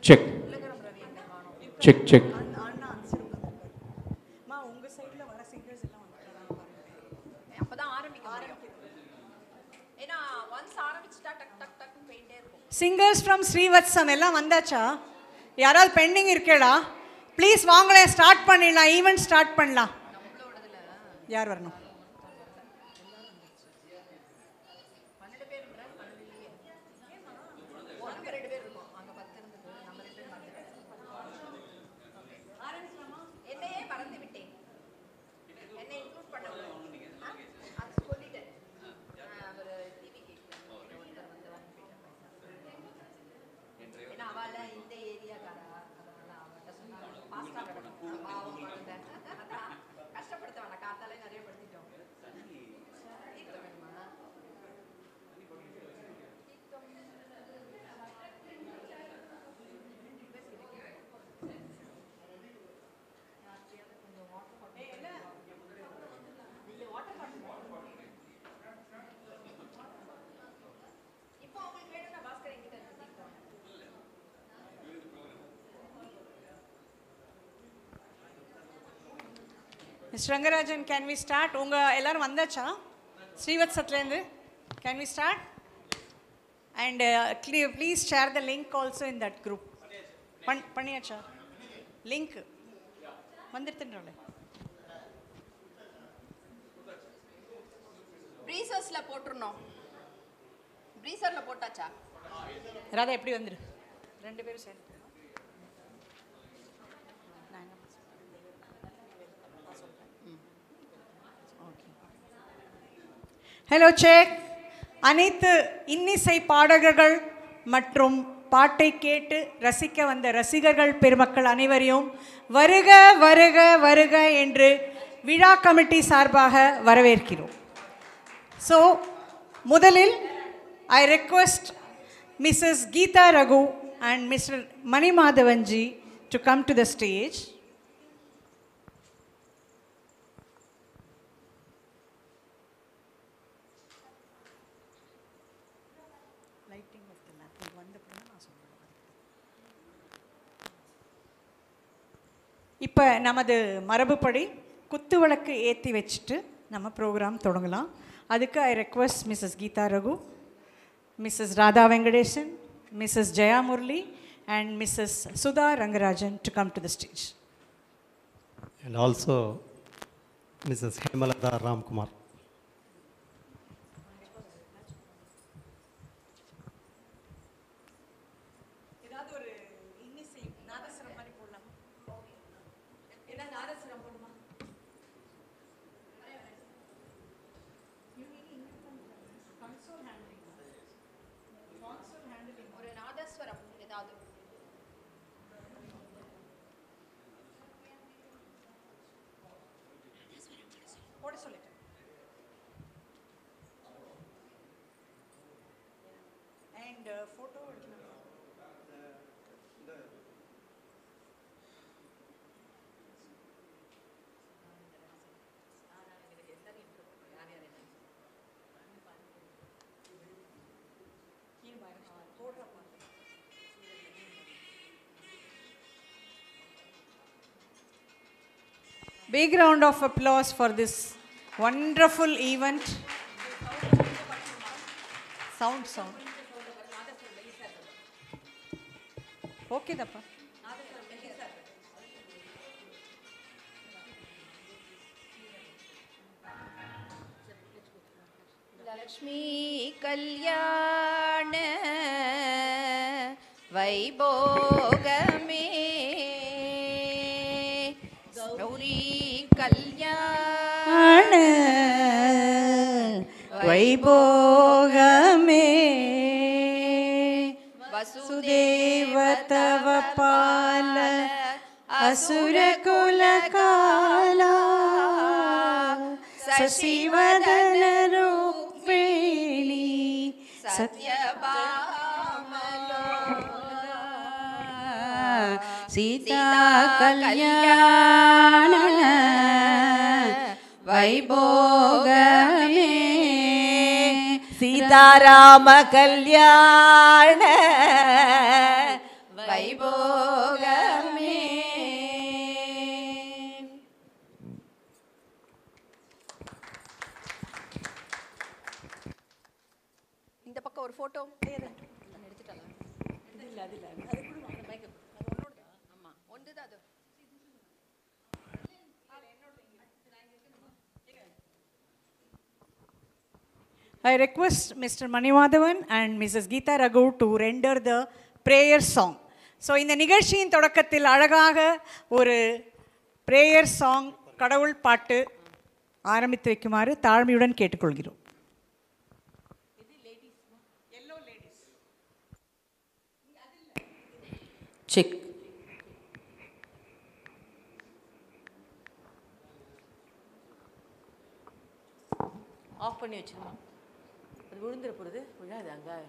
Check check check அப்பதான் ஆரம்பிக்க முடியும் ஏன்னா ஒன்ஸ் ஆரம்பிச்சுட்டா டக் டக் டக் போயிட்டே இருக்கும் சிங்கர்ஸ் ஃப்ரம் ஸ்ரீவத்சம் எல்லாம் வந்தாச்சா யாராவது பெண்டிங் இருக்கேடா ப்ளீஸ் வாங்களேன் ஸ்டார்ட் பண்ணிடலாம் ஈவெண்ட் ஸ்டார்ட் பண்ணலாம் யார் வரணும் நம்ம ரெண்டு பேர் இருக்கோம் அங்க பத்து இருந்தது நம்ம ரெண்டு பேர் மறந்து என்னையே மறந்து விட்டேன் என்னை இன்க்ளூட் பண்ண ஆ? அது சொல்லிட்டேன் அவர் டிவி கேட்கல ஒருத்தர் வந்து வாங்கி போயிட்டார் ஏன்னா அவள இந்த ஏரியாக்காரா அதனால அவட்ட சொன்னாங்க ஃபாஸ்டா நடக்கும் பாவம் மறந்தேன் அதான் கஷ்டப்படுத்த வேணாம் காத்தாலே நிறைய படுத்திட்டோம் தீர்த்தம் வேணுமா இப்போ உங்களுக்கு வேணும்னா பாஸ்கர் என்கிட்ட இருக்கு தீர்த்தம் miss Rangarajan can we start உங்கள் எல்லாரும் வந்தாச்சா ஸ்ரீவத்சத்துலேருந்து can we start and please share the link also in that group பண் பண்ணியாச்சா லிங்க் வந்துடுத்துன்றோம்ல ப்ரீசர்ஸ்ல போட்டுருணும் ப்ரீசர்ல போட்டாச்சா ராதா எப்படி வந்துரு ரெண்டு பேரும் சேர்ந்து நான் என்ன ஹலோ செக் அனைத்து இன்னிசை பாடகர்கள் மற்றும் பாட்டை கேட்டு ரசிக்க வந்த ரசிகர்கள் பெருமக்கள் அனைவரையும் வருக வருக வருக என்று விழா கமிட்டி சார்பாக வரவேற்கிறோம் ஸோ முதலில் I request Mrs Geetha Raghu and mister Manimadhavanji to come to the stage இப்போ நமது மரபுப்படி குத்து விளக்கு ஏற்றி வச்சுட்டு நம்ம ப்ரோக்ராம் தொடங்கலாம் அதுக்கு I request Mrs Geetha Raghu Mrs Radha Venkatesan Mrs Jaya Murali and Mrs Sudha Rangarajan to come to the stage and also Mrs. Hemalata Ramkumar. ஏதாவது ஒரு இன்னிசை நாதஸ்வரம் மாதிரி போடலாமா ஏதாவது நாதஸ்வரம் போடுமா ஒரு நாதஸ்வரம் ஏதாவது போட சொல்லிட்டேன் அண்ட் ஃபோட்டோ எடுக்கணும் Big round of applause for this wonderful event. Sound, sound. Okay, Dappa. Lakshmi கல்யாண வைபோகமே கௌரி கல்யாண வைபோகமே வசுதேவ தவ பால அசுர குல காலா சசிவதன ரூபேணி சீதா கல்யாண வைபோகமே சீதாராம கல்யாண வைபோகமே இந்த பக்கம் ஒரு போட்டோ எடுத்துட்டாங்க இல்ல அது இல்ல அது கூட அந்த மைக் ஆமா ஒன்றுதான் அது I request Mr. Manimadhavan and Mrs. Geeta Raghu to render the prayer song. So இந்த நிகழ்ச்சியின் தொடக்கத்தில் அழகாக ஒரு பிரேயர் சாங் கடவுள் பாட்டு ஆரம்பித்து வைக்குமாறு தாழ்மையுடன் கேட்டுக்கொள்கிறோம் செக் ஆஃப் பண்ணி வச்சிருமா அது விழுந்துட போகிறது விழாது அங்கே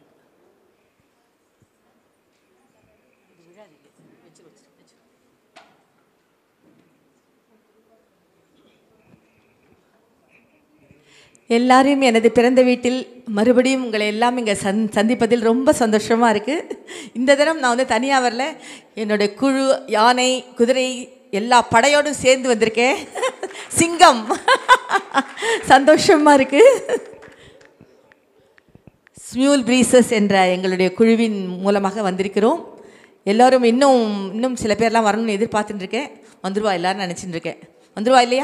இது விழாது இங்க. வச்சிரு வச்சிரு வச்சிரு எல்லாரையும் எனது பிறந்த வீட்டில் மறுபடியும் உங்களை எல்லாம் இங்கே சந் சந்திப்பதில் ரொம்ப சந்தோஷமாக இருக்குது இந்த தினம் நான் வந்து தனியாக வரல என்னுடைய குழு யானை குதிரை எல்லா படையோடும் சேர்ந்து வந்திருக்கேன் சிங்கம் சந்தோஷமாக இருக்குது ஸ்மியூல் பிரீசஸ் என்ற எங்களுடைய குழுவின் மூலமாக வந்திருக்கிறோம் எல்லோரும் இன்னும் இன்னும் சில பேர்லாம் வரணும்னு எதிர்பார்த்துட்டு இருக்கேன் வந்துருவா எல்லாரும் நினச்சிட்டு இருக்கேன் வந்துருவா இல்லையா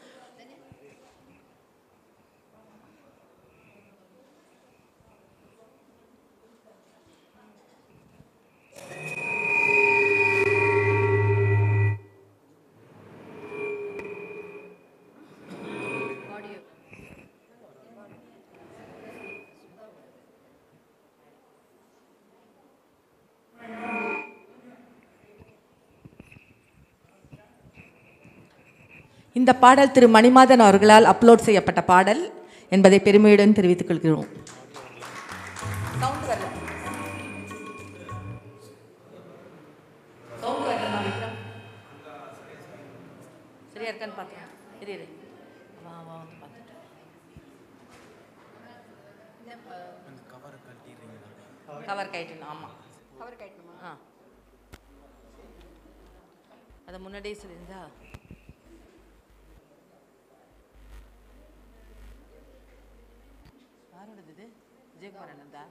இந்த பாடல் திரு மணிமாதன் அவர்களால் அப்லோட் செய்யப்பட்ட பாடல் என்பதை பெருமையுடன் தெரிவித்துக் கொள்கிறோம் சரியா இருக்கான்னு பார்த்துக்கலாம் இரு இரு வா வா வந்து பார்த்துட்டு கவர் கைட்டு ஆமாம் கவர் கட்டணுமா ஆ அதை முன்னாடியே சொல்லியிருந்தா யாரோடது இது விஜயகுமார் அண்ணந்தா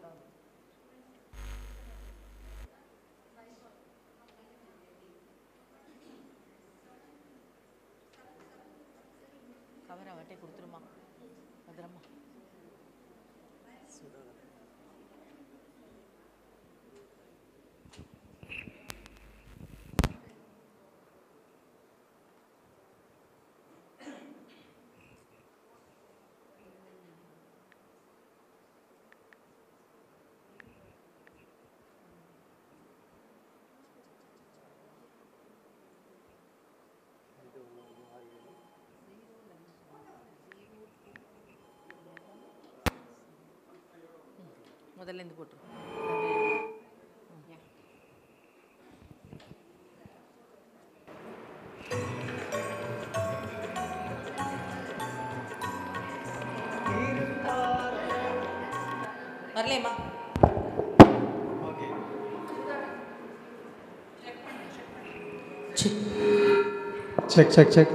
கவர் அவட்டே கொடுத்துருமா பத்திரமா முதல்ல இருந்து போட்டுரு வரலையம்மா செக் செக் செக்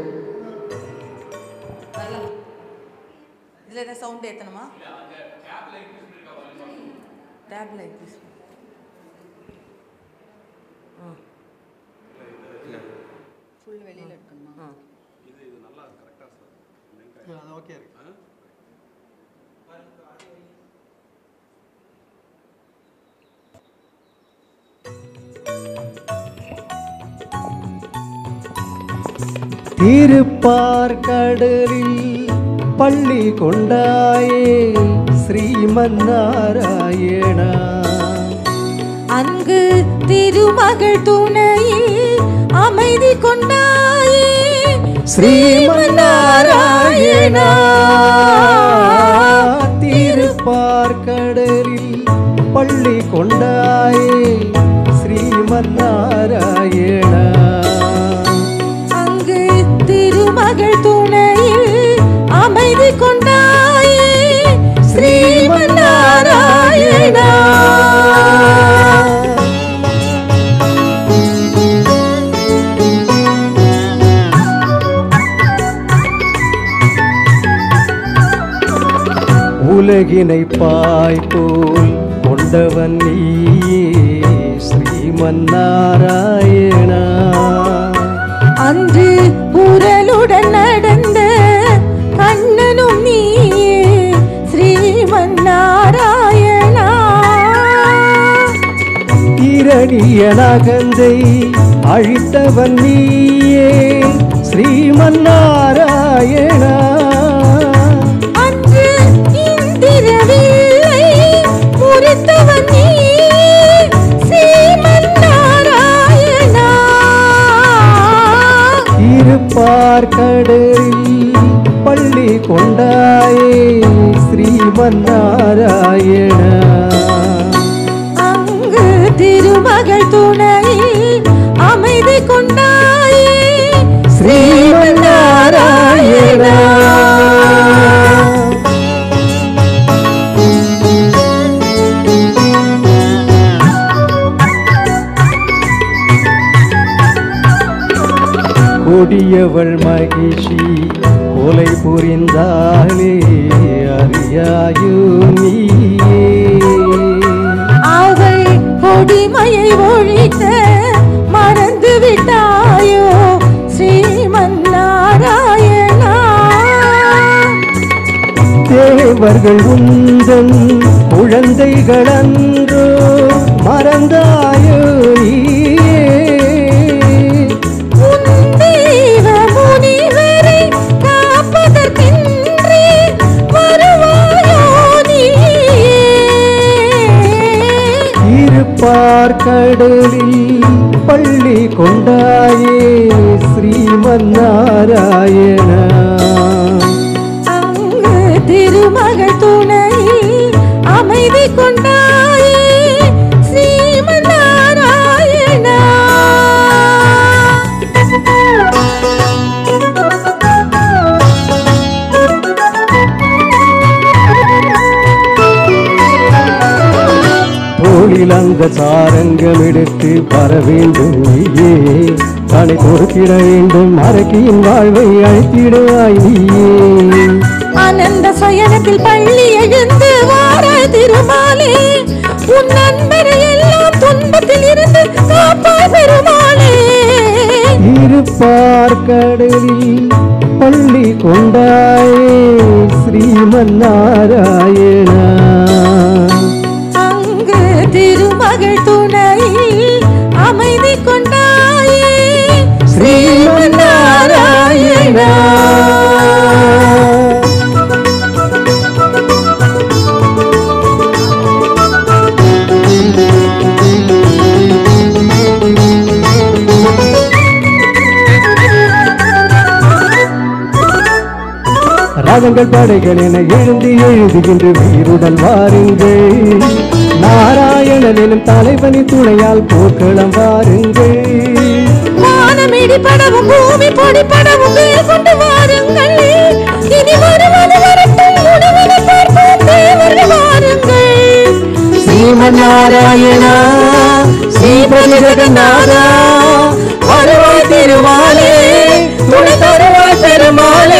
வரலாம் இதில் எதாவது சவுண்ட் ஏற்றணுமா டேப் லைட் ப்ளீஸ் ஃபுல் வெளியில எடுக்கணுமா ஆ அது ஓகே இருக்கு திருப்பார்கடலில் பள்ளி கொண்டாயே ஸ்ரீமன்னாராயணா அங்கு திருமகள் துணையில் அமைதி கொண்டாயே ஸ்ரீமன்னாராயணா திருப்பார்கடலில் பள்ளி கொண்டாயே ஸ்ரீமன்னாராயணா அங்கு திருமகள் துணையில் அமைதி கொண்டாயே ஸ்ரீமன்னாராயணா கையினைப்பாய் போல் கொண்டவன் நீயே ஸ்ரீமன்னாராயணா அன்று உரலுடன் நடந்த கண்ணனும் நீயே ஸ்ரீமன் நாராயணா இரணிய நகந்தை அழித்தவன் நீயே ஸ்ரீமன்னாராயணா அன்று இந்திரவில்லை முறித்தவன் நீயே ஸ்ரீமன் நாராயணா இருப்பார் கடலில் பள்ளி கொண்டாயே ஸ்ரீமன்னாராயணா அங்கு திருமகள் துணையில் அமைதி கொண்டாயே ஸ்ரீமன்னாராயணா கொடியவள் மகிழ்ச்சி கொலை புரிந்தாலே அறியாயோ நீயே அவள் கொடிமையை ஒழித்த மறந்து விட்டாயோ ஸ்ரீமன் நாராயணா தேவர்கள் உந்தன் குழந்தைகள் அன்றோ மறந்தாயோ நீயே உன் தெய்வ முனிவரை காப்பதற்கென்றே வருவாயோ நீயே இருப்பார் கடலில் பள்ளி கொண்டாயே ஸ்ரீமன்னாராயணா அங்கு திருமகள் துணையில் அமைதி கொண்டாயே ஸ்ரீமன் நாராயணா தோளில் அந்த சாரங்கம் எடுத்து வர வேண்டும் நீயே தலை பொறுத்திட வேண்டும் அரக்கியின் வாழ்வை அழைத்திடுவாய் நீயே ஆனந்த சயனத்தில் பள்ளி எழுந்து வார திருமாலே உன் நண்பரை எல்லாம் துன்பத்தில் இருந்து காப்பாய் பெருமாளே இருப்பார் கடலில் பள்ளி கொண்டாயே ஸ்ரீமன்னாராயணா அங்கு திருமகள் துணையில் அமைதி கொண்டாயே ஸ்ரீமன்னாராயணா ராகங்கள் படைகள் என எழுந்து எழுதுகின்ற வீருடன் வாருங்கள் நாராயணன் எனும் தலைவனி துணையால் போர்க்களம் வாருங்கள் வானமிடி படவும் பூமி பொடி படவும் வேல் கொண்டு வாருங்கள் இனி வருவது வரட்டும் முடிவினை பார்ப்போம் தேவர்கள் வாருங்கள் ஸ்ரீமன்னாராயணா ஸ்ரீபதி ஜெகநாதா வருவாய் திருமாலே துணை தருவாய் பெருமாளே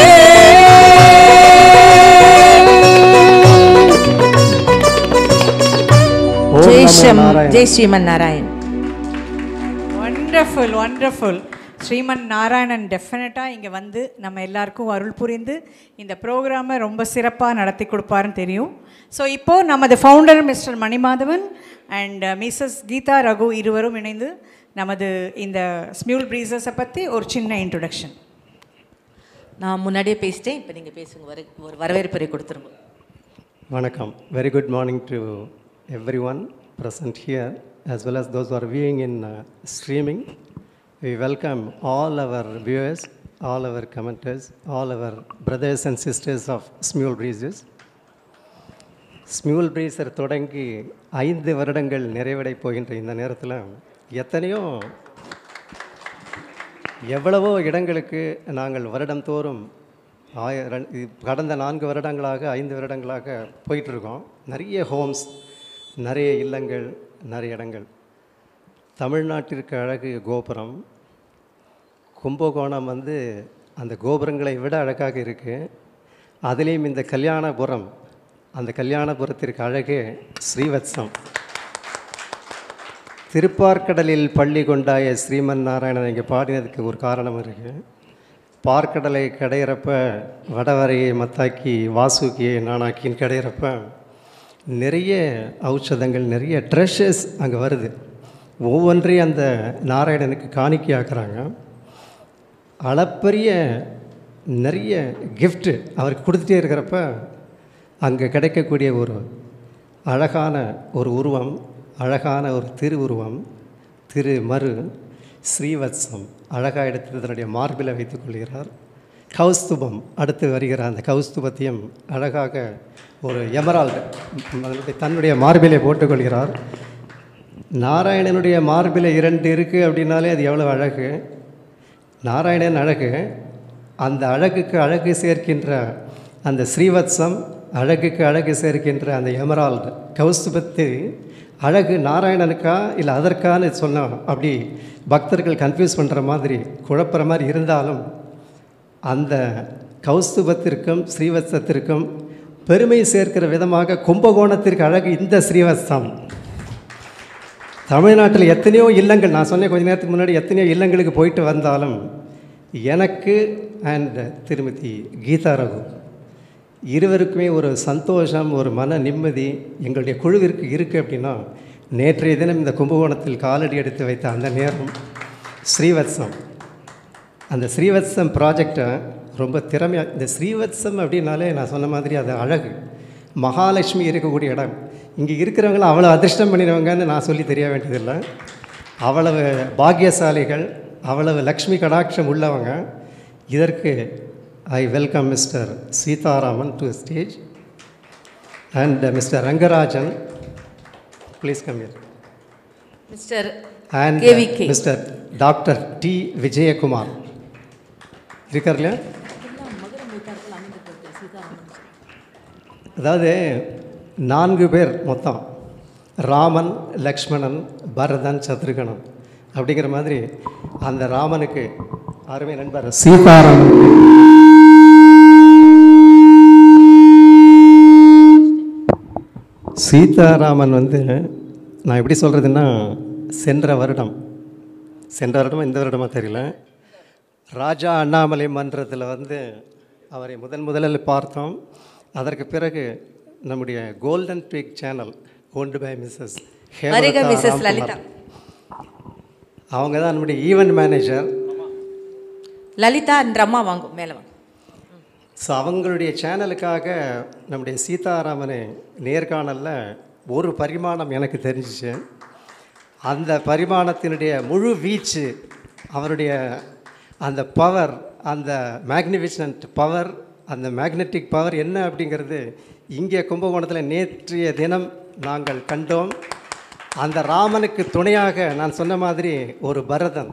ஓம் ஜெய் நமோ ஸ்ரீம் நாராயண. ஜெய் ஸ்ரீமன் நாராயண் வண்டர்ஃபுல் வண்டர்ஃபுல் ஸ்ரீமன் நாராயணன் டெஃபினட்டாக இங்கே வந்து நம்ம எல்லாருக்கும் அருள் புரிந்து இந்த ப்ரோக்ராமை ரொம்ப சிறப்பாக நடத்தி கொடுப்பாருன்னு தெரியும் ஸோ இப்போது நமது founder mister Manimadhavan and Mrs Geetha Raghu இருவரும் இணைந்து நமது இந்த ஸ்மியூல் ப்ரீசஸை பற்றி ஒரு சின்ன இன்ட்ரொடக்ஷன் நான் முன்னாடியே பேசிட்டேன் இப்போ நீங்கள் பேசுங்க வர ஒரு வரவேற்புரை கொடுத்துருங்க வணக்கம் very good morning to everyone present here as well as those who are viewing in uh, streaming we welcome all our viewers all our commenters all our brothers and sisters of smule breezes Smule Breezer தொடங்கி ஐந்து வருடங்கள் நிறைவடை போகின்ற இந்த நேரத்தில் எத்தனையோ எவ்வளவோ இடங்களுக்கு நாங்கள் வருடந்தோறும் ஆய ரெண்- இது கடந்த நான்கு வருடங்களாக ஐந்து வருடங்களாக போயிட்டுருக்கோம் நிறைய ஹோம்ஸ் நிறைய இல்லங்கள் நிறைய இடங்கள் தமிழ்நாட்டிற்கு அழகு கோபுரம் கும்பகோணம் வந்து அந்த கோபுரங்களை விட அழகாக இருக்குது அதுலேயும் இந்த கல்யாணபுரம் அந்த கல்யாணபுரத்திற்கு அழகே ஸ்ரீவத்சம் திருப்பார்க்கடலில் பள்ளி கொண்டாய ஸ்ரீமன் நாராயணன் இங்கே பாடினதுக்கு ஒரு காரணம் இருக்குது பார்க்கடலை கடையிறப்ப வடவரையை மத்தாக்கி வாசுக்கியை நானாக்கின்னு கடையிறப்ப நிறைய ஔஷதங்கள் நிறைய ட்ரெஷஸ் அங்கே வருது ஒவ்வொன்றையும் அந்த நாராயணனுக்கு காணிக்கையாக்குறாங்க அளப்பரிய நிறைய gift அவருக்கு கொடுத்துட்டே இருக்கிறப்ப அங்கே கிடைக்கக்கூடிய ஒரு அழகான ஒரு உருவம் அழகான ஒரு திருவுருவம் திரு மறு ஸ்ரீவத்சம் அழகாக எடுத்து தன்னுடைய மார்பில் வைத்துக் கொள்கிறார் கௌஸ்துபம் அடுத்து வருகிற அந்த கௌஸ்துபத்தையும் அழகாக ஒரு எமரால்டு அதனுடைய தன்னுடைய மார்பிலே போட்டுக்கொள்கிறார் நாராயணனுடைய மார்பில் இரண்டு இருக்குது அப்படின்னாலே அது எவ்வளோ அழகு நாராயணன் அழகு அந்த அழகுக்கு அழகு சேர்க்கின்ற அந்த ஸ்ரீவத்சம் அழகுக்கு அழகு சேர்க்கின்ற அந்த எமரால்டு கௌஸ்துபத்து அழகு நாராயணனுக்கா இல்லை அதற்கான்னு சொன்னோம் அப்படி பக்தர்கள் கன்ஃபியூஸ் பண்ணுற மாதிரி குழப்புற மாதிரி இருந்தாலும் அந்த கௌஸ்துபத்திற்கும் ஸ்ரீவத்சத்திற்கும் பெருமை சேர்க்கிற விதமாக கும்பகோணத்திற்கு அழகு இந்த ஸ்ரீவத்சம் தமிழ்நாட்டில் எத்தனையோ இல்லங்கள் நான் சொன்னேன் கொஞ்ச நேரத்துக்கு முன்னாடி எத்தனையோ இல்லங்களுக்கு போயிட்டு வந்தாலும் எனக்கு அண்ட் திருமதி கீதா ரகு இருவருக்குமே ஒரு சந்தோஷம் ஒரு மன நிம்மதி எங்களுடைய குழுவிற்கு இருக்குது அப்படின்னா நேற்றைய தினம் இந்த கும்பகோணத்தில் காலடி எடுத்து வைத்த அந்த நேரம் ஸ்ரீவத்சம் அந்த ஸ்ரீவத்சம் ப்ராஜெக்டை ரொம்ப திறமையாக இந்த ஸ்ரீவத்சம் அப்படின்னாலே நான் சொன்ன மாதிரி அது அழகு மகாலட்சுமி இருக்கக்கூடிய இடம் இங்கே இருக்கிறவங்கள அவ்வளோ அதிர்ஷ்டம் பண்ணினவங்கன்னு நான் சொல்லி தெரிய வேண்டியதில்லை அவ்வளவு பாக்கியசாலிகள் அவ்வளவு லக்ஷ்மி கடாட்சம் உள்ளவங்க இதற்கு I welcome mister Seetharaman to stage and mister Rangarajan please come here mister and KVK. Mister doctor D Vijayakumar இருக்கார் இல்லையா அதாவது நான்கு பேர் மொத்தம் ராமன் லக்ஷ்மணன் பரதன் சத்ருகணன் அப்படிங்கிற மாதிரி அந்த ராமனுக்கு அருமை நண்பர் சீதாராமன் சீதாராமன் வந்து நான் எப்படி சொல்கிறதுன்னா சென்ற வருடம் சென்ற வருடமா இந்த வருடமா தெரியல ராஜா அண்ணாமலை மன்றத்தில் வந்து அவரை முதன் முதலில் பார்த்தோம் அதற்கு பிறகு நம்முடைய golden peak channel owned by Mrs வருக மிஸ்ஸஸ் லலிதா அவங்க தான் நம்முடைய ஈவெண்ட் மேனேஜர் லலிதா என்ற அம்மா வாங்கும் மேலே வாங்க ஸோ அவங்களுடைய சேனலுக்காக நம்முடைய சீதாராமனை நேர்காணலில் ஒரு பரிமாணம் எனக்கு தெரிஞ்சிச்சு அந்த பரிமாணத்தினுடைய முழு வீச்சு அவருடைய அந்த பவர் அந்த மேக்னிஃபிஷன்ட் பவர் அந்த மேக்னெட்டிக் பவர் என்ன அப்படிங்கிறது இங்கே கும்பகோணத்தில் நேற்றைய தினம் நாங்கள் கண்டோம் அந்த ராமனுக்கு துணையாக நான் சொன்ன மாதிரி ஒரு பரதன்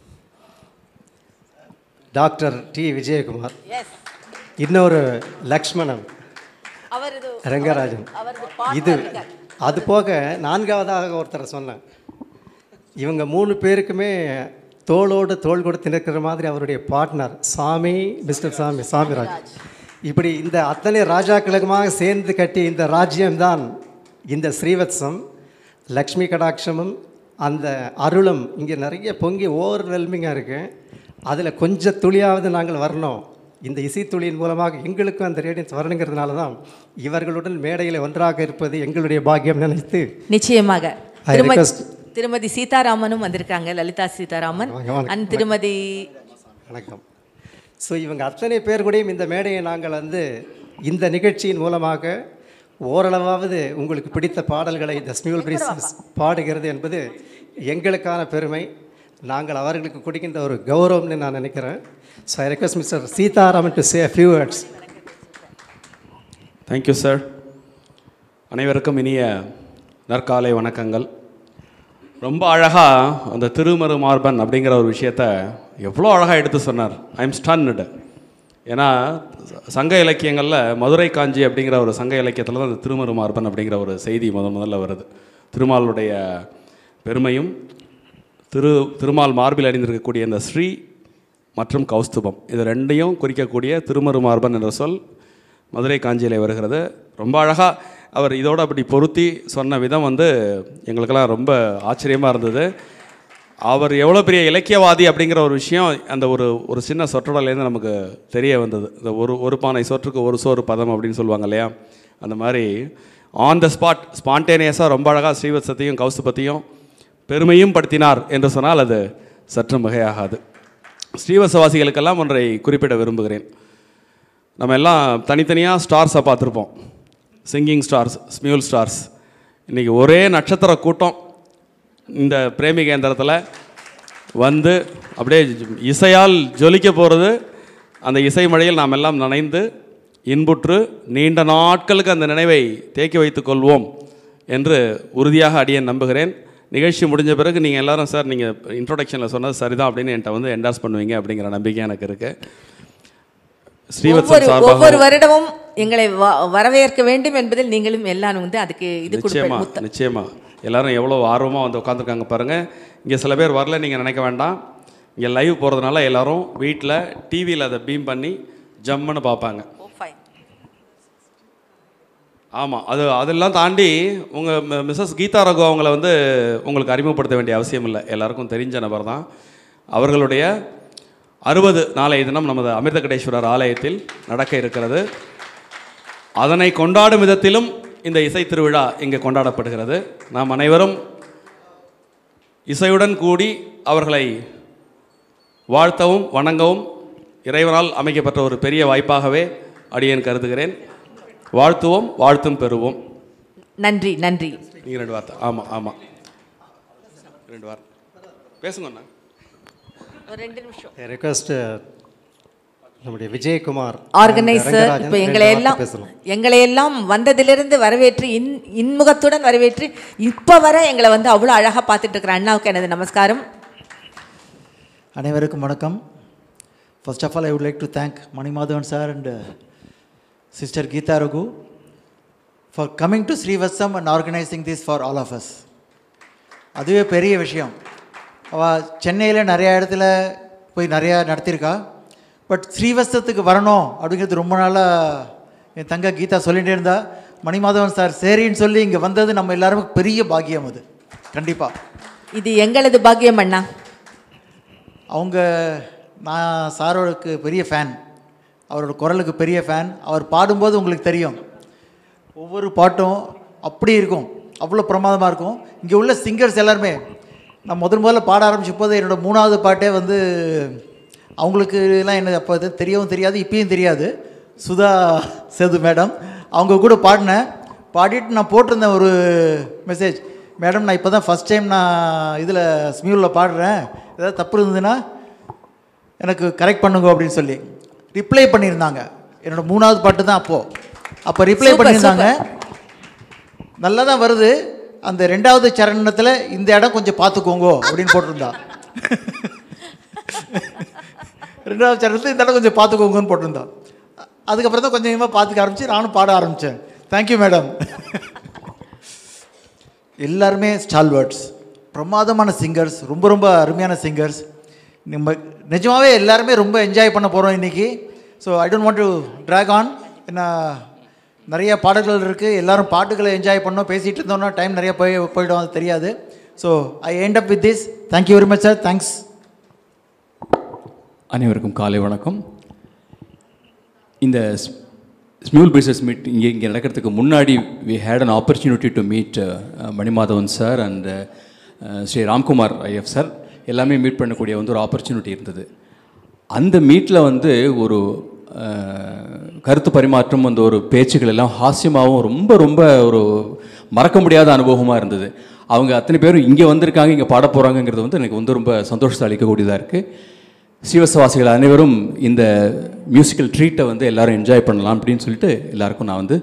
டாக்டர் டி விஜயகுமார் இன்னொரு லக்ஷ்மணன் அவர் இது ரங்கராஜன் இது அது போக நான்காவதாக ஒருத்தரை சொன்னேன் இவங்க மூணு பேருக்குமே தோளோடு தோள் கொடுத்து நிற்கிற மாதிரி அவருடைய பார்ட்னர் சாமி மிஸ்டர் சாமி சாமிராஜ் இப்படி இந்த அத்தனை ராஜாக்களுக்குமாக சேர்ந்து கட்டிய இந்த ராஜ்யம்தான் இந்த ஸ்ரீவத்சம் லக்ஷ்மி கடாட்சமும் அந்த அருளும் இங்கே நிறைய பொங்கி ஓவர் வெல்மிங்காக இருக்குது அதில் கொஞ்சம் துளியாவது நாங்கள் வரணும் இந்த இசைத்துளியின் மூலமாக எங்களுக்கும் அந்த ரேடியன்ஸ் வரணுங்கிறதுனால தான் இவர்களுடன் மேடையில் ஒன்றாக இருப்பது எங்களுடைய பாக்கியம் நினைத்து நிச்சயமாக I திருமதி request- திருமதி சீதாராமனும் வந்திருக்காங்க லலிதா சீதாராமன் வாங்க, வாங்க. அண்ட் திருமதி வணக்கம் ஸோ இவங்க அத்தனை பேர் கூடயும் இந்த மேடையை நாங்கள் வந்து இந்த நிகழ்ச்சியின் மூலமாக ஓரளவாவது உங்களுக்கு பிடித்த பாடல்களை இந்த ஸ்மியூல் பிரீசஸ் பாடுகிறது என்பது எங்களுக்கான பெருமை நாங்கள் அவர்களுக்கு கொடுக்கின்ற ஒரு கௌரவம்னு நான் நினைக்கிறேன் so I request mister Seetharaman to say few words thank you sir அனைவருக்கும் இனிய நற்காலை வணக்கங்கள் ரொம்ப அழகாக அந்த திருமரு மார்பன் அப்படிங்கிற ஒரு விஷயத்த எவ்வளோ அழகாக எடுத்து சொன்னார் ஐ எம் ஸ்டன்னுடு ஏன்னா சங்க இலக்கியங்களில் மதுரை காஞ்சி அப்படிங்கிற ஒரு சங்க இலக்கியத்தில் தான் அந்த திருமரு மார்பன் அப்படிங்கிற ஒரு செய்தி முத முதல்ல வருது திருமாலுடைய பெருமையும் திரு திருமால் மார்பில் அணிந்திருக்கக்கூடிய இந்த ஸ்ரீ மற்றும் கௌஸ்துபம் இது ரெண்டையும் குறிக்கக்கூடிய திருமரு மார்பன் என்ற சொல் மதுரை காஞ்சியிலே வருகிறது ரொம்ப அழகாக அவர் இதோட அப்படி பொருத்தி சொன்ன விதம் வந்து எங்களுக்கெல்லாம் ரொம்ப ஆச்சரியமாக இருந்தது அவர் எவ்வளோ பெரிய இலக்கியவாதி அப்படிங்கிற ஒரு விஷயம் அந்த ஒரு ஒரு சின்ன சொற்றொடர்லேருந்து நமக்கு தெரிய வந்தது இந்த ஒரு ஒரு பானை சொற்றுக்கு ஒரு சோறு பதம் அப்படின்னு சொல்லுவாங்க இல்லையா அந்த மாதிரி ஆன் த ஸ்பாட் ஸ்பான்டேனியஸாக ரொம்ப அழகாக ஸ்ரீவத்சத்தையும் கௌஸ்துபத்தையும் பெருமையும் படுத்தினார் என்று சொன்னால் அது சற்று மிகையாகாது ஸ்ரீவத்சவாசிகளுக்கெல்லாம் ஒன்றை குறிப்பிட விரும்புகிறேன் நம்ம எல்லாம் தனித்தனியாக ஸ்டார்ஸை பார்த்துருப்போம் சிங்கிங் ஸ்டார்ஸ் ஸ்மியூல் ஸ்டார்ஸ் இன்றைக்கி ஒரே நட்சத்திர கூட்டம் இந்த பிரேமி கேந்திரத்தில் வந்து அப்படியே இசையால் ஜொலிக்க போகிறது அந்த இசை மழையில் நாம் எல்லாம் நனைந்து இன்புற்று நீண்ட நாட்களுக்கு அந்த நினைவை தேக்கி வைத்துக் கொள்வோம் என்று உறுதியாக அடியேன் நம்புகிறேன் நிகழ்ச்சி முடிஞ்ச பிறகு நீங்கள் எல்லாரும் சார் நீங்கள் இன்ட்ரோடக்ஷனில் சொன்னது சரிதான் அப்படின்னு என்கிட்ட வந்து என்டாஸ் பண்ணுவீங்க அப்படிங்கிற நம்பிக்கை எனக்கு இருக்குது ஒவ்வொரு ஸ்ரீவத்சன் ஒவ்வொரு சார்பாக வருடமும் எங்களை வ- வரவேற்க வேண்டும் என்பதில் நீங்களும் எல்லாரும் வந்து அதுக்கு இது நிச்சயமா கொடுப்பேன் நிச்சயமா எல்லாரும் எவ்வளோ ஆர்வமாக வந்து உட்காந்துருக்காங்க பாருங்கள் இங்கே சில பேர் வரல நீங்கள் நினைக்க வேண்டாம் இங்கே லைவ் போகிறதுனால எல்லாரும் வீட்டில் டிவியில் அதை பீம் பண்ணி ஜம்முன்னு பார்ப்பாங்க ஆமாம் அது அதெல்லாம் தாண்டி உங்கள் மிஸ்ஸஸ் கீதா ரகு அவங்கள வந்து உங்களுக்கு அறிமுகப்படுத்த வேண்டிய அவசியம் இல்லை எல்லாருக்கும் தெரிஞ்ச நபர் தான் அவர்களுடைய அறுபது நாளைய தினம் நமது அமிர்தகடேஸ்வரர் ஆலயத்தில் நடக்க இருக்கிறது அதனை கொண்டாடும் விதத்திலும் இந்த இசை திருவிழா இங்கே கொண்டாடப்படுகிறது நாம் அனைவரும் இசையுடன் கூடி அவர்களை வாழ்த்தவும் வணங்கவும் இறைவனால் அமைக்கப்பட்ட ஒரு பெரிய வாய்ப்பாகவே அடியேன் கருதுகிறேன் வாழ்த்துவோம் வாழ்த்தும் பெறுவோம் நன்றி நன்றி நீங்கள் ரெண்டு வார்த்தை ஆமாம் ஆமாம் ரெண்டு வார்த்தை பேசுங்க அண்ணா ஒரு ரெண்டு நிமிஷம் I request uh, நம்முடைய விஜயகுமார் ஆர்கனைசர் ரங்கராஜன் இப்போ ரெண்டு எங்களை வார்த்தை எல்லாம் பேசலாம் எங்களை எல்லாம் வந்ததிலிருந்து வரவேற்று இன் இன்முகத்துடன் வரவேற்று இப்போ வர எங்களை வந்து அவ்வளோ அழகாக பார்த்துட்டு இருக்கிற அண்ணாவுக்கு எனது நமஸ்காரம் அனைவருக்கும் வணக்கம் first of all I would like to thank Manimadhavan sir and sister Geetha Raghu for coming to Srivatsam and organising this for all of us அதுவே பெரிய விஷயம் அவள் சென்னையில் நிறையா இடத்துல போய் நிறையா நடத்தியிருக்கா பட் ஸ்ரீவத்சத்துக்கு வரணும் அப்படிங்கிறது ரொம்ப நாளாக என் தங்க கீதா சொல்லிகிட்டே இருந்தா மணிமாதவன் சார் சரின்னு சொல்லி இங்கே வந்தது நம்ம எல்லாருக்கும் பெரிய பாக்கியம் அது கண்டிப்பாக இது எங்களது பாக்கியம் அண்ணா அவங்க நான் சாரோருக்கு பெரிய ஃபேன் அவரோட குரலுக்கு பெரிய ஃபேன் அவர் பாடும்போது உங்களுக்கு தெரியும் ஒவ்வொரு பாட்டும் அப்படி இருக்கும் அவ்வளோ பிரமாதமாக இருக்கும் இங்கே உள்ள சிங்கர்ஸ் எல்லாருமே நான் முதல் முதல்ல பாட ஆரம்பிச்ச போது என்னோடய மூணாவது பாட்டே வந்து அவங்களுக்கு எல்லாம் என்ன அப்போ இது தெரியவும் தெரியாது இப்பயும் தெரியாது சுதா சேது மேடம் அவங்க கூட பாடினேன் பாடிட்டு நான் போட்டிருந்தேன் ஒரு மெசேஜ் மேடம் நான் இப்போ தான் ஃபஸ்ட் டைம் நான் இதில் ஸ்மியூலில் பாடுறேன் ஏதாவது தப்பு இருந்ததுன்னா எனக்கு கரெக்ட் பண்ணுங்க அப்படின்னு சொல்லி ரிப்ளை பண்ணியிருந்தாங்க என்னோட மூணாவது பாட்டு தான் அப்போது அப்போ ரிப்ளை Super, பண்ணியிருந்தாங்க நல்லா தான் வருது அந்த ரெண்டாவது சரணத்தில் இந்த இடம் கொஞ்சம் பார்த்துக்கோங்க அப்படின்னு போட்டிருந்தா ரெண்டாவது சரணத்தில் இந்த இடம் கொஞ்சம் பார்த்துக்கோங்கன்னு போட்டிருந்தா அதுக்கப்புறம் தான் கொஞ்சம் கொஞ்சமாக பார்த்துக்க ஆரம்பிச்சு நானும் பாட ஆரம்பித்தேன் தேங்க்யூ மேடம் எல்லாருமே ஸ்டால்வர்ட்ஸ் பிரமாதமான சிங்கர்ஸ் ரொம்ப ரொம்ப அருமையான சிங்கர்ஸ் நம்ம நிஜமாகவே எல்லாருமே ரொம்ப என்ஜாய் பண்ண போகிறோம் இன்றைக்கி so I don't want to drag on ஏன்னா நிறைய பாடல்கள் இருக்குது எல்லாரும் பாட்டுகளை என்ஜாய் பண்ணோம் பேசிகிட்டு இருந்தோம்னா டைம் நிறைய போய் போயிடும் அது தெரியாது so I end up with this thank you very much sir thanks அனைவருக்கும் காலை வணக்கம் இந்த ஸ்மியூல் பிஸ்னஸ் மீட் இங்கே இங்கே நடக்கிறதுக்கு முன்னாடி we had an opportunity to meet Manimadhavan sir and Shri Ramkumar IF sir எல்லாமே மீட் பண்ணக்கூடிய வந்து ஒரு ஆப்பர்ச்சுனிட்டி இருந்தது அந்த மீட்டில் வந்து ஒரு அஹ், கருத்து பரிமாற்றம் அந்த ஒரு பேச்சுக்கள் எல்லாம் ஹாஸ்யமாகவும் ரொம்ப ரொம்ப ஒரு மறக்க முடியாத அனுபவமாக இருந்தது அவங்க அத்தனை பேரும் இங்கே வந்திருக்காங்க இங்கே பாட போகிறாங்கங்கிறது வந்து எனக்கு வந்து ரொம்ப சந்தோஷத்தை அளிக்கக்கூடியதாக இருக்குது ஸ்ரீவசவாசிகள் அனைவரும் இந்த மியூசிக்கல் ட்ரீட்டை வந்து எல்லாரும் என்ஜாய் பண்ணலாம் அப்படின்னு சொல்லிட்டு எல்லாருக்கும் நான் வந்து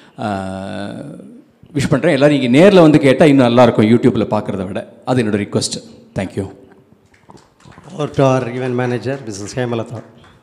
விஷ் பண்ணுறேன் எல்லாரும் இங்கே நேரில் வந்து கேட்டால் இன்னும் நல்லாயிருக்கும் யூடியூப்பில் பார்க்குறத விட அது என்னோட request thank you Over to our event manager, Mrs. Hemalata.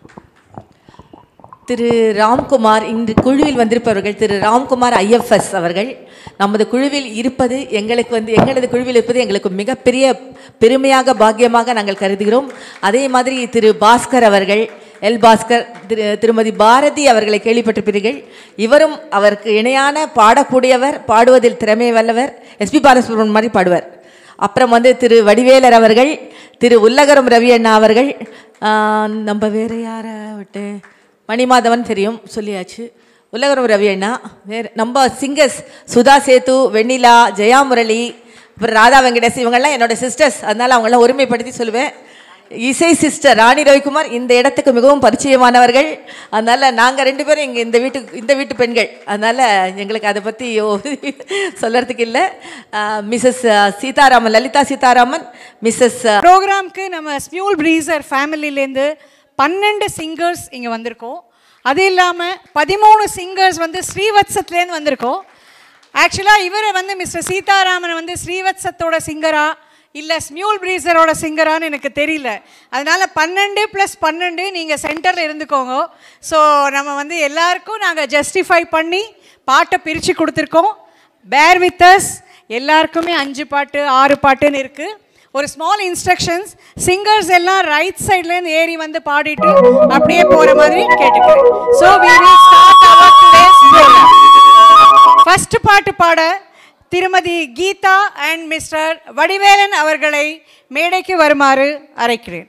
Thiru Ramkumar இன்று குழுவில் வந்திருப்பவர்கள் திரு ராம்குமார் ஐஎஃப்எஸ் அவர்கள் நமது குழுவில் இருப்பது எங்களுக்கு வந்து எங்களது குழுவில் இருப்பது எங்களுக்கு மிகப்பெரிய பெருமையாக பாக்கியமாக நாங்கள் கருதுகிறோம் அதே மாதிரி திரு பாஸ்கர் அவர்கள் எல் பாஸ்கர் திரு திருமதி பாரதி அவர்களை கேள்விப்பட்டிருப்பீர்கள் இவரும் அவருக்கு இணையான பாடக்கூடியவர் பாடுவதில் திறமை வல்லவர் எஸ்பி பாலசுப்ரமணியன் மாதிரி பாடுவார் அப்புறம் வந்து திரு வடிவேலர் அவர்கள் திரு உல்லகரம் ரவி அண்ணா அவர்கள் ஆஹ், நம்ம வேற யாரை விட்டு மணிமாதவன் தெரியும் சொல்லியாச்சு உலகரம் ரவி அண்ணா வேறு நம்ம சிங்கர்ஸ் சுதா சேத்து வெண்ணிலா ஜெயா முரளி அப்புறம் ராதா வெங்கடேஷ் இவங்கெல்லாம் என்னோட சிஸ்டர்ஸ் அதனால் அவங்களாம் ஒருமைப்படுத்தி சொல்லுவேன் இசை சிஸ்டர் ராணி ரவிக்குமார் இந்த இடத்துக்கு மிகவும் பரிச்சயமானவர்கள் அதனால் நாங்கள் ரெண்டு பேரும் இங்கே இந்த வீட்டு இந்த வீட்டு பெண்கள் அதனால் எங்களுக்கு அதை பற்றி சொல்லறதுக்கு இல்லை மிஸ்ஸஸ் சீதாராமன் லலிதா சீதாராமன் மிஸ்ஸஸ் ப்ரோக்ராம்க்கு நம்ம ஸ்மியூல் ப்ரீசர் ஃபேமிலிலேருந்து பன்னெண்டு சிங்கர்ஸ் இங்கே வந்திருக்கோம் அது இல்லாமல் பதிமூணு சிங்கர்ஸ் வந்து ஸ்ரீவத்சத்துலேருந்து வந்திருக்கோம் ஆக்சுவலாக இவர் வந்து மிஸ்டர் சீதாராமன் வந்து ஸ்ரீவத்சத்தோட சிங்கரா இல்லை ஸ்மியூல் ப்ரீசரோட சிங்கரான்னு எனக்கு தெரியல அதனால் பன்னெண்டு ப்ளஸ் பன்னெண்டு நீங்கள் சென்டரில் இருந்துக்கோங்க ஸோ நம்ம வந்து எல்லாருக்கும் நாங்கள் ஜஸ்டிஃபை பண்ணி பாட்டை பிரித்து கொடுத்துருக்கோம் பேர் வித் அஸ் எல்லாருக்குமே அஞ்சு பாட்டு ஆறு பாட்டுன்னு இருக்குது ஒரு ஸ்மால் இன்ஸ்ட்ரக்ஷன்ஸ் சிங்கர்ஸ் எல்லாம் ரைட் சைட்லேருந்து ஏறி வந்து பாடிட்டு அப்படியே போகிற மாதிரி கேட்டுக்கிறேன் so we will start our today's program first பாட்டு பாட திருமதி கீதா அண்ட் மிஸ்டர் வடிவேலன் அவர்களை மேடைக்கு வருமாறு அழைக்கிறேன்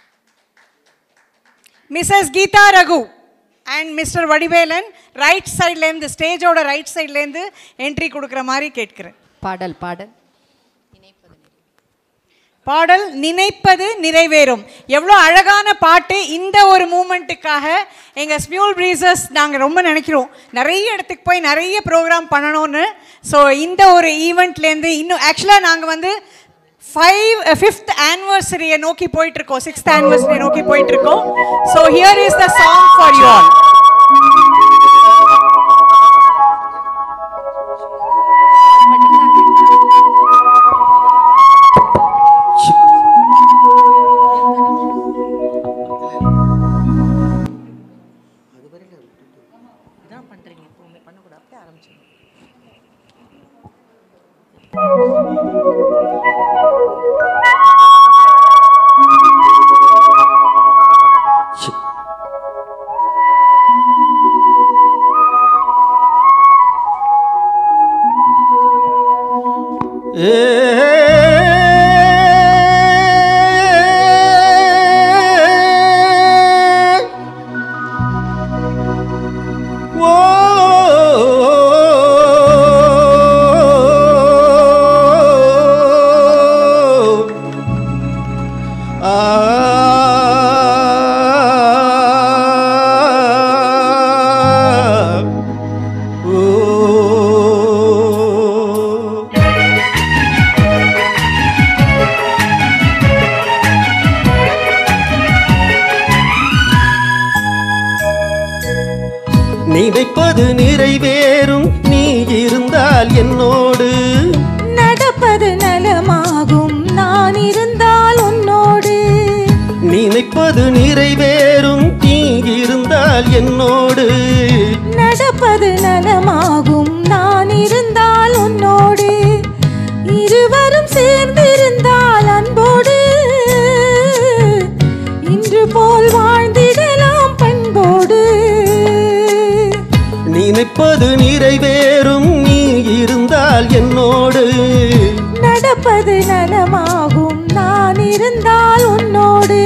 Mrs Geetha Raghu and mister Vadivelan right சைட்லேருந்து ஸ்டேஜோட ரைட் சைட்லேருந்து என்ட்ரி கொடுக்குற மாதிரி கேட்கிறேன் பாடல் பாடல் பாடல் நினைப்பது நிறைவேறும் எவ்வளோ அழகான பாட்டு இந்த ஒரு மூமெண்ட்டுக்காக எங்கள் ஸ்மியூல் ப்ரீசர்ஸ் நாங்கள் ரொம்ப நினைக்கிறோம் நிறைய இடத்துக்கு போய் நிறைய ப்ரோக்ராம் பண்ணணும்னு ஸோ இந்த ஒரு ஈவெண்ட்லேருந்து இன்னும் ஆக்சுவலாக நாங்கள் வந்து ஃபைவ் ஃபிஃப்த் ஆனிவர்சரியை நோக்கி போயிட்டுருக்கோம் சிக்ஸ்த் ஆனிவர்சரியை நோக்கி போயிட்டுருக்கோம் so here is the song for you all இதான் பண்ணுறீங்க எப்பவுமே பண்ணக்கூடாது அப்படியே ஆரம்பிச்சிடுங்க நினைப்பது நிறைவேறும் நீ இருந்தால் என்னோடு நடப்பது நலமாகும் நான் இருந்தால் உன்னோடு நினைப்பது நிறைவேறும் நீ இருந்தால் என்னோடு நடப்பது நலமாகும் நான் இருந்தால் உன்னோடு இருவரும் சேர்ந்திருந்தால் அன்போடு இன்று போல் வாழ்ந்திடலாம் பண்போடு நினைப்பது நிறைவேறும் நீ இருந்தால் என்னோடு நடப்பது நலமாகும் நான் இருந்தால் உன்னோடு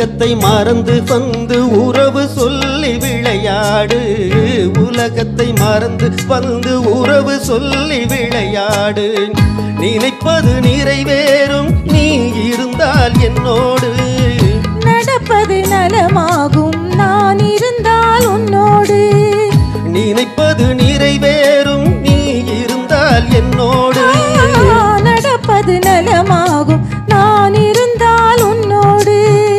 உலகத்தை மறந்து வந்து உறவு சொல்லி விளையாடு உலகத்தை மறந்து வந்து உறவு சொல்லி விளையாடு நினைப்பது நிறைவேறும் நீ இருந்தால் என்னோடு நடப்பது நலமாகும் நான் இருந்தால் உன்னோடு நினைப்பது நிறைவேறும் நீ இருந்தால் என்னோடு ஆ, நடப்பது நலமாகும் நான் இருந்தால் உன்னோடு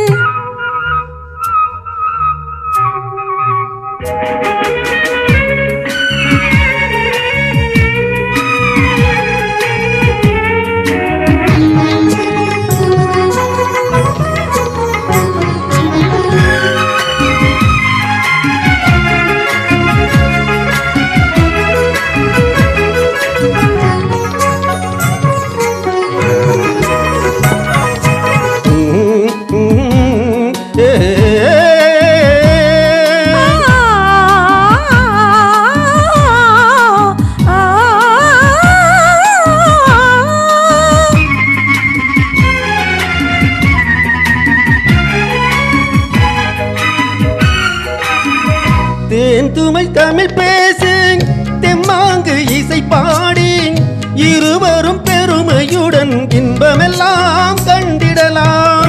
உம், உம், ஏ. தேன் துமை தமிழ் பேசு தெம்மாங்கு இசை பாடி இருவரும் பெருமையுடன் இன்பமெல்லாம் கண்டிடலாம்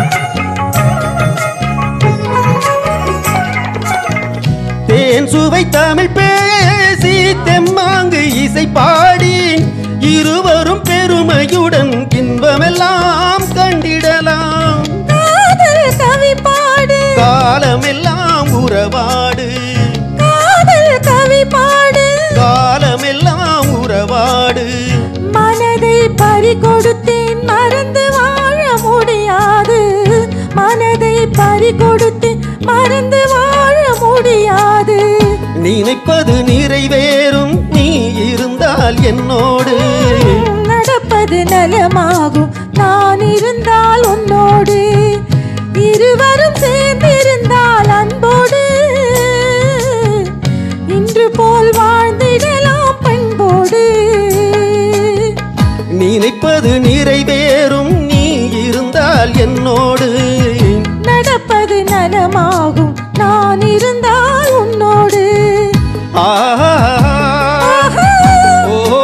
தேன் சுவை தமிழ் பேசி தெம்மாங்கு இசை பாடி இருவரும் பெருமையுடன் இன்பமெல்லாம் கண்டிடலாம் காதல் கவி பாடு காலமெல்லாம் உறவாடு காதல் கவி பாடு காலமெல்லாம் உறவாடு மனதை பறி கொடுத்தேன் மறந்து வாழ முடியாது மனதை பறி கொடுத்தேன் மறந்து வாழ முடியாது நினைப்பது நிறைவேறும் நீ இருந்தால் என்னோடு நடப்பது நலமாகும் நான் இருந்தால் உன்னோடு இருவரும் சேர்ந்திருந்தால் அன்போடு இன்று போல் வாழ்ந்திடலாம் பண்போடு நினைப்பது நிறைவேறும் நீ இருந்தால் என்னோடு நடப்பது நலமாகும் நான் இருந்தால் உன்னோடு ஆஹா ஓ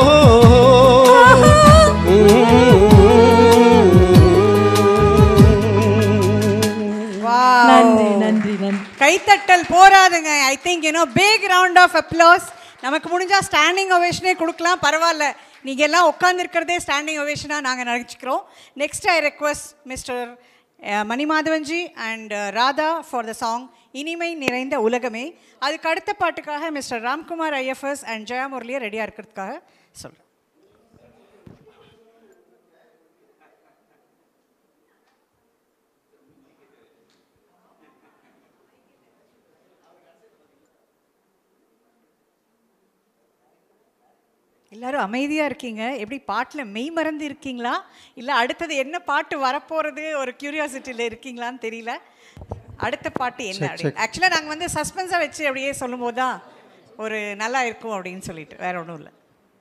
நன்றி நன்றி நன்றி கைத்தட்டல் போராதுங்க I think you know big round of applause நமக்கு முடிஞ்சா ஸ்டாண்டிங் ஒவேஷனே கொடுக்கலாம் பரவாயில்ல நீங்க எல்லாம் உட்காந்துருக்கிறதே ஸ்டாண்டிங் ஒவேஷனாக நாங்கள் நினச்சிக்கிறோம் next I request mister Manimadhavanji and Radha for the song இனிமை நிறைந்த உலகமே அதுக்கு அடுத்த பாட்டுக்காக mister Ramkumar IFS and Jaya முரளியை ரெடியாக இருக்கிறதுக்காக சொல்கிறேன் எல்லாரும் அமைதியாக இருக்கீங்க எப்படி பாட்டில் மெய் மறந்து இருக்கீங்களா இல்லை அடுத்தது என்ன பாட்டு வரப்போகிறது ஒரு க்யூரியாசிட்டியில் இருக்கீங்களான்னு தெரியல அடுத்த பாட்டு என்ன Check, அப்படின்னு check. ஆக்சுவலாக நாங்கள் வந்து சஸ்பென்ஸாக வச்சு அப்படியே சொல்லும்போது தான் ஒரு நல்லா இருக்கும் அப்படின்னு சொல்லிட்டு வேற ஒன்றும் இல்லை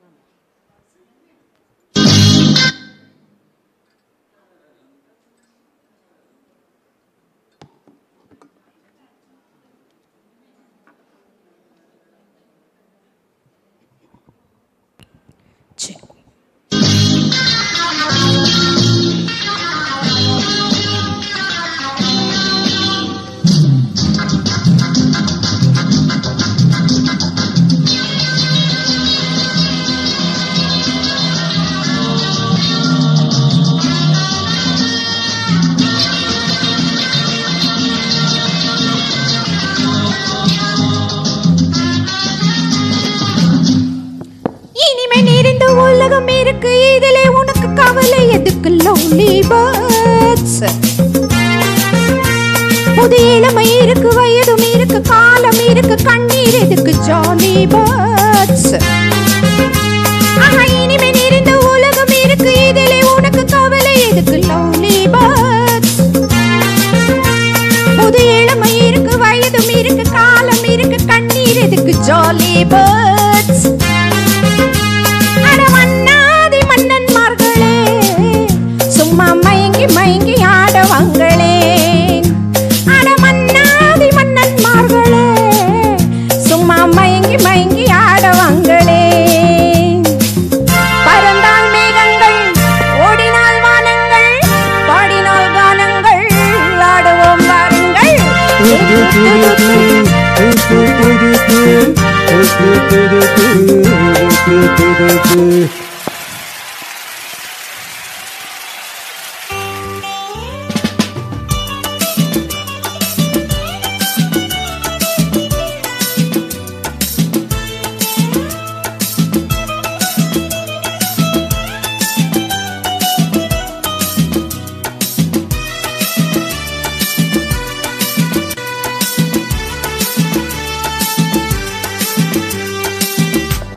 இனிமே நிறைந்த உலகம் இருக்கு இதிலே உனக்கு கவலை எதுக்கு லவ்லி பேர்ட்ஸ் புது இளமை இருக்கு வயதும் இருக்கு காலம் இருக்கு கண்ணீர் எதுக்கு ஜாலி பேர்ட்ஸ் ஆஹா இனிமே நிறைந்த உலகம் இருக்கு இதிலே உனக்கு கவலை எதுக்கு லவ்லி பேர்ட்ஸ் புது இளமை இருக்கு வயதும் இருக்கு காலம் இருக்கு கண்ணீர் எதுக்கு ஜாலி பேர்ட்ஸ் அட மன்னாதி மன்னன்மார்களே சும்மா மயங்கி மயங்கி ஆடவங்களே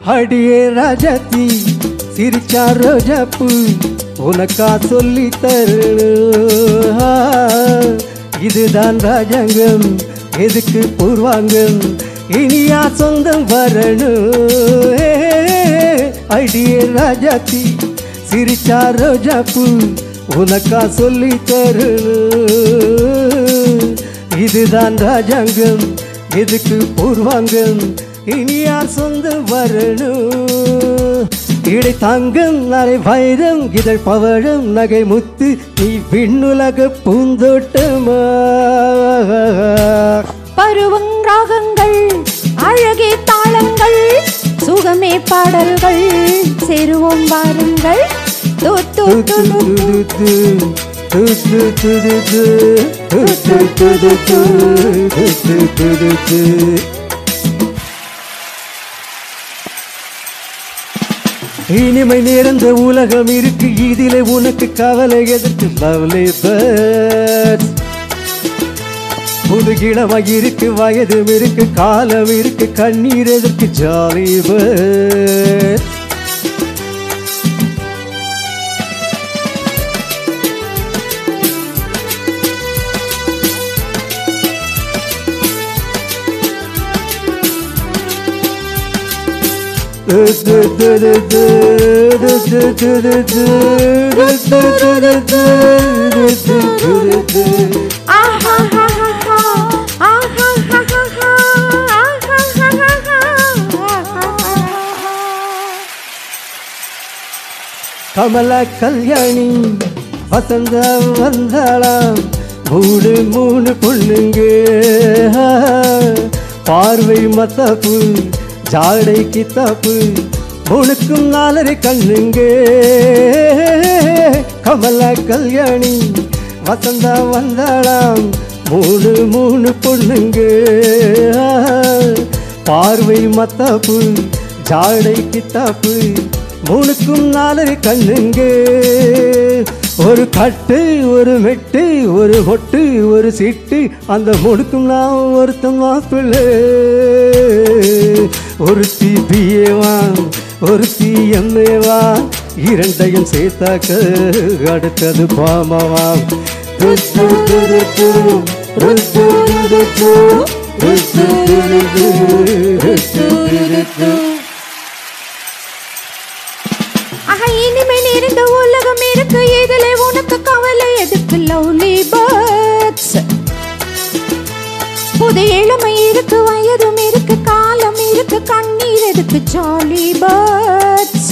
அடியே ராஜாத்தி சிரிச்சா ரோஜாப்பு உனக்கா சொல்லி தரணும் ஆ, இதுதான் ராஜாங்கம் எதுக்கு பூர்வாங்கம் இனியா சொந்தம் வரணும் ஏ, அடியே ராஜாத்தி சிரிச்சா ரோஜாப்பு உனக்கா சொல்லி தரணும் இதுதான் ராஜாங்கம் எதுக்கு பூர்வாங்கம் இனி யார் சொந்தம் வரணும் இடை தங்கம் நரை வைரம் இதழ் பவழம் நகை முத்து நீ விண்ணுலக பூந்தோட்டமா பருவங் ராகங்கள் அழகே தாளங்கள் சுகமே பாடல்கள் சேருவோம் வாருங்கள் தூ தூ தூ தூ தூ. இனிமை நிறைந்த உலகம் இருக்கு இதிலே உனக்கு கவலை எதற்கு லவ்லி பேர்ட்ஸ் புது இளமை இருக்கு வயதும் இருக்கு காலம் இருக்கு கண்ணீர் எதற்கு ஜாலி பேர்ட்ஸ் ஆஹாஹாஹா, ஆஹாஹாஹா, ஆஹாஹாஹா. கமல கல்யாணி வசந்த வந்தாளாம் மூணு மூணு பொண்ணுங்க பார்வை மத்தாப்பு ஜாடை கித்தாப்பு மூணுக்கும் நாலரை கண்ணுங்க கமல கல்யாணி வசந்தா வந்தாளாம் மூணு மூணு பொண்ணுங்க பார்வை மத்தாப்பு ஜாடை கித்தாப்பு மூணுக்கும் நாலரை கண்ணுங்க ஒரு கட்டு ஒரு மெட்டு ஒரு மொட்டு ஒரு சீட்டு அந்த மூணுக்கும் நான் ஒருத்தன் மாப்பிள்ளை ஒருத்தி பிஏவான் ஒருத்தி எம்ஏவா இரண்டையும் சேர்த்தாக்க அடுத்தது பாமவாம் ஆஹா, இனிமை நிறைந்த உலகம் இருக்கு இதிலே உனக்கு கவலை எதுக்கு லவ்லி பேர்ட்ஸ் புது இளமை இருக்கு வயதும் இருக்கு காலம் இருக்கு கண்ணீர் எதுக்கு ஜாலி பேர்ட்ஸ்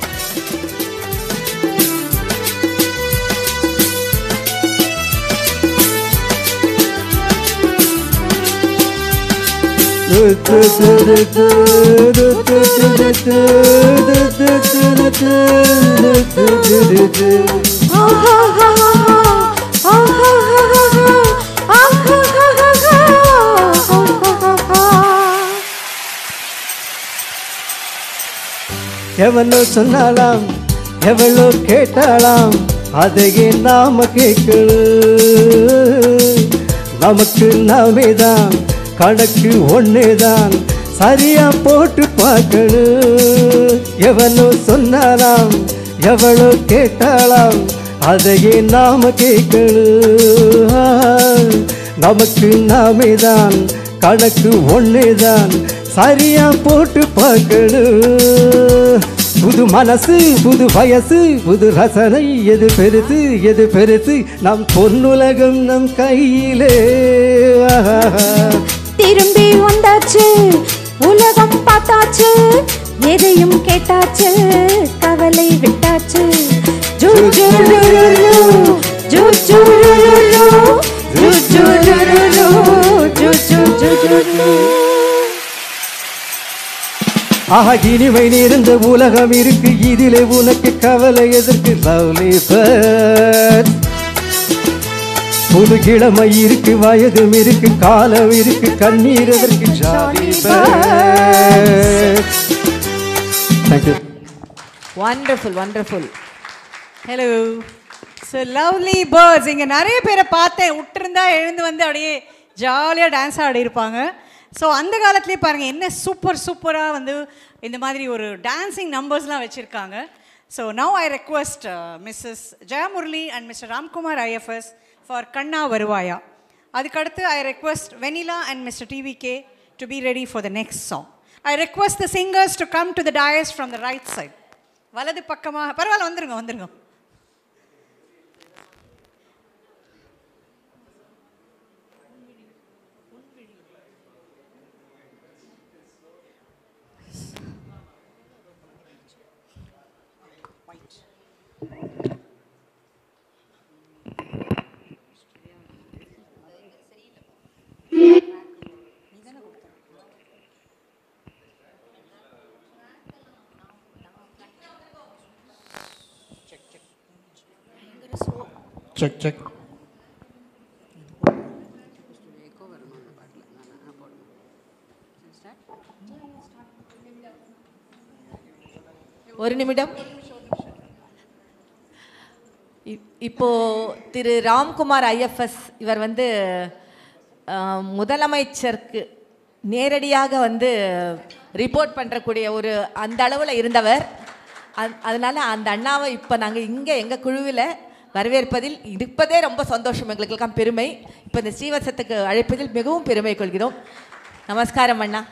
எவனோ சொன்னாலாம் எவளோ கேட்டாலாம் அதையே நாம கேட்கணும் நமக்கு நாமே தான் கணக்கு ஒன்னேதான் சரியா போட்டு பார்க்கணும் எவனோ சொன்னாலாம் எவளோ கேட்டாலாம் அதையே நாம கேட்கணும் நமக்கு நாமே தான் கணக்கு ஒன்னேதான் சரியா போட்டு பார்க்கணும் புது மனசு புது வயசு புது ரசனை எது பெருசு எது பெருசு நம் பொன்னுலகம் நம் கையிலே திரும்பி வந்தாச்சு உலகம் பார்த்தாச்சு எதையும் கேட்டாச்சு கவலை விட்டாச்சு ஜூ ஜூ ரு ரு ரு, ஜூ ஜூ ரு ரு ரு, ஜூ ஜூ ரு ரு ரு, ஜூ ஜூ ஜூ ஜூ ரு. ஆஹா இனிமை நிறைந்த உலகம் இருக்கு இதிலே உனக்கு கவலை எதற்கு லவ்லி பேர்ட்ஸ் புது கிழமை இருக்கு வயதும் இருக்கு காலம் இருக்கு கண்ணீர் எதற்கு jolly birds thank you wonderful wonderful hello so lovely birds இங்கே நிறைய பேரை பார்த்தேன் விட்டுருந்தா எழுந்து வந்து அப்படியே ஜாலியாக டான்ஸ் ஆடி இருப்பாங்க ஸோ அந்த காலத்திலே பாருங்கள் என்ன சூப்பர் சூப்பராக வந்து இந்த மாதிரி ஒரு டான்சிங் நம்பர்ஸ்லாம் வச்சுருக்காங்க so now I request Mrs Jayamurali and mister Ramkumar IFS for கண்ணா வருவாயா அதுக்கடுத்து I request Vennila and mister TVK to be ready for the next song I request the singers to come to the dais from the right side வலது பக்கமாக பரவாயில்ல வந்துருங்க வந்துருங்க check check ஒரு நிமிடம் இப்- இப்போ திரு ராம்குமார் ஐஎஃப்எஸ் இவர் வந்து அஹ், முதலமைச்சருக்கு நேரடியாக வந்து ரிப்போர்ட் பண்ணுறக்கூடிய ஒரு அந்த அளவில் இருந்தவர் அந் அதனால் அந்த அண்ணாவை இப்போ நாங்கள் இங்கே எங்கள் குழுவில் வரவேற்பதில் இருப்பதே ரொம்ப சந்தோஷம் எங்களுக்கெல்லாம் பெருமை இப்போ இந்த ஸ்ரீவசத்துக்கு அழைப்பதில் மிகவும் பெருமை கொள்கிறோம் நமஸ்காரம் அண்ணா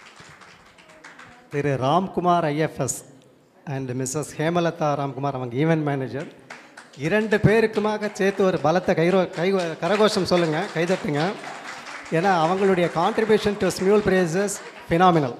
Thiru Ramkumar IFS and Mrs Hemalatha Ramkumar அவங்க ஈவென்ட் மேனேஜர் இரண்டு பேருக்குமாக சேர்த்து ஒரு பலத்த கைரோ கை கரகோஷம் சொல்லுங்கள் கைதட்டுங்க ஏன்னா அவங்களுடைய contribution to Smule Breezes phenomenal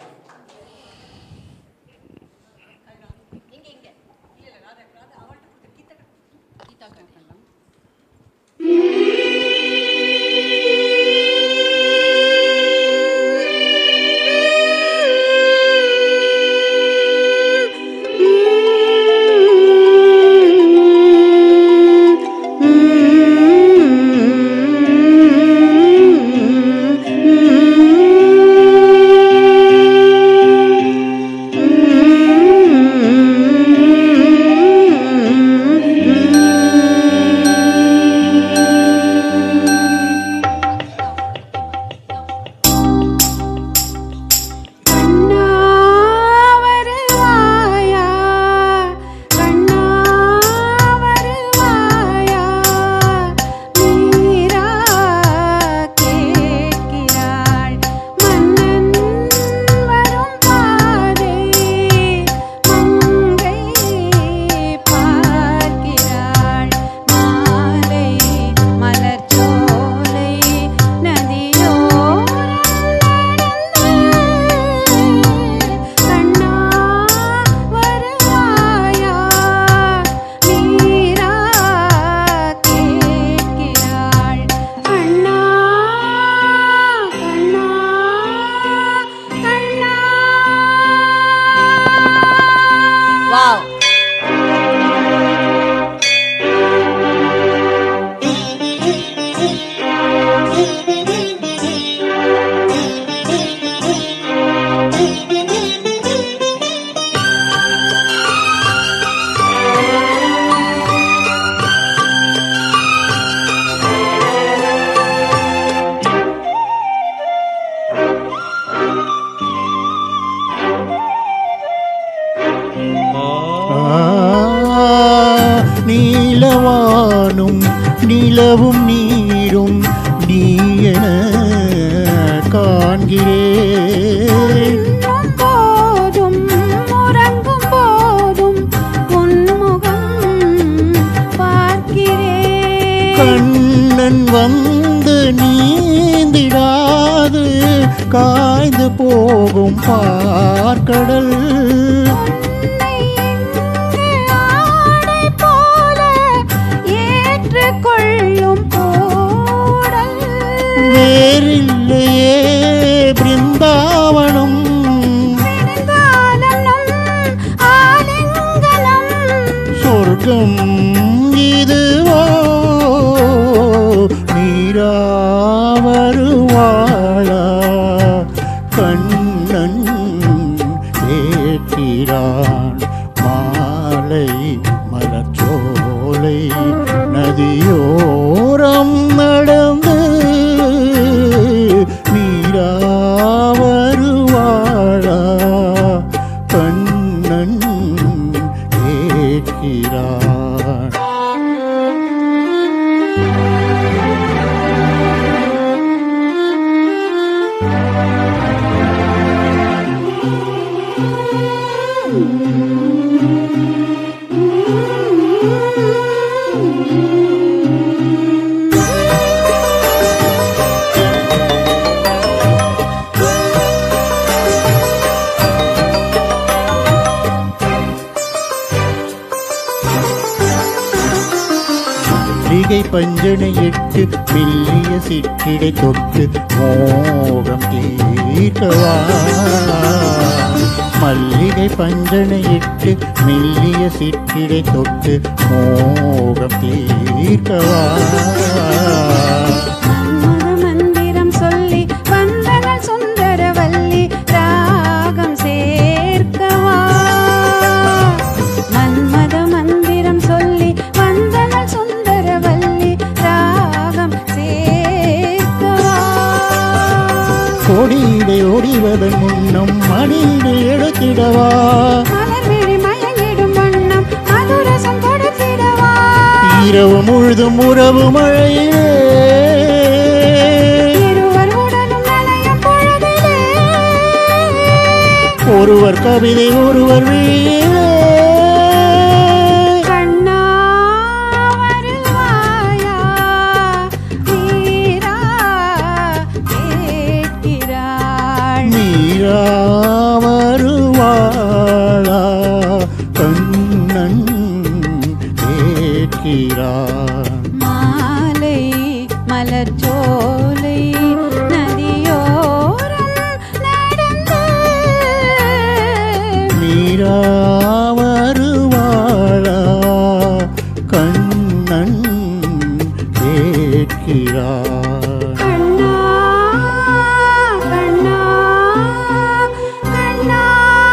கண்ணா வருவாயா கண்ணா வருவாயா மீரா கேட்கிறாள் மன்னன் வரும் பாதை மங்கை பார்க்கிறாள் மாலை மலர்ச்சோலை நதியோரம் கண்ணா வருவாயா மீரா கேட்கிறாள் கண்ணா கண்ணா கண்ணா வாவ் நீலவானும் நிலவும் நீரும் நீ என காண்கிறேன் உண்ணும் போதும் உறங்கும் போதும் உன்முகம் பார்க்கிறேன் கண்ணன் வந்து நீந்திடாது காய்ந்து போகும் பார்க்கடல் உன்னை இங்கு ஆடை போல ஏற்றுக்கொள்ளும் போடல் வேறில்லையே பிருந்தாவனம் விழுந்தாலும் நம் ஆலிங்கனம் சொர்க்கம் இதுவோ மீரா வருவாளா கண்ணன் ஏற்கிறான் மாலை மலர்ச்சோலை நதியோரம் நடந்து மீரா மல்லிகை பஞ்சனை இட்டு மெல்லிய சிற்றிடை தொட்டு மோகம் தீர்க்கவா மல்லிகை பஞ்சனை இட்டு மெல்லிய சிற்றிடை தொட்டு மோகம் தீர்க்கவா மந்திரம் சொல்லி வந்தனள் சுந்தரவல்லி ராகம் சேர்க்கவா மன்மத மந்திரம் சொல்லி வந்தனள் சுந்தரவல்லி ராகம் சேர்க்கவா கோடியிடை ஓடிவதன் முன்னம் மடியிடை எடுத்திடவா மலர் விழி மயங்கிடும் வண்ணம் மதுரசம் கொடுத்திடவா இரவு முழுதும் உறவு மழையிலே இருவர் உடலும் நனையும் பொழுதிலே ஒருவர் கவிதை ஒருவர் விழியிலே கண்ணா வருவாயா வீரா கேட்கிறாள் மீரா வருவாளா கண்ணன் கேட்கிறான் மாலை மலர் சோலை நதியோரம் நடந்து மீரா வருவாளா கண்ணன் கேட்கிறான் கண்ணா கண்ணா கண்ணா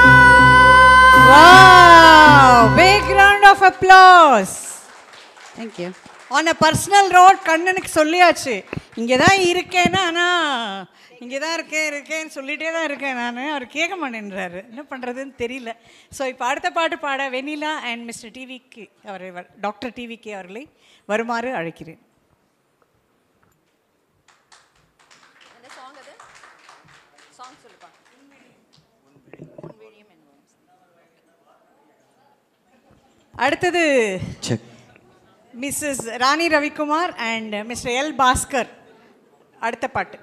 Wow! Big round of applause. Thank you on a personal road கண்ணனுக்கு சொல்லியாச்சு இங்கே தான் இருக்கேன்னு ஆனால் இங்கே தான் இருக்கேன் இருக்கேன்னு சொல்லிட்டே தான் இருக்கேன் நான் அவர் கேட்க மாட்டேன்றாரு என்ன பண்ணுறதுன்னு தெரியல ஸோ இப்போ அடுத்த பாட்டு பாட வெனிலா அண்ட் மிஸ்டர் டிவிக்கு அவரை வ- டாக்டர் டிவிக்கு அவர்களை வருமாறு அழைக்கிறேன் அந்த சாங் அது சாங் சொல்லுப்பா அடுத்தது check Mrs Rani Ravikumar and mister L Bhaskar அடுத்த பாட்டு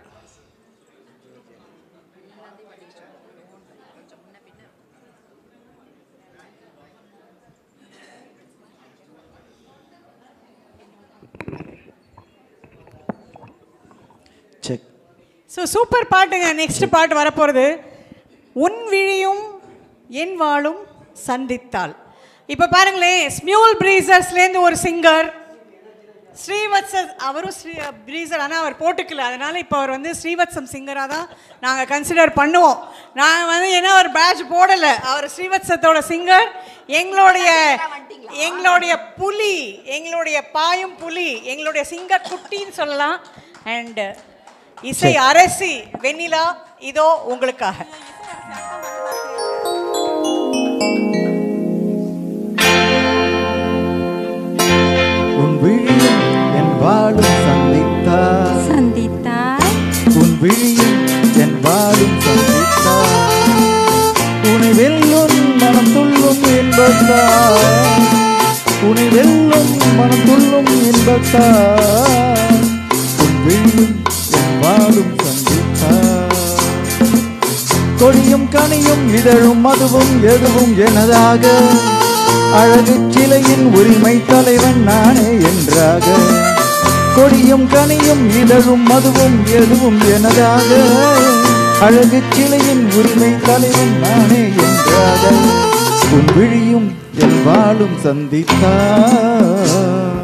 செக் ஸோ சூப்பர் பாட்டுங்க நெக்ஸ்ட் பாட்டு வரப்போகிறது உன் விழியும் என் வாழும் சந்தித்தாள் இப்போ பாருங்களேன் ஸ்மியூல் பிரீசர்ஸ்லேருந்து ஒரு சிங்கர் ஸ்ரீவத்ச அவரும் ஸ்ரீ பிரீசர் ஆனால் அவர் போட்டுக்கல அதனால் இப்போ அவர் வந்து ஸ்ரீவத்சம் சிங்கராக தான் நாங்கள் கன்சிடர் பண்ணுவோம் நாங்கள் வந்து ஏன்னா அவர் பேட்ச் போடலை அவர் ஸ்ரீவத்சத்தோட சிங்கர் எங்களுடைய எங்களுடைய புலி எங்களுடைய பாயும் புலி எங்களுடைய சிங்க குட்டின்னு சொல்லலாம் அண்ட் இசை அரசி வெண்ணிலா இதோ உங்களுக்காக உன் விழியும் என் வாழும் சந்தித்தார் சந்தித்தாய் உன் விழியும் என் வாழும் சந்தித்தார் உனை வெல்லும் மனம் துள்ளும் என்பத்தார் உனை வெல்லும் மனம் துள்ளும் என்பத்தார் உன் விழியும் என் வாழும் சந்தித்தார் கொடியும் கனியும் இதழும் மதுவும் எதுவும் எனதாக அழகு சிலையின் உரிமை தலைவன் நானே என்றாக கொடியும் கனியும் இதழும் மதுவும் எதுவும் எனதாக அழகு சிலையின் உரிமை தலைவன் நானே என்றாக உன் விழியும் என் வாழும் சந்தித்தார்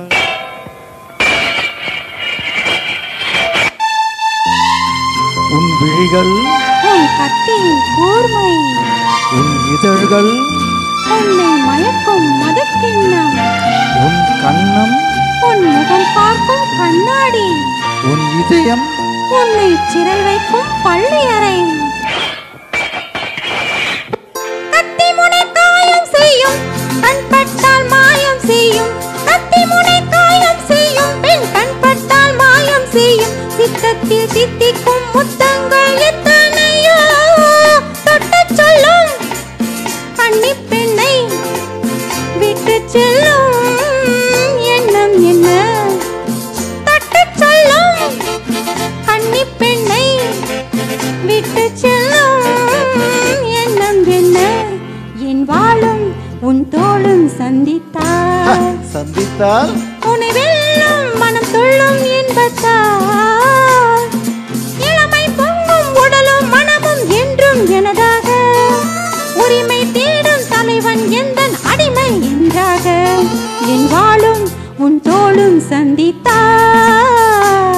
உன் விழிகள் உன் கத்தின் கூர்மை உன் இதழ்கள் உன்னை மயக்கும் மதுக்கிண்ணம் உன் கண்ணம் உன் முகம் பார்க்கும் கண்ணாடி உன் இதயம் உன்னை சிறை வைக்கும் பள்ளி அறை கத்தி முனை காயம் செய்யும் கண் பட்டால் மாயம் செய்யும் கத்தி முனை காயம் செய்யும் பெண் கண் பட்டால் மாயம் செய்யும் சித்தத்தில் தித்திக்கும் முத்தங்கள் எத்தனையோ தொட்டுச் சொல்லும் கன்னி பெண்ணை விட்டு செல்லும் எண்ணம் என்ன தட்டுச் சொல்லும் கன்னி பெண்ணை விட்டு செல்லும் எண்ணம் என்ன என் வாழும் உன் தோளும் சந்தித்தார் சந்தித்தால் உன்னை வெல்லும் இன்பத்தால் இளமை பொங்கும் உடலும் மனமும் என்றும் எனதாக உரிமை தேடும் தலைவன் எந்தன் அடிமை என்றாக என் வாழும் உன் தோளும் சந்தித்தார்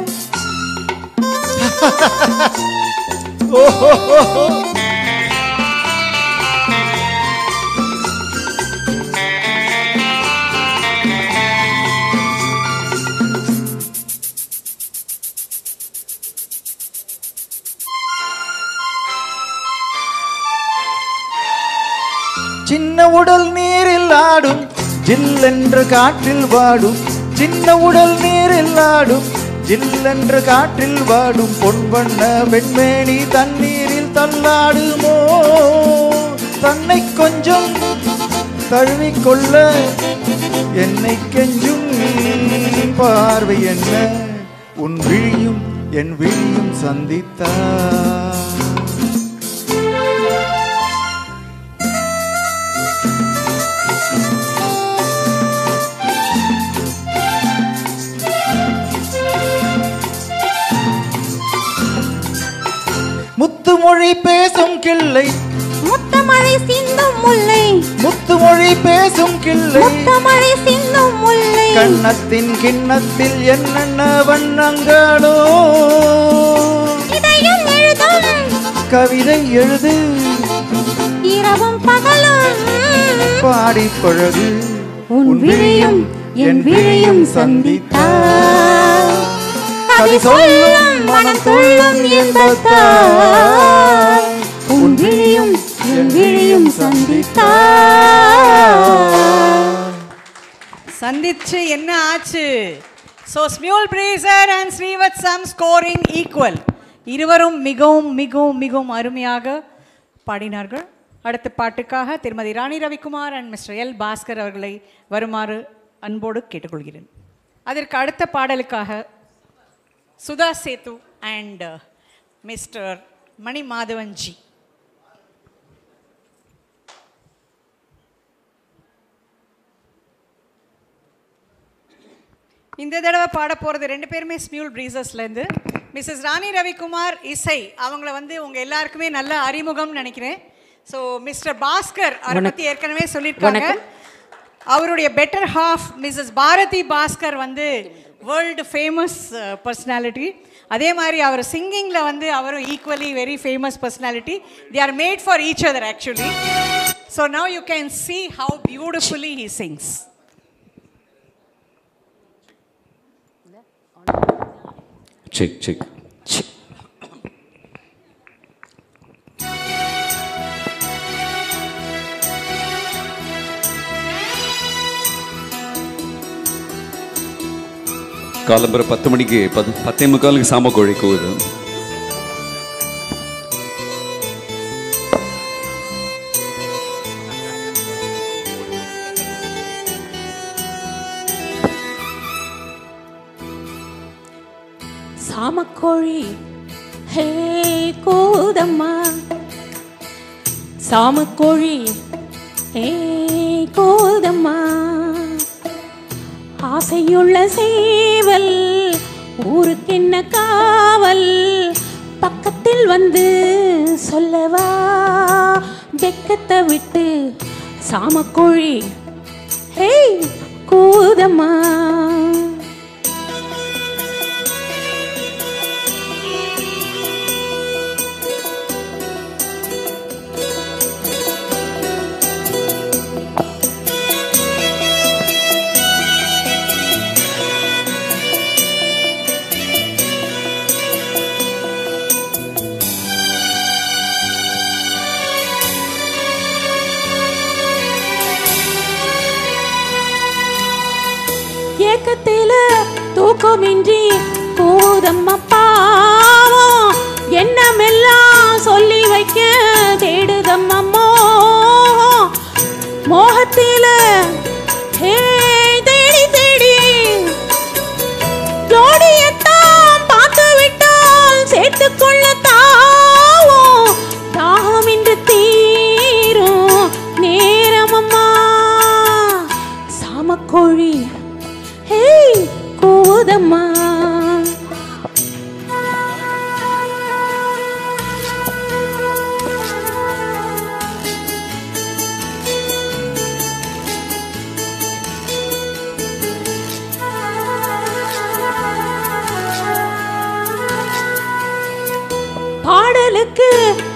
சின்ன உடல் நீரில் ஆடும் ஜில்லென்று காற்றில் வாடும் சின்ன உடல் நீரில் ஆடும் ஜில்லென்று காற்றில் வாடும் பொன் வண்ண வெண்மேனி தண்ணீரில் தள்ளாடுமோ தன்னை கொஞ்சம் தழுவிக்கொள்ள என்னை கெஞ்சும் பார்வை என்ன உன் விழியும் என் விழியும் சந்தித்தார் முத்துமொழி பேசும் கிள்ளை முத்தமழை சிந்தும் முல்லை முத்துமொழி பேசும் கிள்ளை முத்தமழை சிந்தும் முல்லை கண்ணத்தின் கிண்ணத்தில் என்னென்ன வண்ணங்களோ இதயம் எழுதும் கவிதை எழுது இரவும் பகலும் பாடி பழகு உன் விழியும் என் விழியும் சந்தித்தார் கவி சொல்லும் மனம் துள்ளும் இன்பத்தார் உன் விழியும் என் விழியும் சந்தித்தார் சந்திச்சு என்ன ஆச்சு so Smule Breezer and Srivatsam scoring equal இருவரும் மிகவும் மிகவும் மிகவும் அருமையாக பாடினார்கள் அடுத்த பாட்டுக்காக Thirumathi Rani Ravikumar and mister L Bhaskar அவர்களை வருமாறு அன்போடு கேட்டுக்கொள்கிறேன் அதற்கு அடுத்த பாடலுக்காக சுதா சேத்து அண்ட் மிஸ்டர் மணி மாதவன் ஜி இந்த தடவை பாட போகிறது ரெண்டு பேருமே ஸ்மியூல் பிரீசஸ்லேருந்து மிஸ்ஸஸ் ராணி ரவிக்குமார் இசை அவங்கள வந்து உங்கள் எல்லாருக்குமே நல்ல அறிமுகம்னு நினைக்கிறேன் ஸோ மிஸ்டர் பாஸ்கர் அவரை பற்றி ஏற்கனவே சொல்லியிருக்காங்க அவருடைய better half Mrs Bharathi Bhaskar வந்து வேர்ல்டு ஃபேமஸ் பர்சனாலிட்டி அதே மாதிரி அவர் சிங்கிங்கில் வந்து அவரும் equally very famous personality they are made for each other actually so now you can see how beautifully he sings check check காலம்பர பத்து மணிக்கு பத்து பத்தே முக்காலுக்கு சாம கோழி கூவுது சாமக்கோழி ஹே கூதம்மா சாமக்கோழி ஹே கூதம்மா ஆசையுள்ள சேவல் ஊருக்கென்ன காவல் பக்கத்தில் வந்து சொல்லவா வெக்கத்தை விட்டு சாமக்கோழி ஹே கூதம்மா ஏக்கத்தில தூக்கமின்றி போதம்மா பாவம் எண்ணமெல்லாம் சொல்லி வைக்க தேடுதம்மா மோகம் மோகத்தில ஹே தேடி தேடி ஜோடியத்தான் பார்த்து விட்டால் சேர்த்துக்கொள்ள தாவும் தாகம் இன்று தீரும் நேரமம்மா சாமக்கோழி ஹே கூதம்மா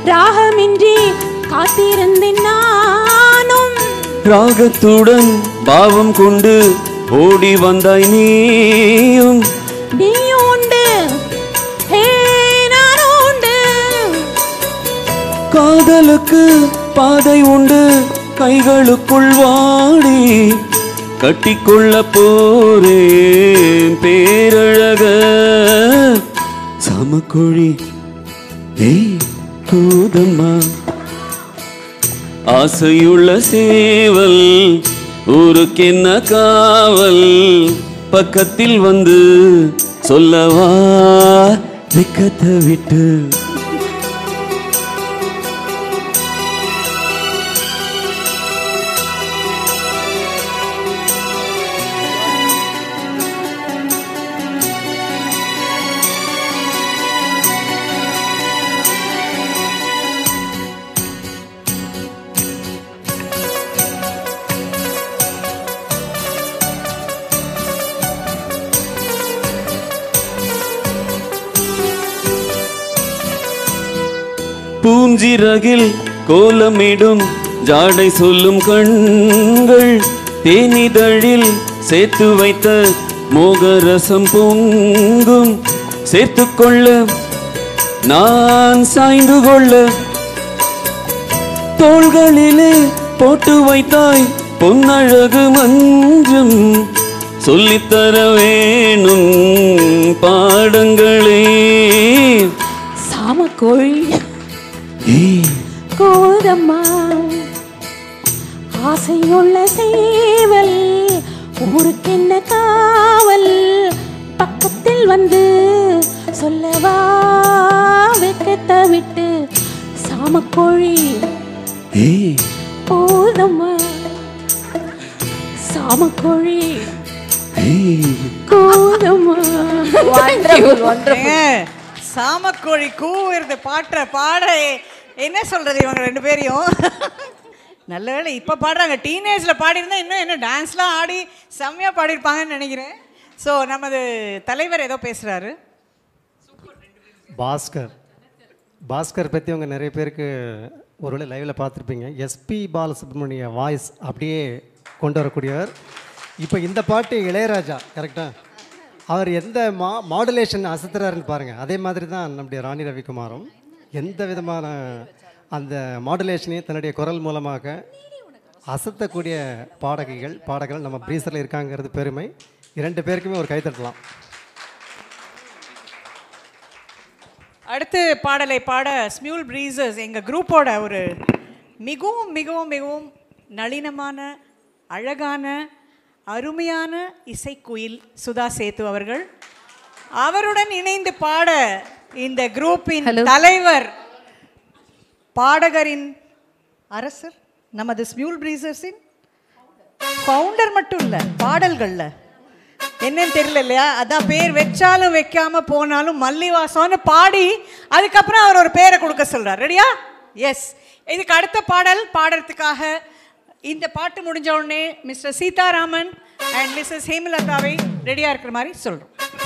ராகமின்றி காத்திருந்தேன் நானும் ராகத்துடன் பாவம் கொண்டு ஓடி வந்தாய் நீயும் நீயும் உண்டு ஹே நானும் உண்டு காதலுக்கு பாதை உண்டு கைகளுக்குள் வாடி கட்டிக்கொள்ள போறேன் பேரழக சமக்கொழி ஏய் கூதம்மா ஆசையுள்ள சேவல் ஊருக்கென்ன காவல் பக்கத்தில் வந்து சொல்லவா வெக்கத்தை விட்டு பூஞ்சிறகில் கோலமிடும் ஜாடை சொல்லும் கண்கள் தேனிதழில் சேர்த்து வைத்த மோகரசம் பொங்கும் சேர்த்து கொள்ள நான் சாய்ந்து கொள்ள தோள்களிலே போட்டு வைத்தாய் பொன்னழகு மஞ்சம் சொல்லித்தர வேணும் பாடங்களே சாமக்கோழி ஏய் கோதம்மா ஆசையுள்ள சேவல் ஊருக்கென்ன காவல் பக்கத்தில் வந்து சொல்லவா வெக்கத்தை விட்டு சாமக்கோழி ஏய் கோதம்மா சாமக்கோழி ஏய் கோதம்மா ஏங்க, சாமக்கோழி கூவுறது பாட்டுற பாட என்ன சொல்றது இவங்க ரெண்டு பேரையும் நல்ல வேளை இப்போ பாடுறாங்க டீனேஜில் பாடியிருந்தா இன்னும் என்ன டான்ஸ்லாம் ஆடி செம்மையாக பாடியிருப்பாங்கன்னு நினைக்கிறேன் ஸோ நமது தலைவர் ஏதோ பேசுகிறாரு பாஸ்கர் பாஸ்கர் பற்றி உங்க நிறைய பேருக்கு ஒருவேளை லைவில் பார்த்துருப்பீங்க எஸ்பி பாலசுப்ரமணிய வாய்ஸ் அப்படியே கொண்டு வரக்கூடியவர் இப்போ இந்த பாட்டு இளையராஜா கரெக்டாக அவர் எந்த மா மாடுலேஷன் அசத்துறாருன்னு பாருங்கள் அதே மாதிரி தான் நம்முடைய ராணி ரவிக்குமாரும் எந்த விதமான அந்த மாடுலேஷனையும் தன்னுடைய குரல் மூலமாக அசத்தக்கூடிய பாடகிகள் பாடகர்கள் நம்ம ப்ரீசரில் இருக்காங்கிறது பெருமை இரண்டு பேருக்குமே ஒரு கைத்தட்டலாம் அடுத்து பாடலை பாட ஸ்மியூல் ப்ரீசர்ஸ் எங்கள் குரூப்போட ஒரு மிகவும் மிகவும் மிகவும் நளினமான அழகான அருமையான இசைக்குயில் சுதா சேத்து அவர்கள் அவருடன் இணைந்து பாட இந்த குரூப்பின் தலைவர் பாடகரின் அரசர் நமது ஸ்மியூல் ப்ரீசர்ஸின் ஃபவுண்டர் மட்டும் இல்லை பாடல்களில் என்னன்னு தெரியல இல்லையா அதான் பேர் வச்சாலும் வைக்காம போனாலும் மல்லிவாசம்னு பாடி அதுக்கப்புறம் அவர் ஒரு பேரை கொடுக்க சொல்றார் ரெடியா எஸ் இதுக்கு அடுத்த பாடல் பாடுறதுக்காக இந்த பாட்டு முடிஞ்ச உடனே மிஸ்டர் சீதாராமன் அண்ட் மிஸ்ஸஸ் ஹேமலதாவை ரெடியா இருக்கிற மாதிரி சொல்றோம்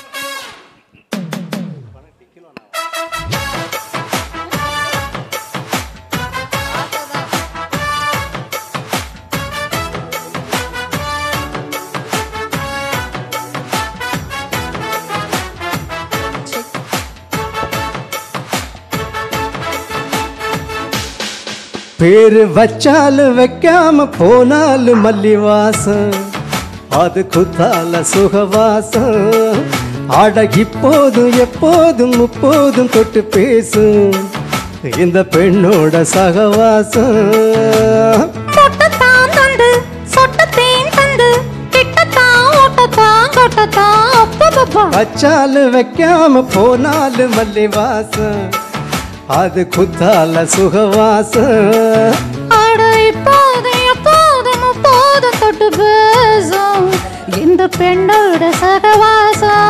பேரு வச்சாலும் வைக்காம போனாலும் மல்லி வாசம் அது குத்தால சுகவாசம் ஆட இப்போதும் எப்போதும் முப்போதும் தொட்டு பேசும் இந்த பெண்ணோட சகவாசம் சொட்டத்தான் தந்து சொட்டத்தேன் தந்து கிட்டத்தான் ஓட்டத்தான் கொட்டத்தான் அப்பப்பப்பா வச்சாலும் வைக்காம போனாலும் மல்லி வாசம் அது குத்தால சுகவாசம் ஆட இப்போது எப்போது முப்போது தொட்டு பேசும் இந்த பெண்ணோட சகவாசம்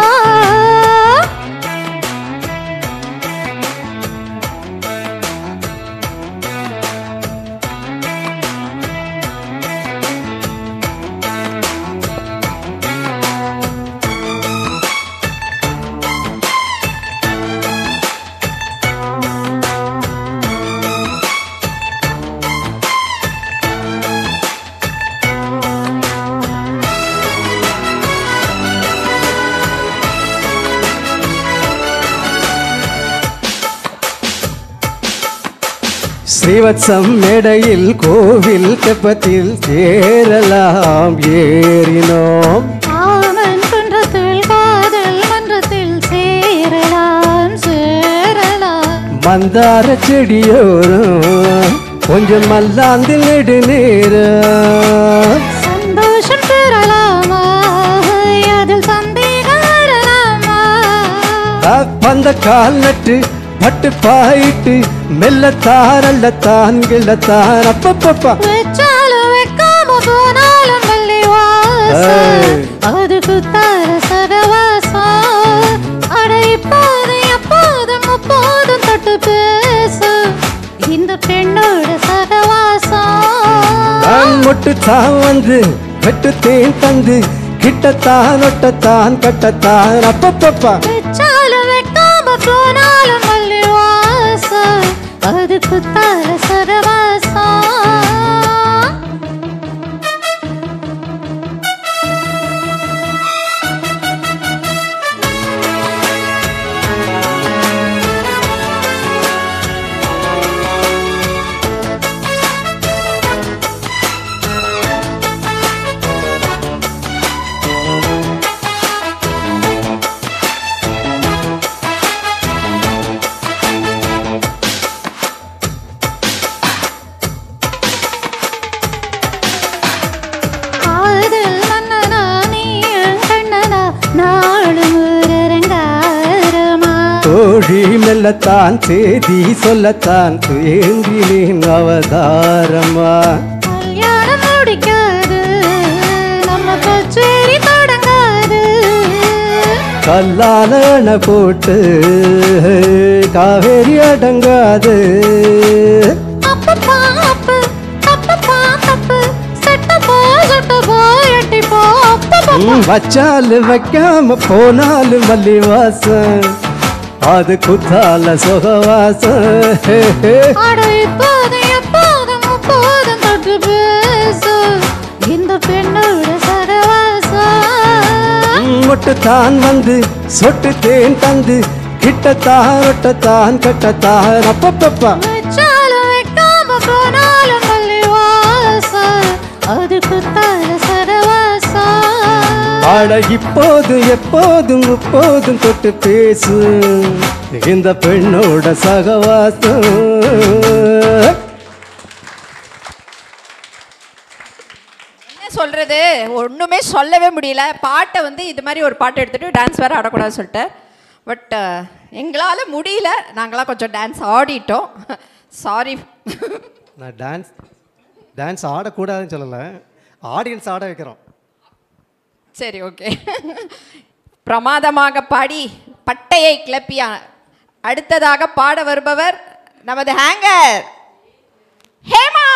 ஸ்ரீவத்சம் மேடையில் கோவில் தெப்பத்தில் சேரலாம் ஏறினோம் ஆமன் குன்றத்தில் காதல் மன்றத்தில் சேரலாம் சேரலாம் மந்தார செடியோரம் கொஞ்சம் மல்லாந்து நெடுநேரம் சந்தோஷம் பெறலாமா அதில் சந்தேகம் வரலாமா பந்த கால் நட்டு பட்டு பாயிட்டு மெல்லத்தான் அல்லத்தான் கிள்ளத்தான் அப்பப்பப்பா வச்சாலும் வைக்காம போனாலும் மல்லி வாசம் ஏய். அது குத்தார சகவாசம் அட இப்போது எப்போதும் முப்போதும் தொட்டு பேசு இந்த பெண்ணோட சகவாசம் நான் மொட்டு தான் வந்து வெட்டு தேன் தந்து கிட்டத்தான் ஒட்டத்தான் கட்டத்தான் அப்பப்பப்பா வச்சாலும் வைக்காம போனாலும் மல்லி வாசம் அது குத்தார சகவாசம் காதல் மன்னனா நீ என் கண்ணனா நாளும் ஒரு ரங்காரமா தோழி மெல்லத்தான் செய்தி சொல்லத்தான் ஏங்கினேன் அவதாரமா கல்யாணம் முடிக்காது நம்ம கச்சேரி தொடங்காது கல்லால அணை போட்டு காவேரி அடங்காது அப்பப்பா அப்பு தப்பப்பா தப்பு செட்டப்பா சொட்டப்பா எட்டிப்பா அப்பப்பா ம், வச்சாலு வைக்காம போனாலு மல்லி வாசம் அது குத்தால சுகவாசம் ஹே, ஹே. அட இப்போது எப்போதும் முப்போதும் தொட்டு பேசு இந்த பெண்ணோட சரவாசம் ம், மொட்டுத்தான் வந்து சொட்டு தேன் தந்து கிட்டத்தான் ஒட்டத்தான் கட்டத்தான் அப்பப்பப்பா வச்சாலும் வைக்காம போனாலும் மல்லி வாசம் அது குத்தால சரவாசம் ஆட இப்போதும் எப்போதும் முப்போதும் தொட்டு பேசு இந்த பெண்ணோட சகவாசம் என்ன சொல்றது ஒண்ணுமே சொல்லவே முடியல பாட்டை வந்து இது மாதிரி ஒரு பாட்டு எடுத்துட்டு டான்ஸ் வேற ஆடக்கூடாதுன்னு சொல்லிட்டு பட் எங்களால முடியல நாங்களாம் கொஞ்சம் டான்ஸ் ஆடிட்டோம் சாரி நான் டான்ஸ் டான்ஸ் ஆடக்கூடாதுன்னு சொல்லலை ஆடியன்ஸ் ஆட வைக்கிறோம் சரி ஓகே பிரமாதமாக பாடி பட்டையை கிளப்பிய அடுத்ததாக பாட வருபவர் நமது ஹேங்கர் Hema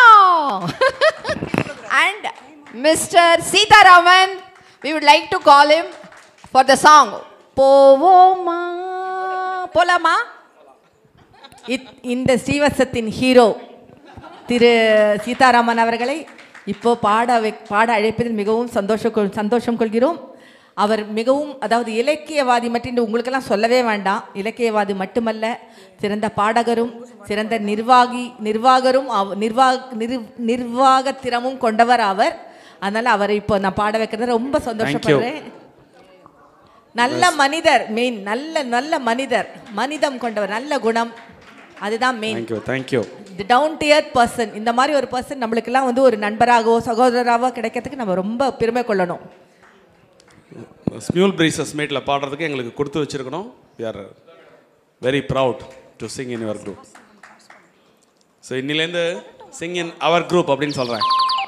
and mister Seetharaman we would like to call him for the song போவோமா போலாமா இத்- இந்த ஸ்ரீவத்சத்தின் ஹீரோ திரு சீதாராமன் அவர்களை இப்போ பாட வை- பாட அழைப்பதில் மிகவும் சந்தோஷம் கொள்- சந்தோஷம் கொள்கிறோம் அவர் மிகவும் அதாவது இலக்கியவாதி மட்டும் உங்களுக்கெல்லாம் சொல்லவே வேண்டாம் இலக்கியவாதி மட்டுமல்ல சிறந்த பாடகரும் சிறந்த நிர்வாகி நிர்வாகரும் அவ- நிர்வாக நிர் நிர்வாக திறமும் கொண்டவர் அவர் அதனால் அவரை இப்போ நான் பாட வைக்கிறது ரொம்ப சந்தோஷப்படுறேன் நல்ல மனிதர் மெயின் நல்ல நல்ல மனிதர் மனிதம் கொண்டவர் நல்ல குணம் அதுதான் main thank you thank you the down to earth person இந்த மாதிரி ஒரு பர்சன் நம்மளுக்கெல்லாம் வந்து ஒரு நண்பராகவோ சகோதரராகவோ கிடைக்கிறதுக்கு நம்ம ரொம்ப பெருமை கொள்ளணும் ஸ்மியூல் பிரீசஸ் மீட்டில் பாடுறதுக்கு எங்களுக்கு கொடுத்து வச்சிருக்கணும் we are very proud to sing in your group so இன்னிலேருந்து சிங் இன் அவர் குரூப் அப்படின்னு சொல்கிறேன்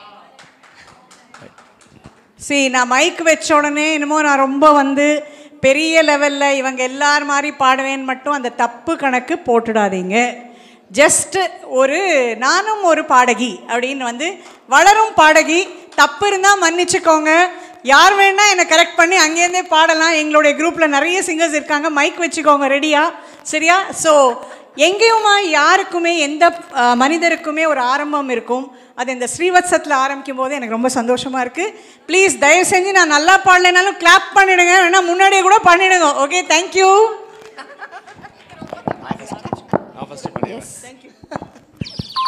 சி நான் மைக் வச்ச உடனே என்னமோ நான் ரொம்ப வந்து பெரிய லெவலில் இவங்க எல்லார் மாதிரி பாடுவேன்னு மட்டும் அந்த தப்பு கணக்கு போட்டுடாதீங்க ஜஸ்ட் ஒரு நானும் ஒரு பாடகி அப்படின்னு வந்து வளரும் பாடகி தப்பு இருந்தால் மன்னிச்சுக்கோங்க யார் வேணா என்னை கரெக்ட் பண்ணி அங்கேருந்தே பாடலாம் எங்களுடைய குரூப்பில் நிறைய சிங்கர்ஸ் இருக்காங்க மைக் வச்சுக்கோங்க ரெடியா சரியா ஸோ எங்கேயுமா யாருக்குமே எந்த அஹ், மனிதருக்குமே ஒரு ஆரம்பம் இருக்கும் அது இந்த ஸ்ரீவத்சத்தில் ஆரம்பிக்கும் போது எனக்கு ரொம்ப சந்தோஷமாக இருக்குது ப்ளீஸ் தயவு செஞ்சு நான் நல்லா பாடலைனாலும் கிளாப் பண்ணிடுங்க வேணா முன்னாடியே கூட பண்ணிடுங்க ஓகே தேங்க்யூ நான் ஃபஸ்ட்டு பண்ணிடுறேன்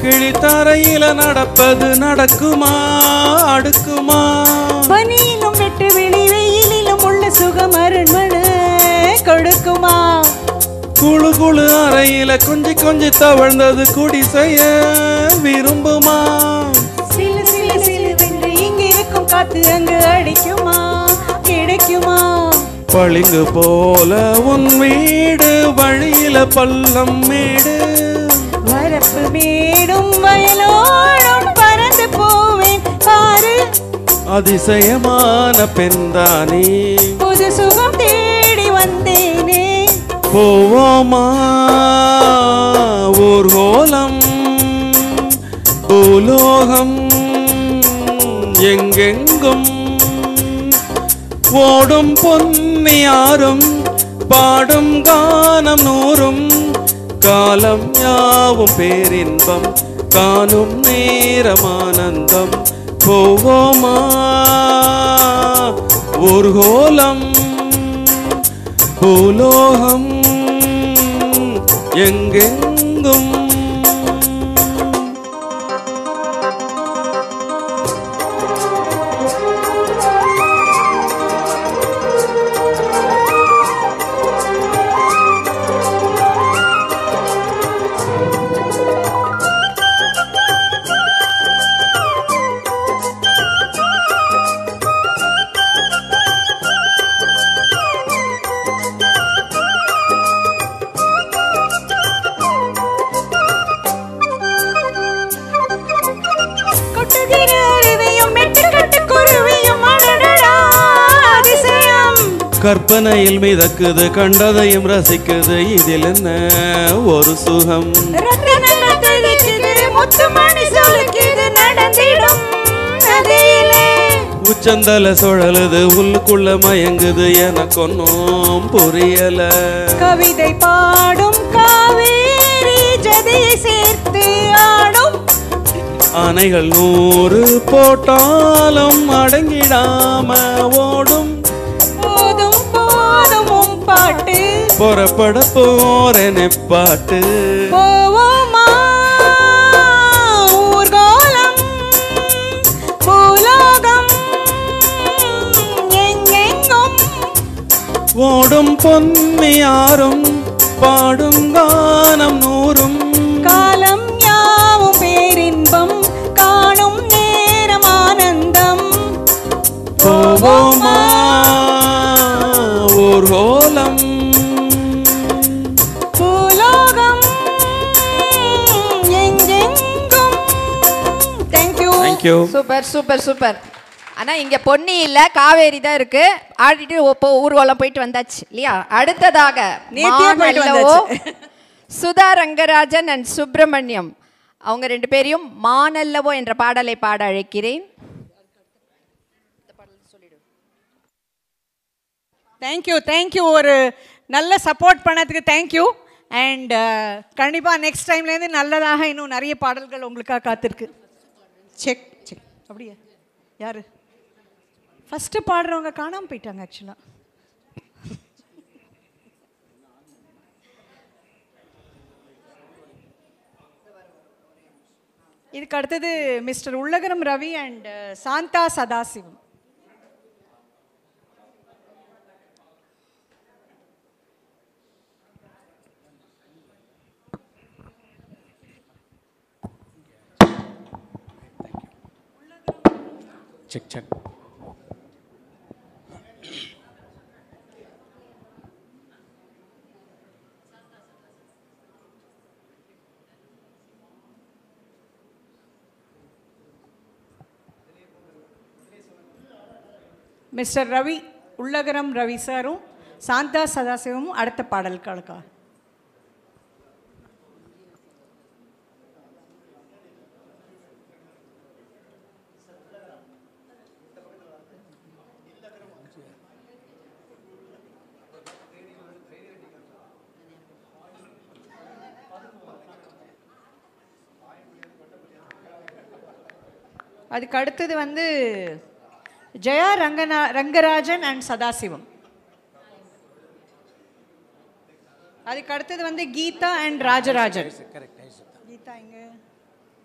கிழித்தரையில நடப்பது நடக்குமா அடுக்குமா பனியிலும் வெட்டு வெளி வெயிலிலும் உள்ள சுகம் அருண்மனை கொடுக்குமா குழு குழு அறையில கொஞ்சி கொஞ்சி தவழ்ந்தது குடிசைய விரும்புமா சிலு சிலு சிலுவென்று இங்க இருக்கும் காத்து அங்கு அடிக்குமா கிடைக்குமா பளிங்கு போல உன் வீடு வழியில பள்ளம் மேடு வரப்பு மேடும் வயலோடும் பறந்து போவேன் பாரு அதிசயமான பெண்தானே புது சுகம் தேடி வந்தேனே போவோமா ஊர்கோலம் பூலோகம் எங்கெங்கும் ஓடும் பொன்னியாரும் பாடும் கானம் நூறும் காலம் யாவும் பேரின்பம் காணும் நேரமானந்தம் போவோமா ஊர்கோலம் பூலோகம் எங்கெங்கும் கொட்டுகிற அருவியும் மெட்டுக்கட்டு குருவியும் அடடடா அதிசயம் கற்பனையில் மிதக்குது கண்டதையும் ரசிக்குது இதில் என்ன ஒரு சுகம் ரத்தனங்கள் தெளிக்குது முத்துமணி சொலுக்குது நடந்திடும் நதியிலே உச்சந்தல சுழலுது உள்ளுக்குள்ள மயங்குது எனக்கு ஒன்றும் புரியல கவிதை பாடும் காவேரி ஜதியை சேர்த்து ஆடும் அணைகள் நூறு போட்டாலும் அடங்கிடாம ஓடும் போதும் போதும் உன் பாட்டு புறப்பட போறேன் பாட்டு போவோமா ஊர்கோலம் பூலோகம் எங்கெங்கும் ஓடும் பொன்னியாரும் பாடும் கானம் நூறும் காலம் யாவும் பேரின்பம் காணும் நேரம் ஆனந்தம் போவோமா ஊர்கோலம் பூலோகம் எங்கெங்கும் thank you thank you super super super ஆனா இங்க பொன்னி இல்ல காவேரி தான் இருக்கு ஆடிட்டு இப்போ ஊர்வலம் போயிட்டு வந்தாச்சு இல்லையா அடுத்ததாக நேத்தியே போயிட்டு மாநல்லவோ, வந்தாச்சு. சுதா ரங்கராஜன் அண்ட் சுப்பிரமணியம் அவங்க ரெண்டு பேரையும் மானல்லவோ என்ற பாடலை பாட அழைக்கிறேன் தேங்க்யூ தேங்க்யூ ஒரு நல்ல சப்போர்ட் பண்ணதுக்கு தேங்க்யூ அண்ட் கண்டிப்பாக நெக்ஸ்ட் டைம்லேருந்து நல்லதாக இன்னும் நிறைய பாடல்கள் உங்களுக்காக காத்திருக்கு செக் செக் அப்படியே யார் ஃபஸ்ட்டு பாடுறவங்க காணாமல் போயிட்டாங்க ஆக்சுவலாக இதுக்கு அடுத்தது mister Ullagaram Ravi and Santha Sadasivam check check mister Ravi Ullagaram Ravi சாரும் சாந்தா சதாசிவமும் அடுத்த பாடல்களுக்கா அதுக்கு அடுத்தது வந்து ஜெயா ரங்கனா ரங்கராஜன் அண்ட் சதாசிவம் அதுக்கு அடுத்தது வந்து கீதா அண்ட் ராஜராஜன் கீதா இங்க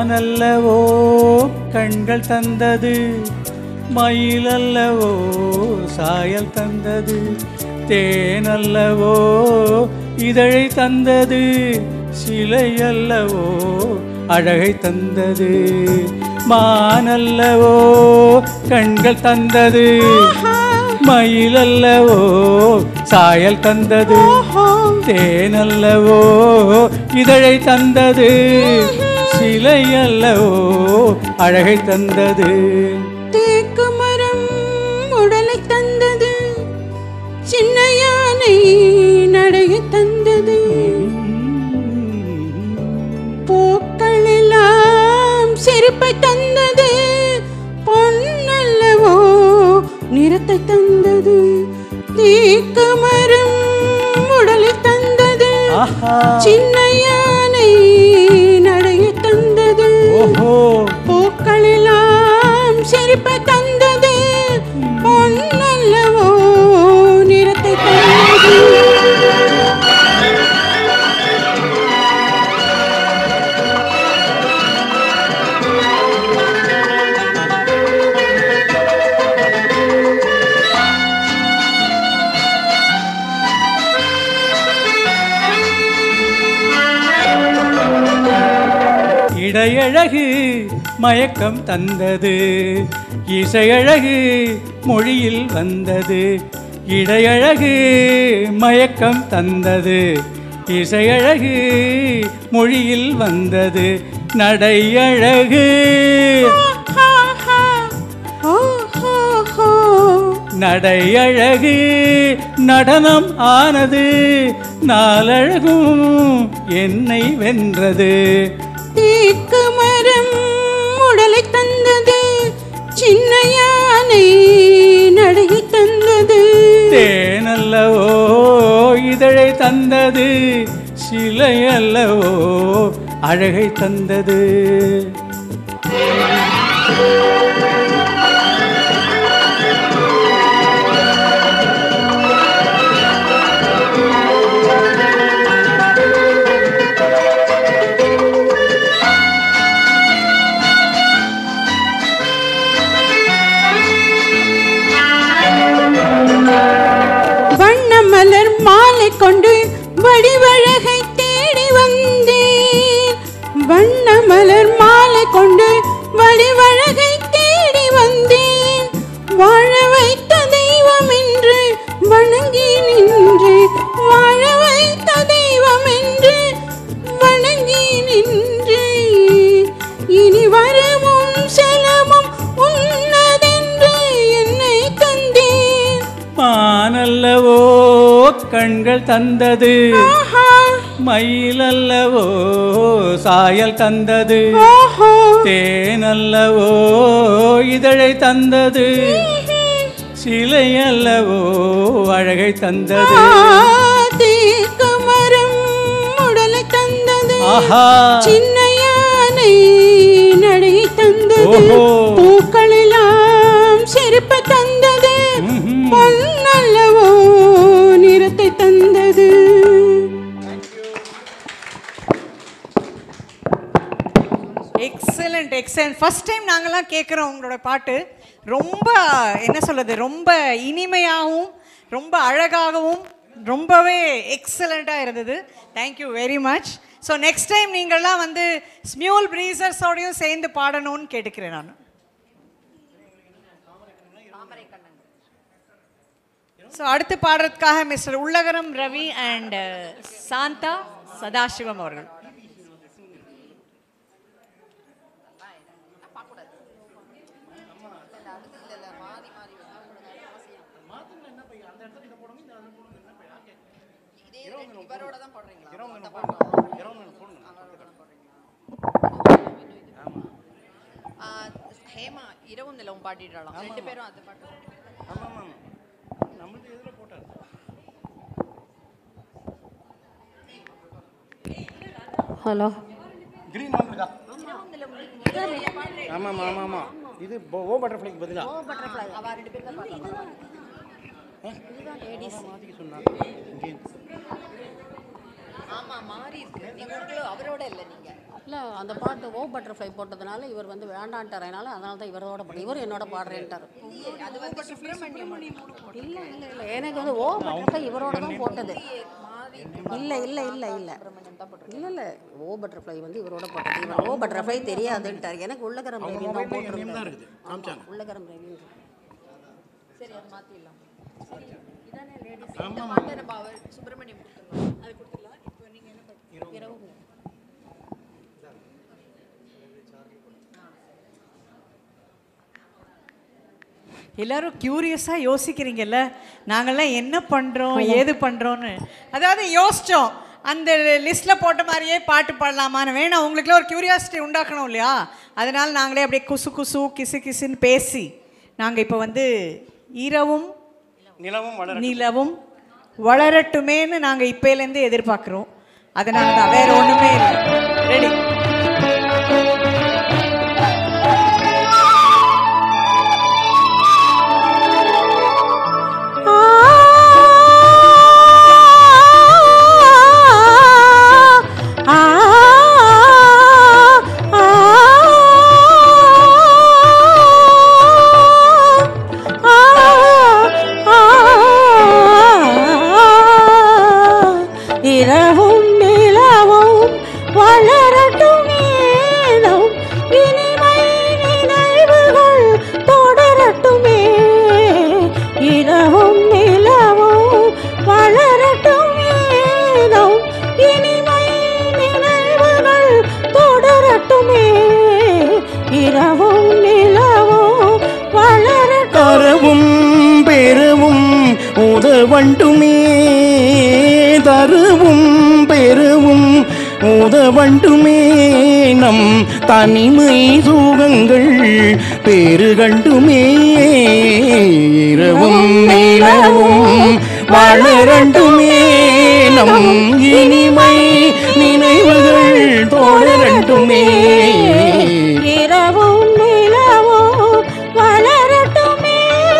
மானல்லவோ கண்கள் தந்தது மயிலல்லவோ சாயல் தந்தது தேனல்லவோ இதழை தந்தது சிலை அல்லவோ அழகை தந்தது மானல்லவோ கண்கள் தந்தது மயிலல்லவோ சாயல் தந்தது தேனல்லவோ இதழை தந்தது சிலை அல்லவோ அழகை தந்தது தேக்கு மரம் உடலை தந்தது சின்ன யானை நடையை தந்தது பூக்கள் எல்லாம் சிரிப்பை தந்தது பொன்னல்லவோ நிறத்தை தந்தது தேக்கு மரம் உடலை தந்தது சின்ன யானை நடையை தந்தது பூக்கள் எல்லாம் சிரிப்பை தந்தது பொன்னல்லவோ நிறத்தை தந்தது இடையழகு மயக்கம் தந்தது இசையழகு மொழியில் வந்தது இடையழகு மயக்கம் தந்தது இசையழகு மொழியில் வந்தது நடையழகு நடையழகு நடனம் ஆனது நாளழகும் என்னை வென்றது தேக்கு மரம் உடலை தந்தது சின்ன யானை நடையை தந்தது தேனல்லவோ இதழை தந்தது சிலை அல்லவோ அழகை தந்தது வண்ண மலர் மாலை கொண்டு வடிவழகை தேடி வந்தேன் வண்ண மலர் மாலை கொண்டு வடிவழகை தேடி வந்தேன் வாழ வைத்த தெய்வம் என்று வணங்கி நின்று வாழ வைத்த தெய்வம் என்று வணங்கி நின்று இனி வரமும் செலவும் உன்னதென்று என்னை தந்தேன் மானல்லவோ கண்கள் தந்தது மயிலல்லவோ சாயல் தந்தது தேனல்லவோ இதழை தந்தது சிலை அல்லவோ அழகை தந்தது தேக்கு மரம் உடலை தந்தது ஆஹா. சின்ன யானை நடை தந்தது ஓஹோ. பூக்கள் எல்லாம் சிரிப்ப தந்தது பொன்னல்லவோ நிறத்தை தந்தது எக்ஸலண்ட் எக்ஸலண்ட் ஃபர்ஸ்ட் டைம் நாங்கெல்லாம் கேட்குறோம் உங்களோட பாட்டு ரொம்ப என்ன சொல்றது ரொம்ப இனிமையாகவும் ரொம்ப அழகாகவும் ரொம்பவே எக்ஸலண்ட்டாக இருந்தது thank you very much so next time நீங்கள்லாம் வந்து ஸ்மியூல் ப்ரீசர்ஸோடையும் சேர்ந்து பாடணும்னு கேட்டுக்கிறேன் நான் ஸோ அடுத்து பாடுறதுக்காக மிஸ்டர் உள்ளகரம் ரவி அண்ட் சாந்தா சதாசிவம் அவர்கள் ஹேமா இரவும் நிலவும் பாடிடலாம் ரெண்டு பேரும் அது பாட்டு ஹலோ கிரீன் வந்துருக்கா ஆமாம் ஆமாம் ஆமாம் இது போ- ஓ பட்டர்ஃப்ளைக்கு பதிலா ஓ பட்டர்ஃப்ளை அவ ரெண்டு பேரும் தான் பாடுறாங்க. இதுதான் லேடிஸ் மாற்றிக்க சொன்னா இங்கே ஆமா மாறி இருக்கு நீங்க அவரோட இல்ல நீங்க இல்லை அந்த பாட்டு ஓ பட்டர்ஃப்ளை போட்டதுனால இவர் வந்து வேண்டான்ட்டாரனால அதனால தான் இவரோட பாடு இவர் என்னோட பாடுறேன்ட்டார் இல்லை இல்லை இல்லை எனக்கு வந்து ஓ பட்டர்ஃப்ளை இவரோட தான் போட்டது இல்லை இல்லை இல்லை இல்லை இல்லை இல்லை ஓ பட்டர்ஃப்ளை வந்து இவரோட போட்டது இவர் ஓ பட்டர்ஃப்ளை தெரியாதுன்ட்டார் எனக்கு உள்ளகரம் அவங்க ரவி தான் mobile name தான் போட்டிருந்தார் இருக்குது. காமிச்சாங்க. உள்ளகரம் ரவி சரி அது மாற்றிடலாம் இதானே லேடிஸ் ஆமா, இந்த ஆமா. பாட்டை நம்ம அவர் சுப்பிரமணியம் கொடுத்துடலாம் அது கொடுத்துடலாம் இப்போ நீங்கள் என்ன பண்ணுறீங்க இரவு எல்லாரும் க்யூரியஸாக யோசிக்கிறீங்கல்ல நாங்கள்லாம் என்ன பண்ணுறோம் ஏது பண்ணுறோன்னு அதாவது யோசித்தோம் அந்த லிஸ்ட்டில் போட்ட மாதிரியே பாட்டு பாடலாமான்னு வேணாம் உங்களுக்குலாம் ஒரு க்யூரியாசிட்டி உண்டாக்கணும் இல்லையா அதனால் நாங்களே அப்படியே குசு குசு கிசு கிசுன்னு பேசி நாங்கள் இப்போ வந்து இரவும் நிலவும் வளர நிலவும் வளரட்டுமேன்னு நாங்கள் இப்போலேருந்து எதிர்பார்க்குறோம் அதனால தான் வேற ஒன்றுமே இல்லை ரெடி இரவும் நிலவும் வளரட்டும் ஏனம் இனிமை நினைவுகள் தொடரட்டுமே இரவும் நிலவும் வளரட்டும் ஏனம் இனிமை நினைவுகள் தொடரட்டுமே இரவும் நிலவும் வளரட்டும் தரவும் பெறவும் உதவண்டுமே தருவும் பெறவும் உதவண்டுமே நம் தனிமை சுகங்கள் பெருகண்டுமே இரவும் நிலவும் வளரண்டுமே நம் இனிமை நினைவுகள் தொடரண்டுமே இரவும் நிலவும் வளரட்டுமே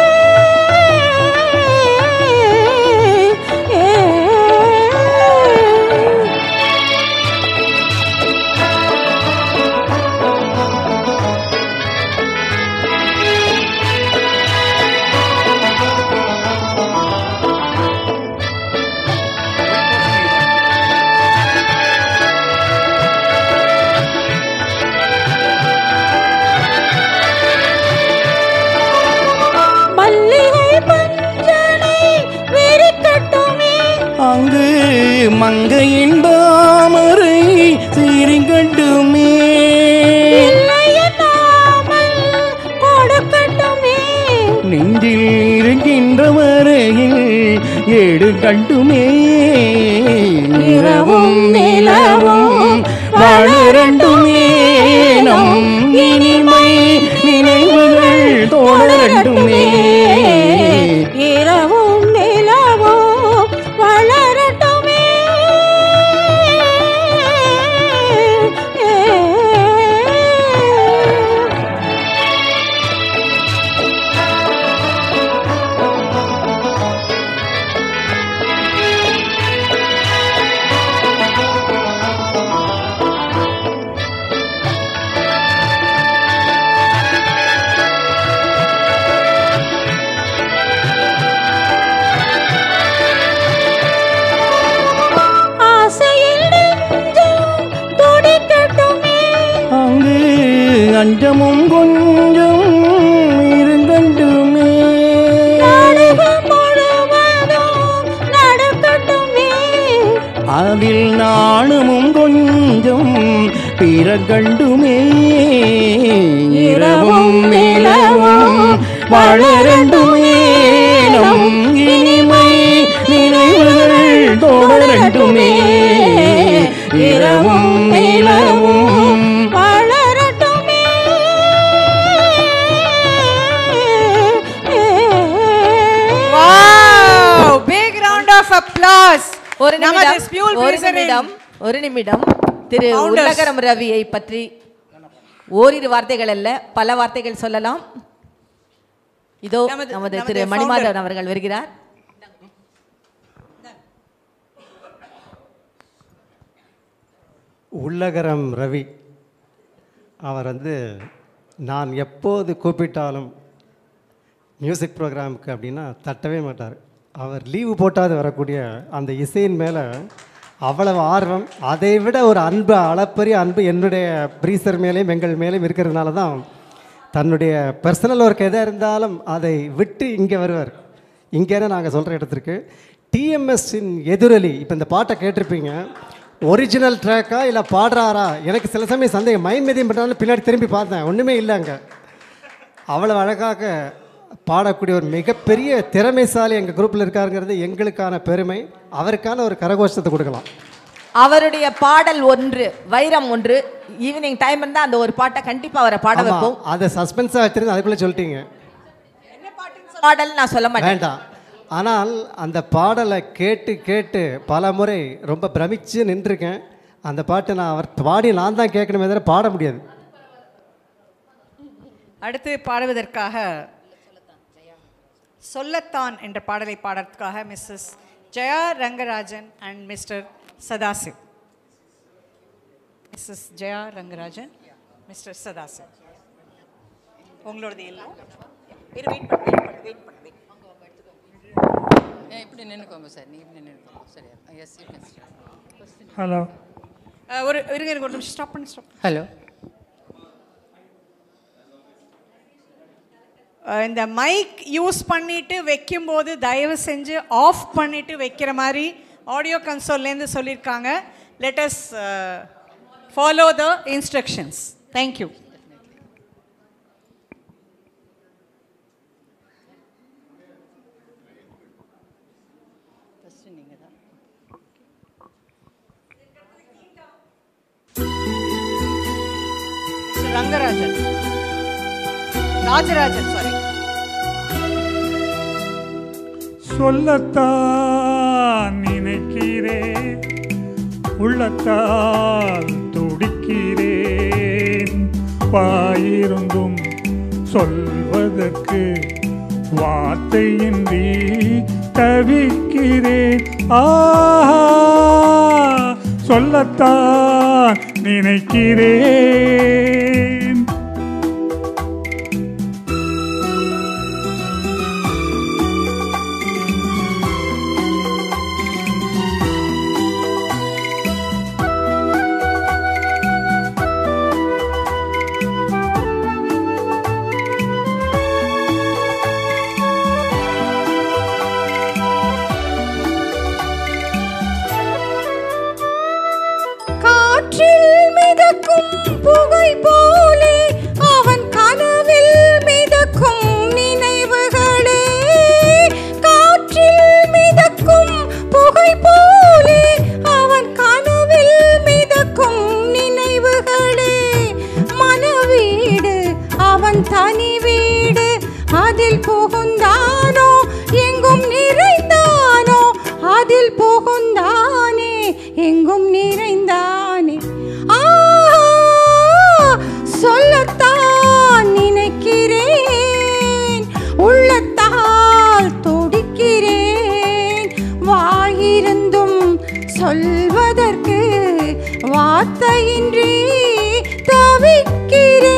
மல்லிகை பஞ்சனை விரிக்கட்டுமே அங்கு மங்கையின் தாமரை சிரிங்கட்டுமே இல்லை என்னாமல் கொடுக்கட்டுமே நெஞ்சில் இருக்கின்ற வரையில் எடுக்கட்டுமே இரவும் நிலவும் வளரண்டுமே நம் இனிமை நினைவுகள் தொடரட்டுமே இரவும் நிலவும் வளரட்டுமே ஆசையில் நெஞ்சம் துடிக்கட்டுமே அங்கு அஞ்சமும் கொஞ்சம் இருங்கட்டுமே நாடகம் முழுவதும் நடக்கட்டுமே அதில் நாணமும் கொஞ்சம் பிறகண்டுமே இரவும் நிலவும் வளரண்டுமே நம் இனிமை நினைவுகள் தொடரட்டுமே இரவும் நிலவும் வளரட்டுமே wow big round of applause ஒரு நிமிடம் ஸ்பியூல் ஒரு நிமிடம் ஒரு நிமிடம் திரு Founders. உள்ளகரம் ரவியை பற்றி ஓரிரு வார்த்தைகள் அல்ல பல வார்த்தைகள் சொல்லலாம் இதோ நமது- நமது நமது திரு founder. மணிமாதவன் அவர்கள் வருகிறார் உள்ளகரம் ரவி அவர் வந்து நான் எப்போது கூப்பிட்டாலும் மியூசிக் ப்ரோக்ராமுக்கு அப்படின்னா தட்டவே மாட்டார் அவர் லீவு போட்டாது வரக்கூடிய அந்த இசையின் மேலே அவ்வளவு ஆர்வம் அதை விட ஒரு அன்பு அளப்பரிய அன்பு என்னுடைய ப்ரீசர் மேலேயும் எங்கள் மேலேயும் இருக்கிறதுனால தான் தன்னுடைய பர்சனல் ஒர்க் எதாக இருந்தாலும் அதை விட்டு இங்கே வருவார் இங்கேன்னு நாங்கள் சொல்கிற இடத்துக்கு டிஎம்எஸ்ஸின் எதிரொலி இப்போ இந்த பாட்டை கேட்டிருப்பீங்க ஒரிஜினல் ட்ராக்கா இல்லை பாடுறாரா எனக்கு சில சமயம் சந்தேகம் மைண்ட் மதியம் பண்ணாலும் பின்னாடி திரும்பி பார்த்தேன் ஒன்றுமே இல்லை அங்கே அவ்வளவு அழகாக பாடக்கூடிய ஒரு மிகப்பெரிய திறமைசாலி எங்கள் குரூப்பில் இருக்காருங்கிறது எங்களுக்கான பெருமை அவருக்கான ஒரு கரகோஷத்தை கொடுக்கலாம் அவருடைய பாடல் ஒன்று வைரம் ஒன்று ஈவினிங் டைம் இருந்தால் அந்த ஒரு பாட்டை கண்டிப்பாக அவரை பாட ஆமா, வைப்போம் அதை சஸ்பென்ஸாக வச்சிருந்து அதுக்குள்ளே சொல்லிட்டீங்க பாடல் நான் சொல்ல மாட்டேன் வேண்டாம் ஆனால் அந்த பாடலை கேட்டு கேட்டு பல முறை ரொம்ப பிரமிச்சு நின்றுருக்கேன் அந்த பாட்டு நான் அவர் பாடி நான் தான் கேட்கணுமே தவிர பாட முடியாது அடுத்து பாடுவதற்காக சொல்லத்தான் என்ற பாடலை பாடுறதுக்காக Mrs Jaya Rangarajan and mister Sadasiv Mrs Jaya Rangarajan mister Sadasiv உங்களோடது இல்லை இரு வெயிட் பண்ணு வெயிட் பண்ணு வெயிட் பண்ணு வெயிட் இப்படி நின்றுக்கோங்க சார் நீங்கள் இப்படி நின்றுக்கோங்க சரியா எஸ் யூ கேன் ஹலோ ஒரு இருங்க இருங்க ஒரு நிமிஷம் ஸ்டாப் பண்ணி ஸ்டாப் ஹலோ இந்த மைக் யூஸ் பண்ணிட்டு வைக்கும்போது தயவு செஞ்சு ஆஃப் பண்ணிட்டு வைக்கிற மாதிரி ஆடியோ கன்சோல்லேருந்து சொல்லியிருக்காங்க let us follow the instructions thank you first நீங்கள் தான் ரங்கராஜன் ராஜராஜன் சாரி சொல்லத்தான் நினைக்கிறேன் உள்ளத்தால் துடிக்கிறேன் வாயிருந்தும் சொல்வதற்கு வார்த்தையின்றி தவிக்கிறேன் ஆஹா சொல்லத்தான் நினைக்கிறேன் காற்றில் மிதக்கும் புகை போலே அவன் கனவில் மிதக்கும் நினைவுகளே காற்றில் மிதக்கும் புகை போலே அவன் கனவில் மிதக்கும் நினைவுகளே மனவீடு அவன் தனி வீடு அதில் புகுந்தானோ எங்கும் நிறைந்தானோ அதில் புகுந்தானே எங்கும் நிறைந்தானே ஆ சொல்லத்தான் நினைக்கிறேன் உள்ளத்தால் துடிக்கிறேன் வாயிருந்தும் சொல்வதற்கு வார்த்தையின்றி தவிக்கிறேன்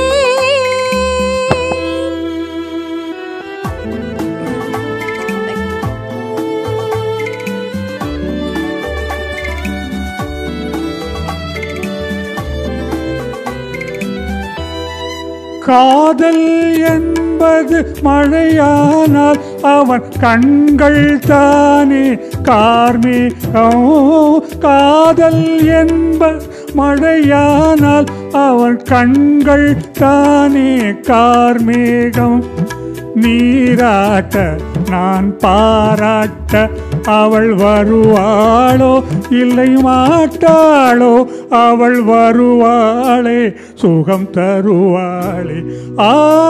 காதல் என்பது மழையானால் அவன் கண்கள் தானே கார்மேகம் காதல் என்பது மழையானால் அவன் கண்கள் தானே கார்மேகம் நீராட்ட நான் பாராட்ட அவள் வருவாளோ இல்லை மாட்டாளோ அவள் வருவாளே சுகம் தருவாளே ஆ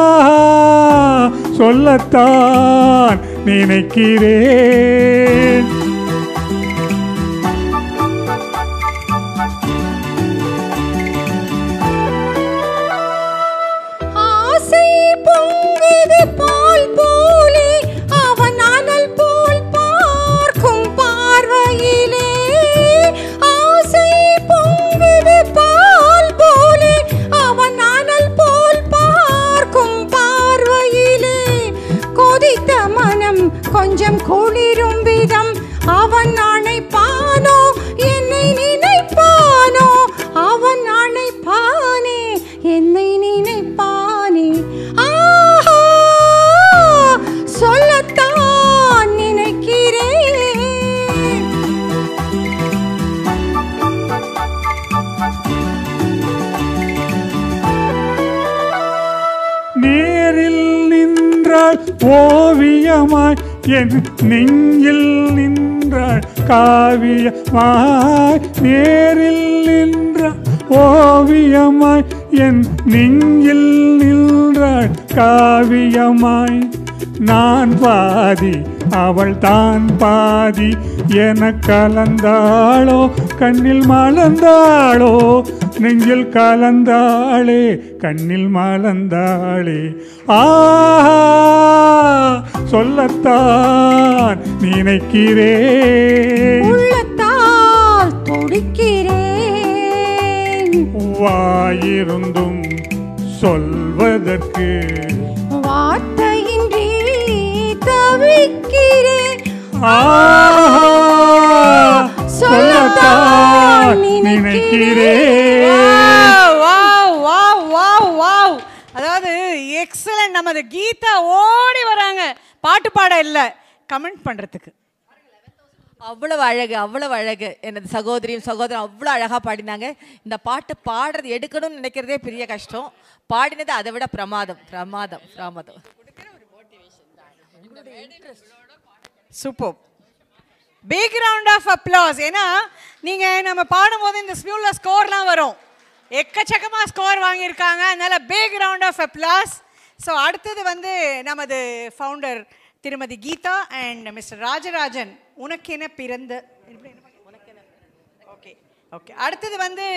சொல்லத்தான் நினைக்கிறேன் ஆசை பொங்குது பால் போலே அவன் அனல் போல் பார்க்கும் பார்வையிலே ஆசை பொங்குது பால் உள்ளம் கொஞ்சம் குளிரும் விதம் அவன் அணைப்பானோ என்னை நினைப்பானோ அவன் அணைப்பானே என்னை நினைப்பானே ஆஹா சொல்லத்தான் நினைக்கிறேன் நேரில் நின்றாள் ஓவியமாய் என் நெஞ்சில் நின்றாள் காவியமாய் நேரில் நின்றாள் ஓவியமாய் என் நெஞ்சில் நின்றாள் காவியமாய் நான் பாதி அவள் தான் பாதி என கலந்தாளோ கண்ணில் மலர்ந்தாளோ நெஞ்சில் கலந்தாளே கண்ணில் மலர்ந்தாளே ஆஹா சொல்லத்தான் நினைக்கிறேன் உள்ளத்தால் துடிக்கிறேன் வாயிருந்தும் சொல்வதற்கு வார்த்தையின்றி தவிக்கிறேன் ஆஹா சொல்லத்தான் நினைக்கிறேன் வாவ் வாவ் வாவ் வாவ் அதாவது எக்ஸலண்ட் நமது கீதா ஓடி வராங்க பாட்டு பாட இல்ல கமெண்ட் பண்றதுக்கு அவ்வளவு அழகு அவ்வளவு அழகு எனது சகோதரியும் சகோதரன் அவ்வளோ அழகாக பாடினாங்க இந்த பாட்டு பாடுறது எடுக்கணும்னு நினைக்கிறதே பெரிய கஷ்டம் பாடினது அதை விட பிரமாதம் பிரமாதம் பிரமாதம் super big round of applause ஏன்னா நீங்க நம்ம பாடும்போது இந்த ஸ்மியூல ஸ்கோர்லாம் வரும் எக்கச்சக்கமா ஸ்கோர் வாங்கியிருக்காங்க அதனால big round of applause so அடுத்தது வந்து நமது ஃபவுண்டர் திருமதி கீதா அண்ட் மிஸ்டர் ராஜராஜன் உனக்கென பிறந்த ஓகே ஓகே அடுத்தது வந்து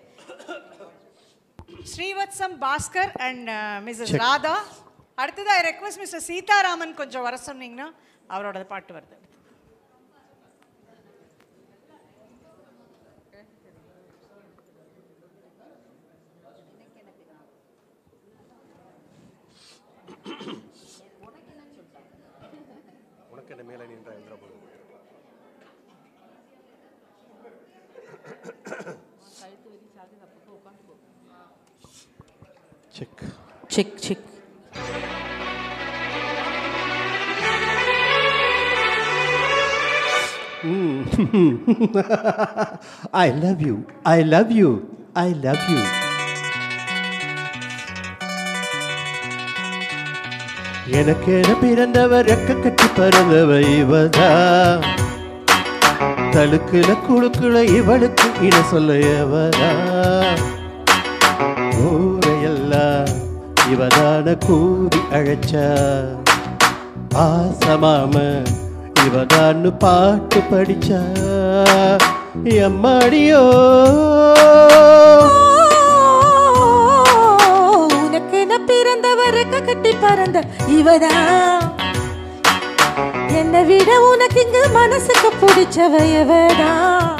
Srivatsam Bhaskar and Mrs Check. Radha அடுத்தது ஐ ரெக்வஸ்ட் மிஸ்டர் சீதாராமன் கொஞ்சம் வர சொன்னீங்கன்னா அவரோட பாட்டு வருது உனக்கு என்ன மேலே நின்ற இந்திரபுரம் Check. Check check I love you. I love you. I love you. எனக்கென பிறந்தவர் ரெக்க கட்டி பறந்தவ இவதா தழுக்குல குழுக்குல இவளுக்கு இட சொல்ல எவதா ஊரையெல்லாம் இவதான கூவி அழைச்சா ஆசமாம இவதான்னு பாட்டு படிச்சா எம்மாடியோ உனக்கென பிறந்தவருக்கு கட்டி பறந்த இவதா என்னை விட உனக்கு இங்கு மனசுக்கு பிடிச்சவ இவதா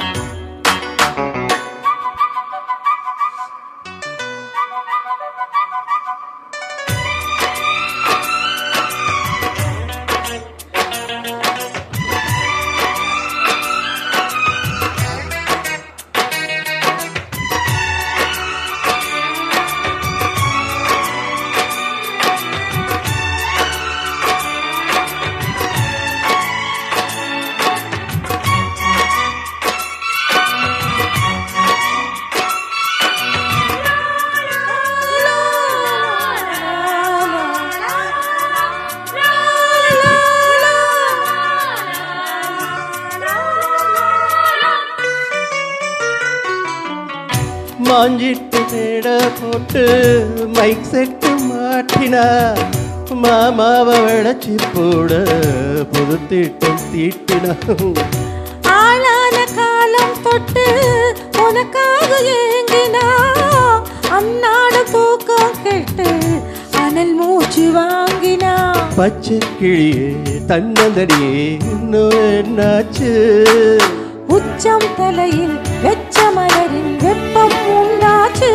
மாஞ்சிட்டு தேட போட்டு மைக் செட்டு மாட்டினா மாமாவை விளைச்சி போட புது திட்டம் தீட்டினா ஆளான காலம் தொட்டு உனக்காக ஏங்கினா அன்னாட தூக்கம் கெட்டு அனல் மூச்சு வாங்கினா பச்சை கிளியே தன்னந்தடியே இன்னும் என்னாச்சு உச்சம் தலையில் வெச்ச மலரில் வெப்பம் உண்டாச்சு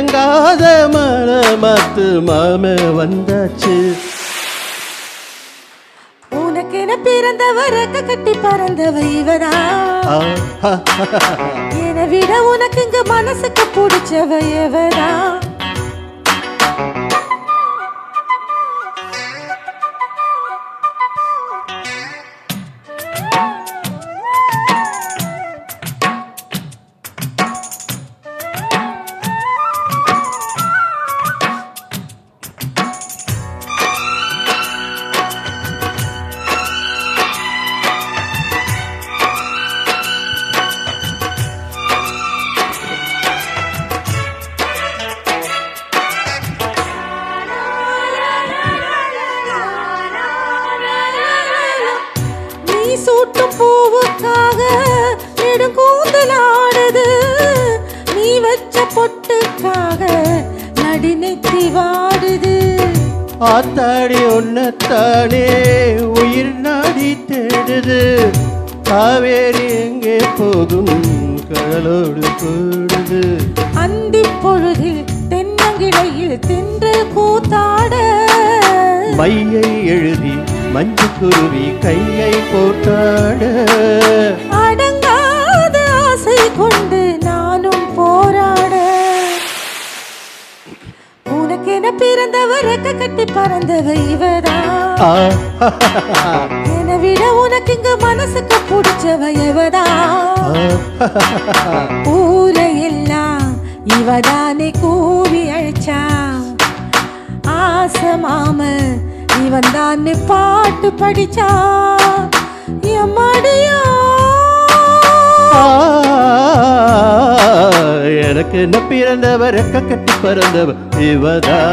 மயங்காத மனமாத்து மாம வந்தாச்சு உனக்கென பிறந்தவர் ரெக்க கட்டி பறந்தவ இவரா என விட உனக்கு இங்க மனசுக்கு பிடிச்சவ எவரா நீ சூட்டும் பூவுக்காக நெடுங்கூந்தல் ஆடுது நீ வச்ச பொட்டுக்காக நடிநெத்தி வாடுது ஆத்தாடி ஒன்னத்தானே உயிர் நாடி தேடுது காவேரி எங்கே போகும் கடலோடு கூடுது அந்தி பொழுதில் தென்னங்கிடையில் தென்றல் கூத்தாட மையை எழுதி மஞ்சு குருவி கையை போட்டாட அடங்காத ஆசை கொண்டு நானும் போராட உனக்கென பிறந்தவர் ரெக்க கட்டி பறந்தவ இவரா ஆ, என விட உனக்கு இங்க மனசுக்கு பிடிச்சவ எவரா ஊரையெல்லாம் இவதானே கூவி அழைச்சா ஆசை மாம இவன் தானே பாட்டு படிச்சா எம்மாடியா ஆ, எனக்கு என்ன பிறந்தவர் ரெக்க கட்டி பறந்தவர் இவதா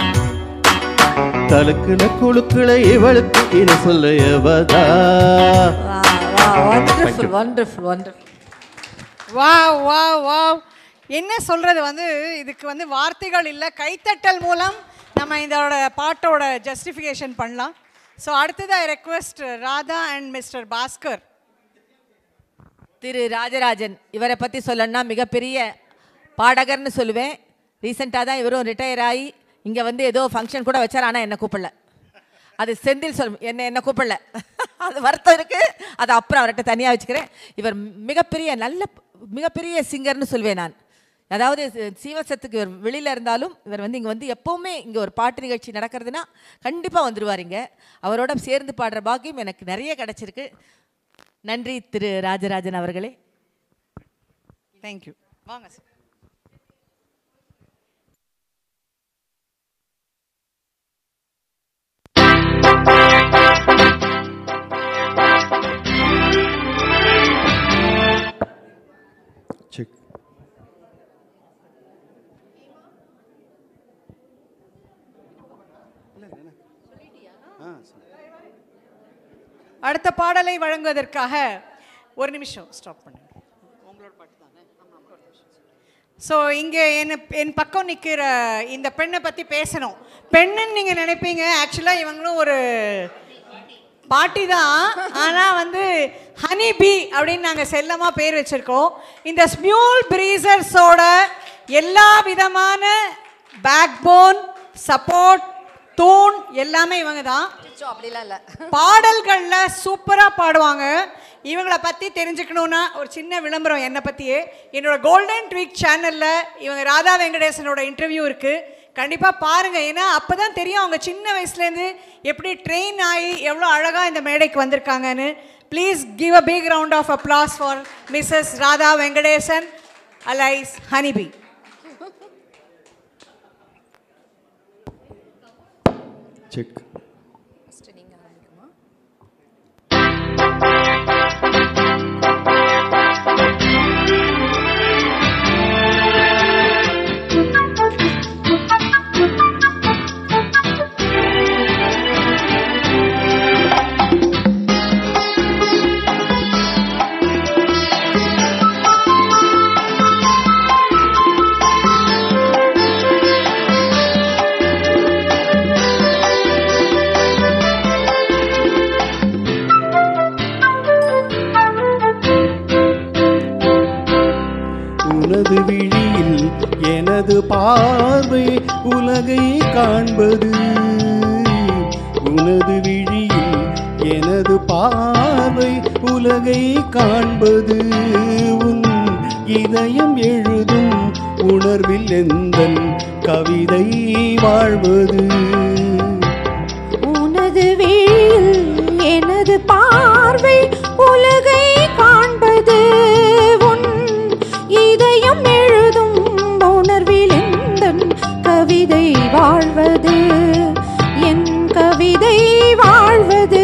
தலுக்குல குழுக்குல இவளுக்கு இன சொல்ல எவதா வண்டர்ஃபுல் வண்டர்ஃபுல் வண்டர்ஃபுல் வா வா வா என்ன சொல்றது வந்து இதுக்கு வந்து வார்த்தைகள் இல்லை கைத்தட்டல் மூலம் நம்ம இதோட பாட்டோட ஜஸ்டிஃபிகேஷன் பண்ணலாம் ஸோ அடுத்தது I request Radha and mister Bhaskar Thiru Rajarajan இவரை பற்றி சொல்லணும்னா மிகப்பெரிய பாடகர்னு சொல்லுவேன் ரீசெண்டாக தான் இவரும் ரிட்டையர் ஆகி இங்கே வந்து ஏதோ ஃபங்க்ஷன் கூட வச்சார் ஆனால் என்னை கூப்பிடல அது செந்தில் சொல் என்ன என்ன கூப்பிடல அது வருத்தம் இருக்குது அது அப்புறம் அவர்கிட்ட தனியாக வச்சுக்கிறேன் இவர் மிகப்பெரிய நல்ல மிகப்பெரிய சிங்கர்னு சொல்வேன் நான் அதாவது சி- சீவசத்துக்கு இவர் வெளியில் இருந்தாலும் இவர் வந்து இங்கே வந்து எப்போவுமே இங்கே ஒரு பாட்டு நிகழ்ச்சி நடக்கிறதுனா கண்டிப்பாக வந்துருவார் இங்க அவரோட சேர்ந்து பாடுற பாக்கியம் எனக்கு நிறைய கிடச்சிருக்கு நன்றி திரு ராஜராஜன் அவர்களே தேங்க்யூ வாங்க சார் செக் அடுத்த பாடலை வழங்குவதற்காக ஒரு நிமிஷம் ஸ்டாப் பண்ணுங்க ஸோ இங்கே என் என் பக்கம் நிற்கிற இந்த பெண்ணை பற்றி பேசணும் பெண்ணுன்னு நீங்கள் நினைப்பீங்க ஆக்சுவலாக இவங்களும் ஒரு பாட்டி தான் ஆனால் வந்து ஹனி பி அப்படின்னு நாங்கள் செல்லமாக பேர் வச்சுருக்கோம் இந்த ஸ்மியூல் பிரீசர்ஸோட எல்லா விதமான பேக் போன் சப்போர்ட் தூண் எல்லாமே இவங்க தான் அப்படிலாம் இல்லை பாடல்களில் சூப்பராக பாடுவாங்க இவங்கள பற்றி தெரிஞ்சுக்கணுன்னா ஒரு சின்ன விளம்பரம் என்னை பற்றியே என்னோட கோல்டன் ட்வீக் சேனலில் இவங்க ராதா வெங்கடேசனோட இன்டர்வியூ இருக்குது கண்டிப்பாக பாருங்கள் ஏன்னா அப்போ தான் தெரியும் அவங்க சின்ன வயசுலேருந்து எப்படி ட்ரெயின் ஆகி எவ்வளோ அழகாக இந்த மேடைக்கு வந்திருக்காங்கன்னு please give a big round of applause for Mrs Radha Venkatesan alias honeybee check உனது விழியில் எனது பார்வை உலகை காண்பது உனது விழியில் எனது பார்வை உலகை காண்பது உன் இதயம் எழுதும் உணர்வில் எந்தன் கவிதை வாழ்வது உனது வீழில் எனது பார்வை உலகை காண்பது உன் இதயம் எழுதும் உணர்வில் எந்தன் கவிதை வாழ்வது என் கவிதை வாழ்வது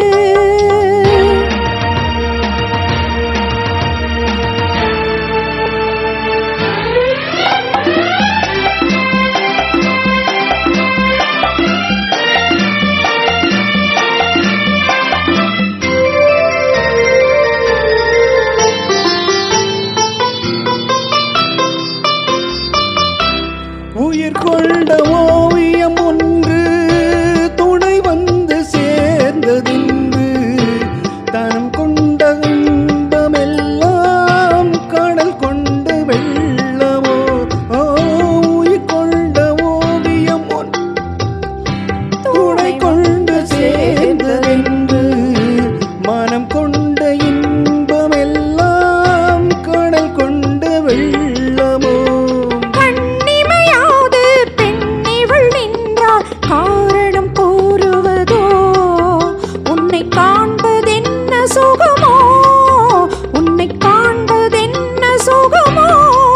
உயிர் கொண்ட ஓவியம் ஒன்று துணை வந்து சேர்ந்ததென்று தனம் கொண்ட இன்பமெல்லாம் கடல் கொண்டு வெள்ளமோ ஓ, உயிர் கொண்ட ஓவியம் ஒன்று துணை கொண்டு சேர்ந்ததென்று மனம் கொண்ட இன்பமெல்லாம் கடல் கொண்ட வெள்ளமோ கண்ணிமையாது பெண்ணிவள் நின்றால் காரணம் கூறுவதோ உன்னை காண்பதென்ன சுகமோ உன்னை காண்பதென்ன சுகமோ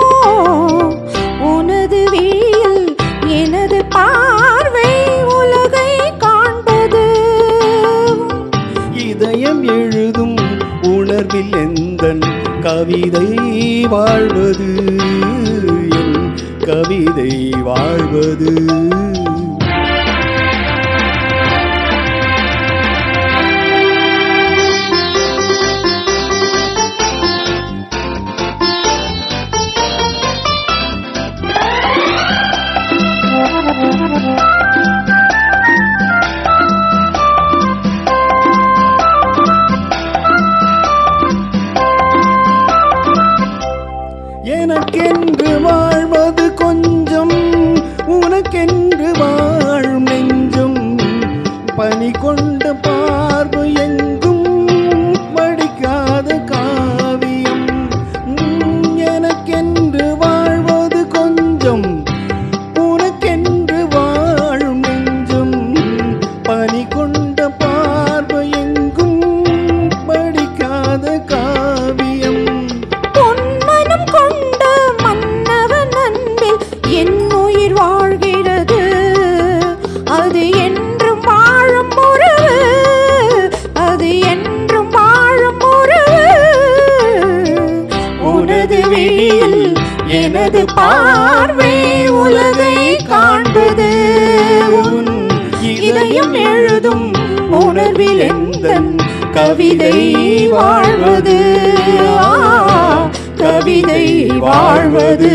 உனது வீழில் எனது பார்வை உலகை காண்பது இதயம் எழுதும் உணர்வில் எந்தன் கவிதை வாழ்வது என் கவிதை வாழ்வது எனக்கென்று வாழ்வது கொஞ்சம் உனக்கென்று வாழும் நெஞ்சம் பனி கொண்ட பார்வை எங்கும் படிக்காத காவியம் உம், எனக்கென்று வாழ்வது கொஞ்சம் உனக்கென்று வாழும் நெஞ்சம் பனி கொண்ட பார்வை எங்கும் படிக்காத காவியம் பொன்மனம் கொண்ட மன்னவன் அன்பில் என் உயிர் வாழ்கிறது அது என்றும் வாழும் உறவு அது என்றும் வாழும் உறவு உனது விழியில் எனது பார்வை உலகை காண்பது உன் இதயம் எழுதும் உணர்வில் எந்தன் கவிதை வாழ்வது ஆ, கவிதை வாழ்வது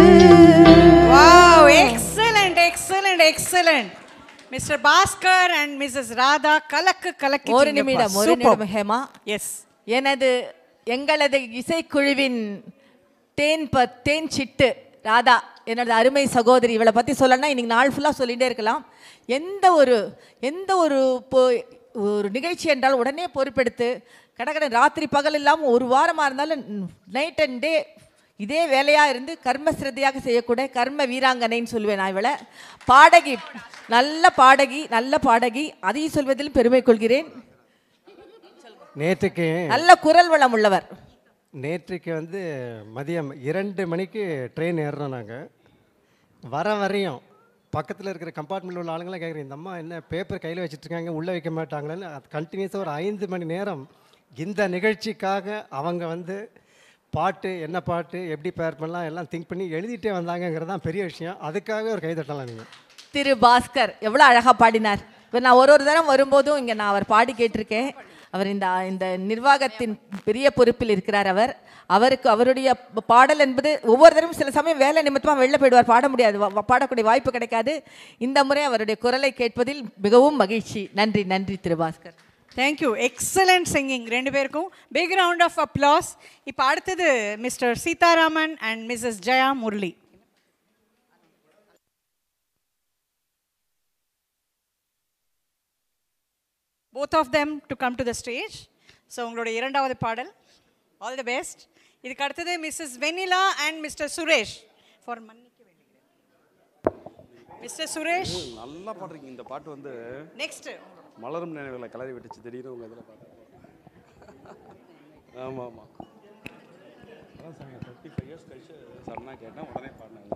wow excellent excellent excellent mister Bhaskar and missus Radha கலக்கு கலக்கி ஒரு நிமிடம் ஒரு நிமிடம் ஹேமா எஸ் எனது எங்களது இசைக்குழுவின் தேன் ப தேன் சிட்டு ராதா என்னோட அருமை சகோதரி இவளை பற்றி சொல்லணும்னா இன்னைக்கு நாள் ஃபுல்லாக சொல்லிகிட்டே இருக்கலாம் எந்த ஒரு எந்த ஒரு இப்போ ஒரு நிகழ்ச்சி என்றால் உடனே பொறுப்பெடுத்து கடற்கடை ராத்திரி பகல் இல்லாமல் ஒரு வாரமாக இருந்தாலும் நைட் அண்ட் டே இதே வேலையாக இருந்து கர்ம சிரத்தையாக செய்யக்கூடிய கர்ம வீராங்கனைன்னு சொல்லுவேன் நான் இவளை பாடகி நல்ல பாடகி நல்ல பாடகி அதையும் சொல்வதில் பெருமை கொள்கிறேன் நேற்றுக்கு நல்ல குரல் வளம் உள்ளவர் நேற்றுக்கு வந்து மதியம் இரண்டு மணிக்கு ட்ரெயின் ஏறுறோம் நாங்கள் வர வரையும் பக்கத்தில் இருக்கிற கம்பார்ட்மெண்ட்டில் உள்ள ஆளுங்களாம் கேட்குறேன் இந்த அம்மா என்ன பேப்பர் கையில் வச்சுட்ருக்காங்க உள்ளே வைக்க மாட்டாங்களேன்னு அது கண்டினியூஸாக ஒரு ஐந்து மணி நேரம் இந்த நிகழ்ச்சிக்காக அவங்க வந்து பாட்டு என்ன பாட்டு எப்படி பேர் பண்ணலாம் எல்லாம் திங்க் பண்ணி எழுதிட்டே வந்தாங்கங்கிறது தான் பெரிய விஷயம் அதுக்காக ஒரு கைதட்டலாம் நீங்கள் திரு பாஸ்கர் எவ்வளோ அழகாக பாடினார் இப்போ நான் ஒரு ஒரு தரம் வரும்போதும் இங்கே நான் அவர் பாடி கேட்டிருக்கேன் அவர் இந்த இந்த நிர்வாகத்தின் பெரிய பொறுப்பில் இருக்கிறார் அவர் அவருக்கு அவருடைய பாடல் என்பது ஒவ்வொரு தடவையும் சில சமயம் வேலை நிமித்தமாக வெளில போயிடுவார் பாட முடியாது வா- வா- பாடக்கூடிய வாய்ப்பு கிடைக்காது இந்த முறை அவருடைய குரலை கேட்பதில் மிகவும் மகிழ்ச்சி நன்றி நன்றி திரு பாஸ்கர் தேங்க்யூ எக்ஸலண்ட் சிங்கிங் ரெண்டு பேருக்கும் பிக் ரவுண்ட் ஆஃப் அப்ளாஸ் இப்போ அடுத்தது mister Seetharaman and missus Jaya Murali both of them to come to the stage so உங்களுடைய இரண்டாவது பாடல் ஆல் தி பெஸ்ட் இதுக்கு அடுத்தது missus Vennila and mister Suresh for மன்னிக்க வேண்டுகிறேன் மிஸ்டர் சுரேஷ் ம், நல்லா பாடுறீங்க இந்த பாட்டு வந்து நெக்ஸ்ட் மலரும் நினைவுகளை கலரி விட்டுச்சு திடீர்னு உங்க இதில் பாட்டு ஆமாம் ஆமாம் அதான் சார் தேர்ட்டி ஃபைவ் இயர்ஸ் கழிச்சு சடனாக கேட்டேன் உடனே பாடினாங்க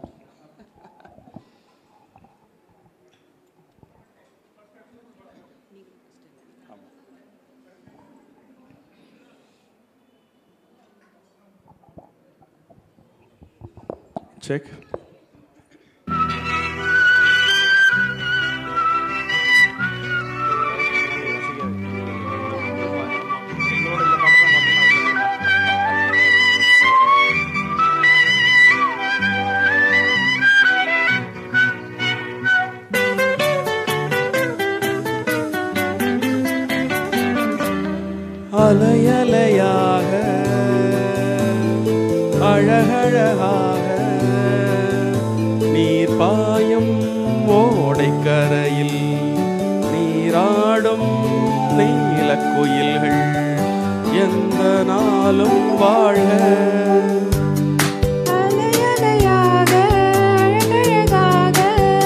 செக் அலையலையாக அழகழகாக நீர் பாயும் ஓடைக்கரையில் நீராடும் நீலக்குயில்கள் எந்த நாளும் வாழ்க அலையலையாக அழகழகாக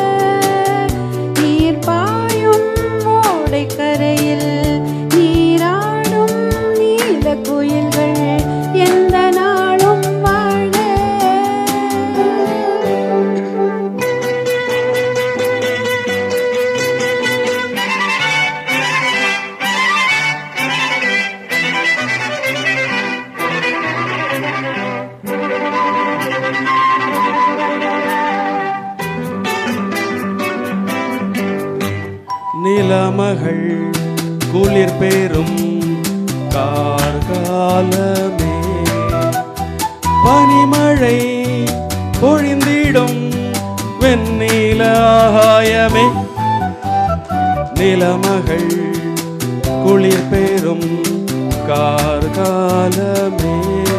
நீர் பாயும் ஓடைக்கரையில் நீராடும் நீல குயில்கள் எந்த நாளும் வாழ்க நிலமகள் குளிர் பெறும் கார்காலமே பனிமழை பொழிந்திடும் வெண்ணில ஆகாயமே நிலமகள் குளிர் பெறும் கார்காலமே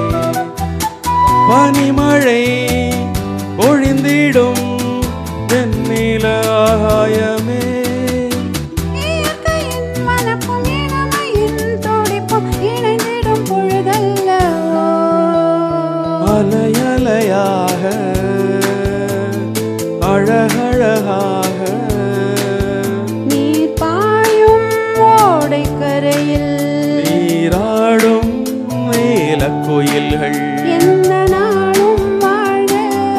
பனிமழை பொழிந்திடும் வெண்ணில ஆகாயமே இயற்கையின் மனப்பும் இளமையின் துடிப்பும் இணைந்திடும் பொழுதல்லவோ அலையலையாக அழகழகாக நீர் பாயும் ஓடைக்கரையில் நீராடும் நீலக்குயில்கள் எந்த நாளும் வாழ்க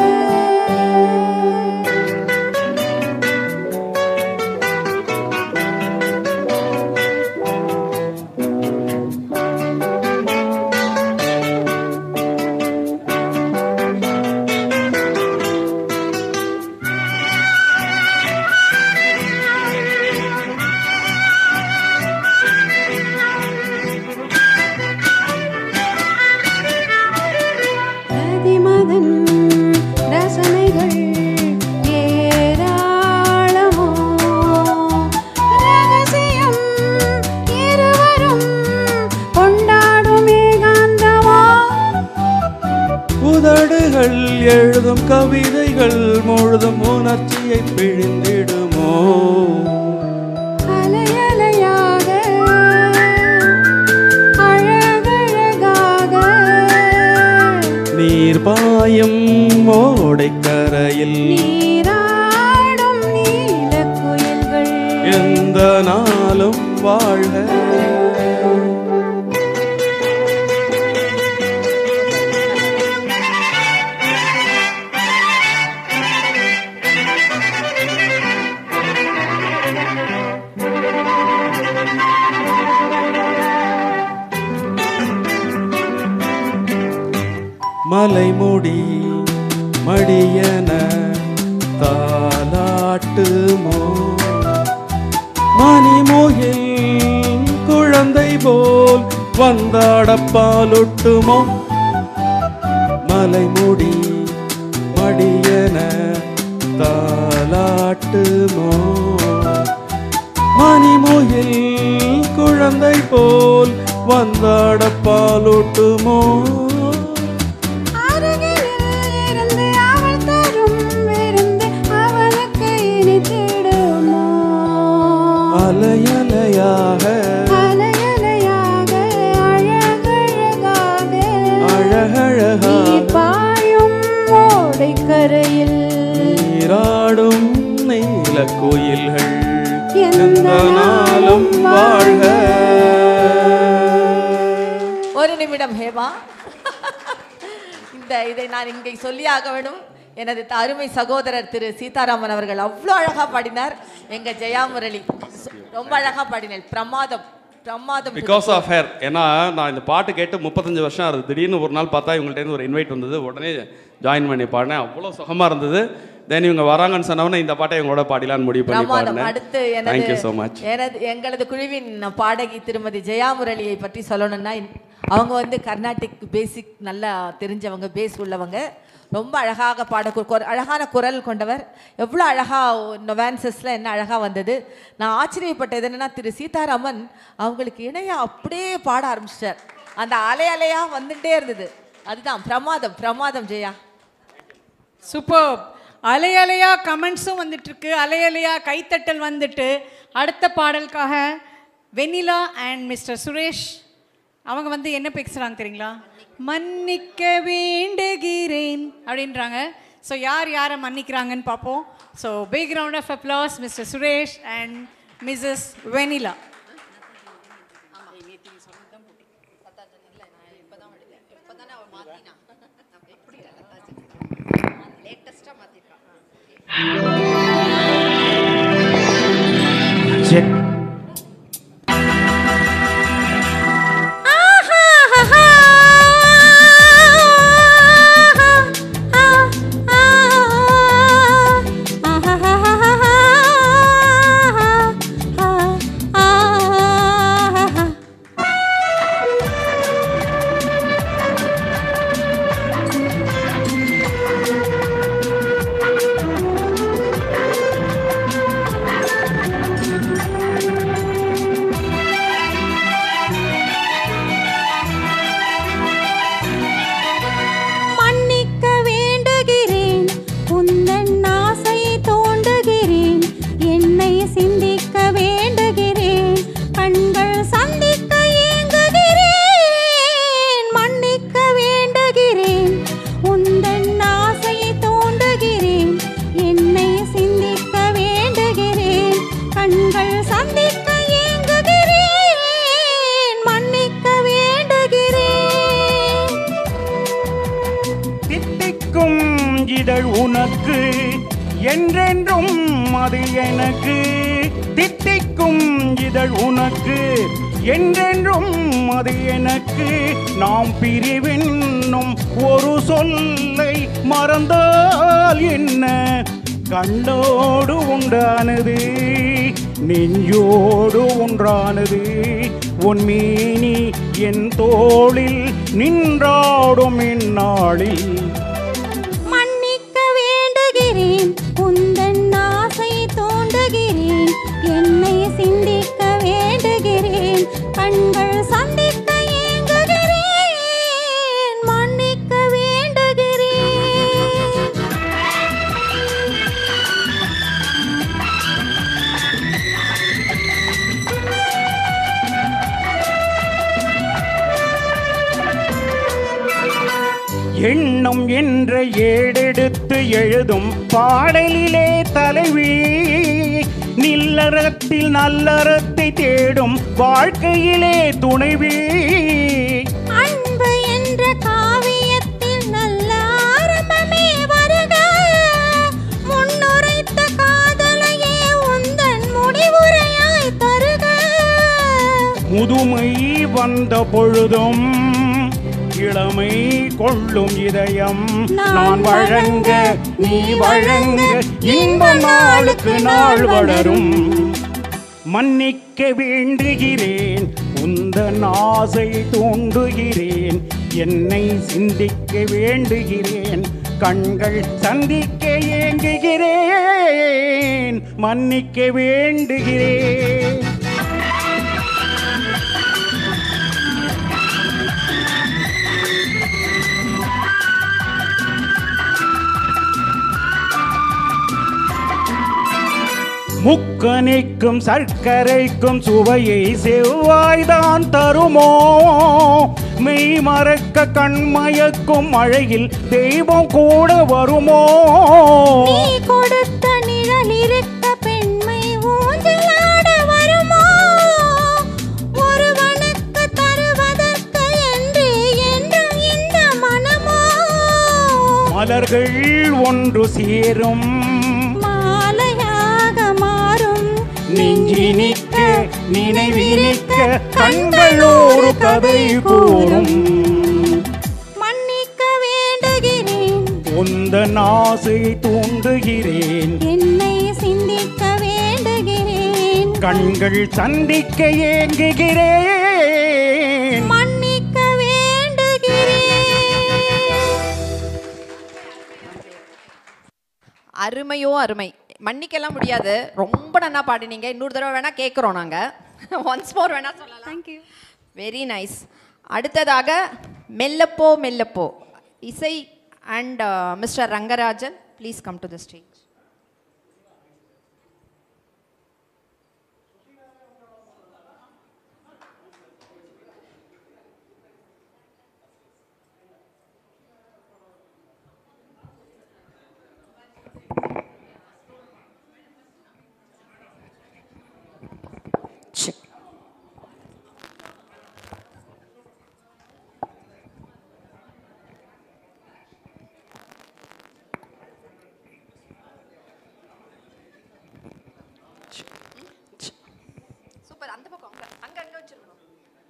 அதிமதன் ரசனைகள் ஏராளமோ ரகசியம் இருவரும் கொண்டாடும் ஏகாந்தமோ உதடுகள் எழுதும் கவிதைகள் முழுதும் உணர்ச்சியை பிழிந்திடுமோ அலையலையாக அழகழகாக நீர் பாயும் ஓடைக்கரையில் நீராடும் நீலக்குயில்கள் எந்த நாளும் வாழ்க மலைமுடி மடியன தாலாட்டுமோ மணிமுகில் குழந்தை போல் வந்தாடப்பாலொட்டுமோ மலைமுடி மடியன தாலாட்டுமோ மணிமுகில் குழந்தை போல் வந்தாடப்பாலொட்டுமோ அருகினில் இருந்து அவள் தரும் விருந்து அவனுக்கு இனித்திடுமோ அலையலையாக நாளும் வாழ்க ஒரு நிமிடம் ஹேமா இந்த இதை நான் இங்கே சொல்லியாக வேண்டும் எனது த- அருமை சகோதரர் திரு சீதாராமன் அவர்கள் அவ்வளோ அழகா பாடினார் எங்க ஜெயா முரளி ரொம்ப அழகா பாடினார் பிரமாதம் பிரமாதம் பிகாஸ் ஆஃப் ஹேர் ஏன்னா நான் இந்த பாட்டு கேட்டு முப்பத்தஞ்சு வருஷம் ஆகுது திடீர்னு ஒரு நாள் பார்த்தா இவங்கள்ட்ட ஒரு இன்வைட் வந்தது உடனே ஜாயின் பண்ணி பாடினேன் அவ்வளோ சுகமாக இருந்தது தென் இவங்க வராங்கன்னு சொன்னவொடனே இந்த பாட்டை இவங்களோட பாடிலான்னு முடிவு பண்ணி பிரமாதம் பாடினேன் அடுத்து தேங்க்யூ எனது ஸோ மச் எனது எங்களது குழுவின் பாடகி திருமதி ஜெயா முரளியை பற்றி சொல்லணும்னா இந்த- அவங்க வந்து கர்நாடிக் பேசிக் நல்லா தெரிஞ்சவங்க பேஸ் உள்ளவங்க ரொம்ப அழகாக பாட கு- குர- அழகான குரல் கொண்டவர் எவ்வளோ அழகாக நொவான்சஸில் என்ன அழகாக வந்தது நான் ஆச்சரியப்பட்டது என்னன்னா திரு சீதாராமன் அவங்களுக்கு இணையாக அப்படியே பாட ஆரம்பிச்சிட்டார் அந்த அலை அலையாக வந்துட்டே இருந்தது அதுதான் பிரமாதம் பிரமாதம் ஜெயா சூப்பர் அலை அலையா கமெண்ட்ஸும் வந்துட்டு இருக்கு அலை அலையா கைத்தட்டல் வந்துட்டு அடுத்த பாடலுக்காக வெனிலா அண்ட் மிஸ்டர் சுரேஷ் அவங்க வந்து என்ன பேசுகிறாங்க தெரியுங்களா மன்னிக்க வேண்டுகிறேன் அப்படின்றாங்க ஸோ யார் யாரை மன்னிக்கிறாங்கன்னு பார்ப்போம் so big round of applause mister Suresh and missus Vennila செக் மன்னிக்க வேண்டுகிறேன் உந்தன் ஆசையை தோண்டுகிறேன் என்னை சிந்திக்க வேண்டுகிறேன் கண்கள் சந்திக்க ஏங்குகிறேன் மன்னிக்க வேண்டுகிறேன் உந்தன் ஆசையை தோண்டுகிறேன் என்னை சிந்திக்க வேண்டுகிறேன் கண்கள் சந்திக்க ஏங்குகிறேன் மன்னிக்க வேண்டுகிறேன் தித்திக்கும் இதழ் உனக்கு என்றென்றும் அது எனக்கு தித்திக்கும் இதழ் உனக்கு என்றென்றும் அது எனக்கு நாம் பிரிவென்னும் ஒரு சொல்லை மறந்தால் என்ன கண்ணோடு உண்டானது நெஞ்சோடு ஒன்றானது உன் மீனி என் தோளில் நின்றாடும் இந்நாளில் மன்னிக்க வேண்டுகிறேன் உந்தன் ஆசை தோண்டுகிறேன் என்னை சிந்திக்க வேண்டுகிறேன் கண்கள் சந்திக்க ஏங்குகிறேன் மன்னிக்க வேண்டுகிறேன் எண்ணம் என்ற ஏடெடுத்து எழுதும் பாடலிலே தலைவி நில்லறத்தில் நல்லறத்தை தேடும் வாழ்க்கையிலே துணைவி அன்பு என்ற காவியத்தில் நல்ல ஆரம்பமே வருக முன்னுரைத்த காதலையே உந்தன் முடிவுரையாய் தருக முதுமை வந்த பொழுதும் இளமை கொள்ளும் இதயம் நான் வழங்க நீ வழங்க இன்ப நாளுக்கு நாள் வளரும் மன்னிக்க வேண்டுகிறேன் உந்தன் ஆசை தூண்டுகிறேன் என்னை சிந்திக்க வேண்டுகிறேன் கண்கள் சந்திக்க ஏங்குகிறேன் மன்னிக்க வேண்டுகிறேன் முக்கனிக்கும் சர்க்கரைக்கும் சுவையை செவ்வாய்தான் தருமோ மெய் மறக்க கண்மயக்கும் மழையில் தெய்வம் கூட வருமோ நீ கொடுத்த நிழல் இருக்க பெண்மை ஊஞ்சலாட வருக மலர்கள் ஒன்று சேரும் மாலையாக மாறும் நெஞ்சினிக்க நினைவினிக்க கண்களோடு கதை கூறும் மன்னிக்க வேண்டுகிறேன் உந்த ஆசை தூண்டுகிறேன் என்னை சிந்திக்க வேண்டுகிறேன் கண்கள் சந்திக்க ஏங்குகிறேன் மன்னிக்க வேண்டுகிறேன் அருமையோ அருமை மன்னிக்கலாம் முடியாது ரொம்ப நன்னா பாடினீங்க இன்னொரு தடவை வேணா கேட்குறோம் நாங்கள் ஒன்ஸ் மோர் வேணா சொல்லலாம் தேங்க்யூ வெரி நைஸ் அடுத்ததாக மெல்லப்போ மெல்லப்போ Isai and mister Rangarajan please come to the stage super அந்த பக்கம் அங்க அங்க அங்க வச்சிருக்கணும்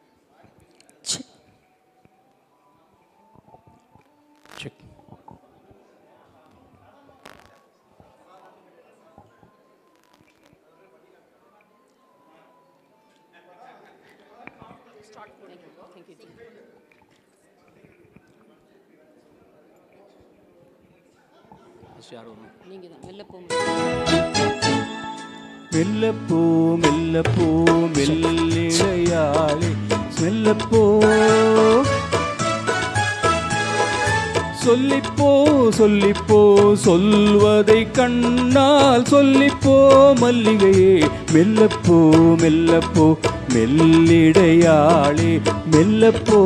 நீங்கள் தான் வெளில போக மெல்லப்போ மெல்லப்போ மெல்லிடையாளே மெல்லப்போ சொல்லிப்போ சொல்லிப்போ சொல்வதை கண்ணால் சொல்லிப்போ மல்லிகையே மெல்லப்போ மெல்லப்போ மெல்லிடையாளே மெல்லப்போ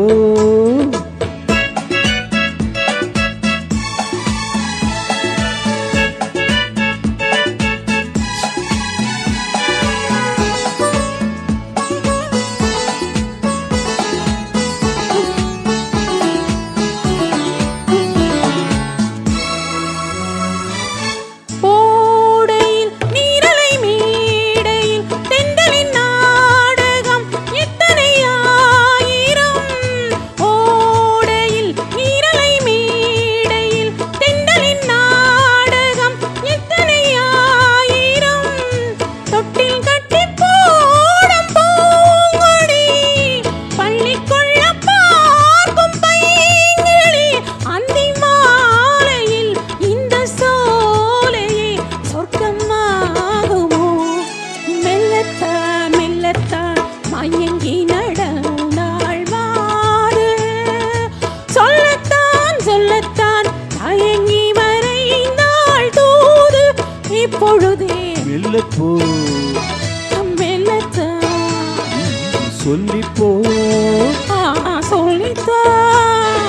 ஓடையில் நீரலை மேடையில் தென்றலின் நாடகம் எத்தனை ஆயிரம் ஓடையில் நீரலை மேடையில் தென்றலின் நாடகம் எத்தனை ஆயிரம் தொட்டில் கட்டி போடும் பூங்கொடி பள்ளி கொள்ள பார்க்கும் பைங்கிளி அந்தி மாலையில் இந்த சோலையே சொர்க்கமாகுமோ மெல்லத்தான் மெல்லத்தான் மயங்கி நடந்தாள் வாரு சொல்லத்தான் சொல்லத்தான் தயங்கி வரைந்தாள் தூது இப்பொழுதே மெல்லப்போ மெல்லத்தான் சொல்லிப்போ ஆ சொல்லித்தான்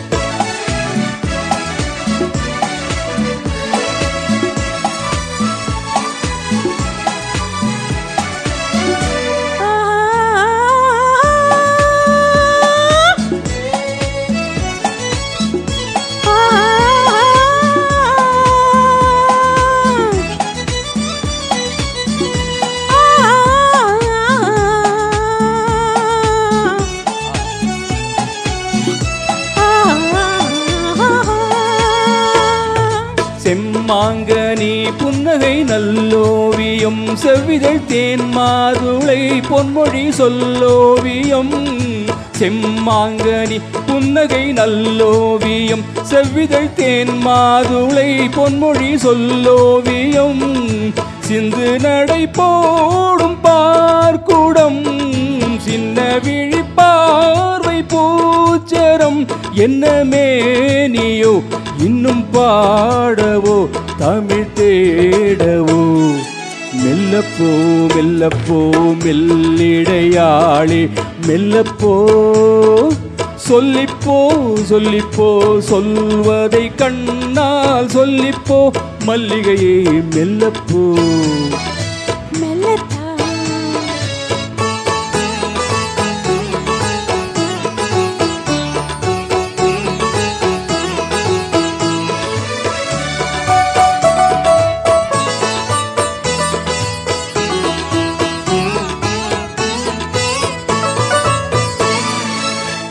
செம்மாங்கனி புன்னகை நல்லோவியம் செவ்விதழ் தேன் மாதுளை பொன்மொழி சொல்லோவியம் செம்மாங்கனி புன்னகை நல்லோவியம் செவ்விதழ் தேன் மாதுளை பொன்மொழி சொல்லோவியம் சிந்து நடை போடும் பார்க்குடம் சின்ன விழி பார்வை பூச்சரம் என்ன மேனியோ இன்னும் பாடவோ தமிழ் தேடவோ மெல்லப்போ மெல்லப்போ மெல்லிடையாளே மெல்லப்போ சொல்லிப்போ சொல்லிப்போ சொல்வதை கண்ணால் சொல்லிப்போ மல்லிகையே மெல்லப்போ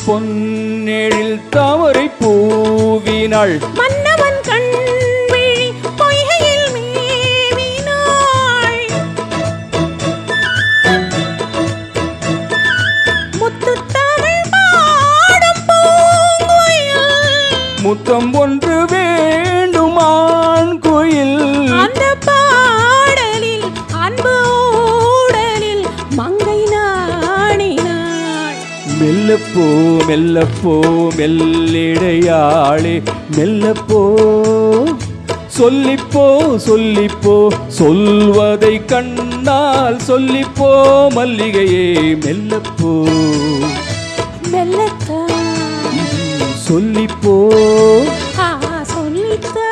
பொன்னெழில் தாமரை பூவினாள் மன்னவன் கண் விழி பொய்கையில் மேவினாள் முத்துத்தமிழ் பாடும் பூங்குயில் முத்தம் ஒன்று வேண்டுமான் கோயில் அந்த பாடலில் அன்பு ஊடலில் மங்கை நாணினாள் மெல்லப்போ மெல்லப்போ மெல்லிடையாளே மெல்லப்போ சொல்லிப்போ சொல்லிப்போ சொல்வதை கண்ணால் சொல்லிப்போ மல்லிகையே மெல்லப்போ மெல்லத்தான் சொல்லிப்போ ஆ சொல்லித்தான்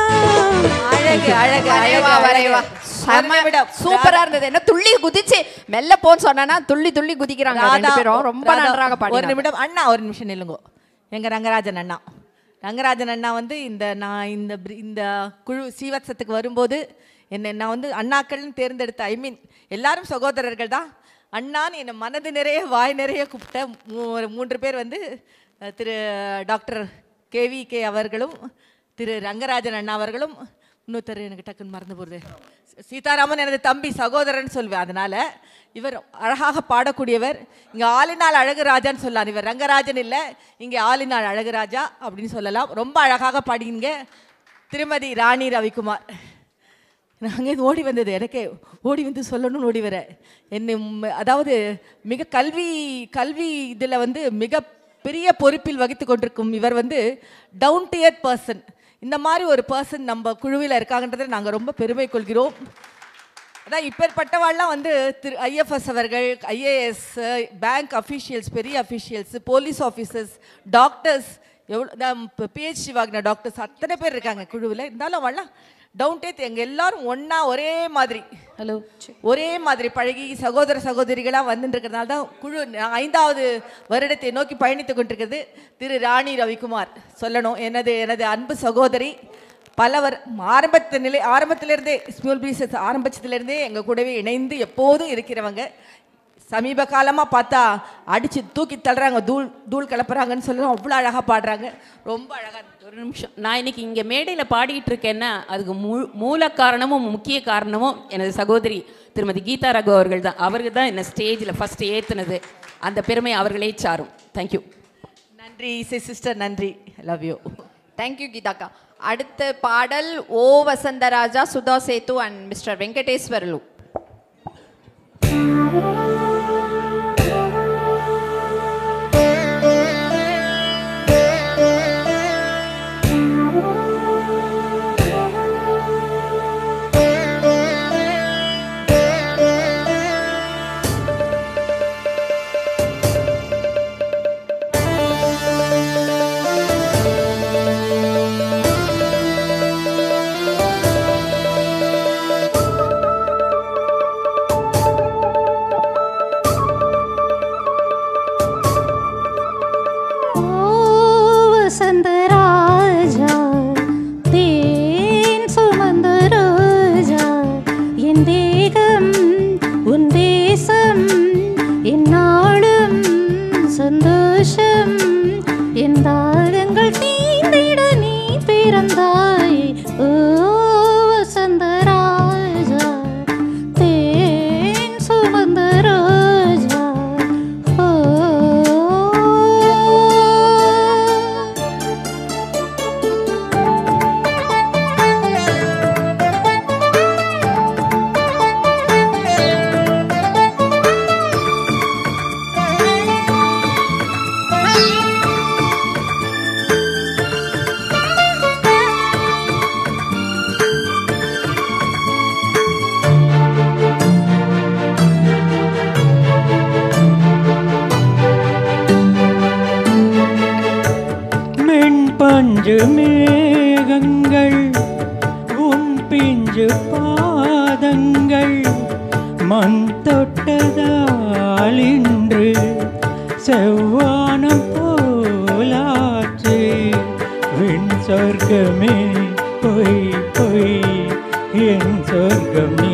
அழகு அழகு வரைவா, அழகு வரைவா. அழகு செம்ம சூப்பரா இருந்தது என்ன துள்ளி குதிச்சு மெல்ல போன்னு சொன்னா துள்ளி துள்ளி குதிக்கிறாங்க ரெண்டு ராதா, பேரும் ரொம்ப ராதா, நன்றாக ஒரு பாடி நிமிடம் அண்ணா ஒரு நிமிஷம் நில்லுங்கோ எங்க ரங்கராஜன் அண்ணா ரங்கராஜன் அண்ணா வந்து இந்த நான் இந்த பிரி- இந்த குழு சீவத்சத்துக்கு வரும்போது என்னை நான் வந்து அண்ணாக்கள்னு தேர்ந்தெடுத்த ஐ மீன் எல்லாரும் சகோதரர்கள் தான் அண்ணான்னு என்னை மனது நிறைய வாய் நிறைய கூப்பிட்ட மூ- ஒரு மூன்று பேர் வந்து அஹ், திரு டாக்டர் கேவி கே அவர்களும் திரு ரங்கராஜன் அண்ணா அவர்களும் இன்னொருத்தர் எனக்கு டக்குன்னு மறந்து போகுது சீதாராமன் எனது தம்பி சகோதரன் சொல்வேன் அதனால இவர் அழகாக பாடக்கூடியவர் இங்கே ஆலினாள் அழகு ராஜான்னு சொல்லலாம் இவர் ரங்கராஜன் இல்லை இங்கே ஆலினாள் அழகு ராஜா அப்படின்னு சொல்லலாம் ரொம்ப அழகாக பாடிங்க திருமதி ராணி ரவிக்குமார் நான் அங்கேருந்து ஓடி வந்தது எனக்கே ஓடி வந்து சொல்லணும்னு ஓடி வர என்னை உம், அதாவது மிக கல்வி கல்வி இதில் வந்து மிக பெரிய பொறுப்பில் வகித்து கொண்டிருக்கும் இவர் வந்து டவுன் டு எர்த் பர்சன் இந்த மாதிரி ஒரு பர்சன் நம்ம குழுவில் இருக்காங்கன்றதை நாங்கள் ரொம்ப பெருமை கொள்கிறோம் அதான் இப்பேற்பட்டவாள்லாம் வந்து திரு ஐஎஃப்எஸ் அவர்கள் ஐஏஎஸ் பேங்க் அஃபீஷியல்ஸ் பெரிய அஃபீஷியல்ஸ் போலீஸ் ஆஃபீஸர்ஸ் டாக்டர்ஸ் எவ்வளோ பிஹெச்டி வாங்கின டாக்டர்ஸ் அத்தனை பேர் இருக்காங்க குழுவில் இருந்தாலும் அவள்லாம் டவுன் டேத் எங்கள் எல்லாரும் ஒன்றா ஒரே மாதிரி ஹலோ ஒரே மாதிரி பழகி சகோதர சகோதரிகளாக வந்துட்டு இருக்கிறதுனால தான் குழு நா- ஐந்தாவது வருடத்தை நோக்கி பயணித்து கொண்டிருக்கிறது திரு ராணி ரவிக்குமார் சொல்லணும் எனது எனது அன்பு சகோதரி பலவர் ஆரம்பத்து நிலை ஆரம்பத்திலிருந்தே ஸ்மூல் பீசஸ் ஆரம்பிச்சதுலேருந்தே எங்கள் கூடவே இணைந்து எப்போதும் இருக்கிறவங்க சமீப காலமாக பார்த்தா அடித்து தூக்கி தள்ளுறாங்க தூள் தூள் கிளப்புறாங்கன்னு சொல்லி அவ்வளோ அழகாக பாடுறாங்க ரொம்ப அழகாக ஒரு நிமிஷம் நான் இன்னைக்கு இங்கே மேடையில் பாடிக்கிட்டு இருக்கேன்னா அதுக்கு மூ மூல காரணமும் முக்கிய காரணமும் எனது சகோதரி திருமதி கீதா ரகு அவர்கள் தான் அவர்கள் தான் என்னை ஸ்டேஜில் ஃபஸ்ட்டு ஏற்றுனது அந்த பெருமை அவர்களே சாரும் தேங்க்யூ நன்றி இசை சிஸ்டர் நன்றி லவ் யூ தேங்க்யூ கீதாக்கா அடுத்த பாடல் ஓ வசந்தராஜா சுதா சேத்து அண்ட் மிஸ்டர் வெங்கடேஸ்வரலு ஓ வசந்தராஜா தேன் சுமந்த ரோஜா என் தேகம் உன் தேசம் என் நாடும் சந்தோஷம் என் தாகங்கள் தீந்திட நீ பிறந்தாய் ஓ வசந்தராஜா தேன் சுமந்த ரோஜா ஓ மென்பஞ்சு மேகங்கள் உன் பிஞ்சு பாதங்கள் மண் தொட்டதால் இன்று செவ்வானம் போலாச்சு விண் சொர்க்கமே பொய் பொய் என் சொர்க்கமே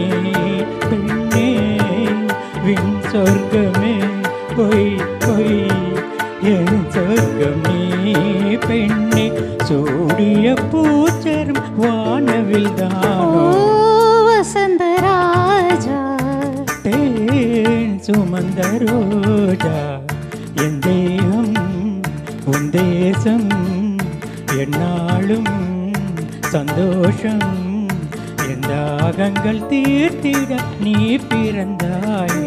பெண்ணே விண் சொர்க்கமே பொய் பொய் என் சொர்க்கம் நீ பெண்ணே சூடிய பூச்சரம் வானவில் தானோ வசந்தராஜா தேன் சுமந்த ரோஜா என் தேகம் உன் தேசம் என்னாலும் சந்தோஷம் என் தாகங்கள் தீர்த்திட நீ பிறந்தாய்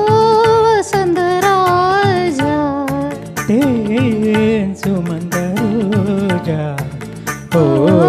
வசந்தராஜா தேன் சுமந்த ரோஜா ஓ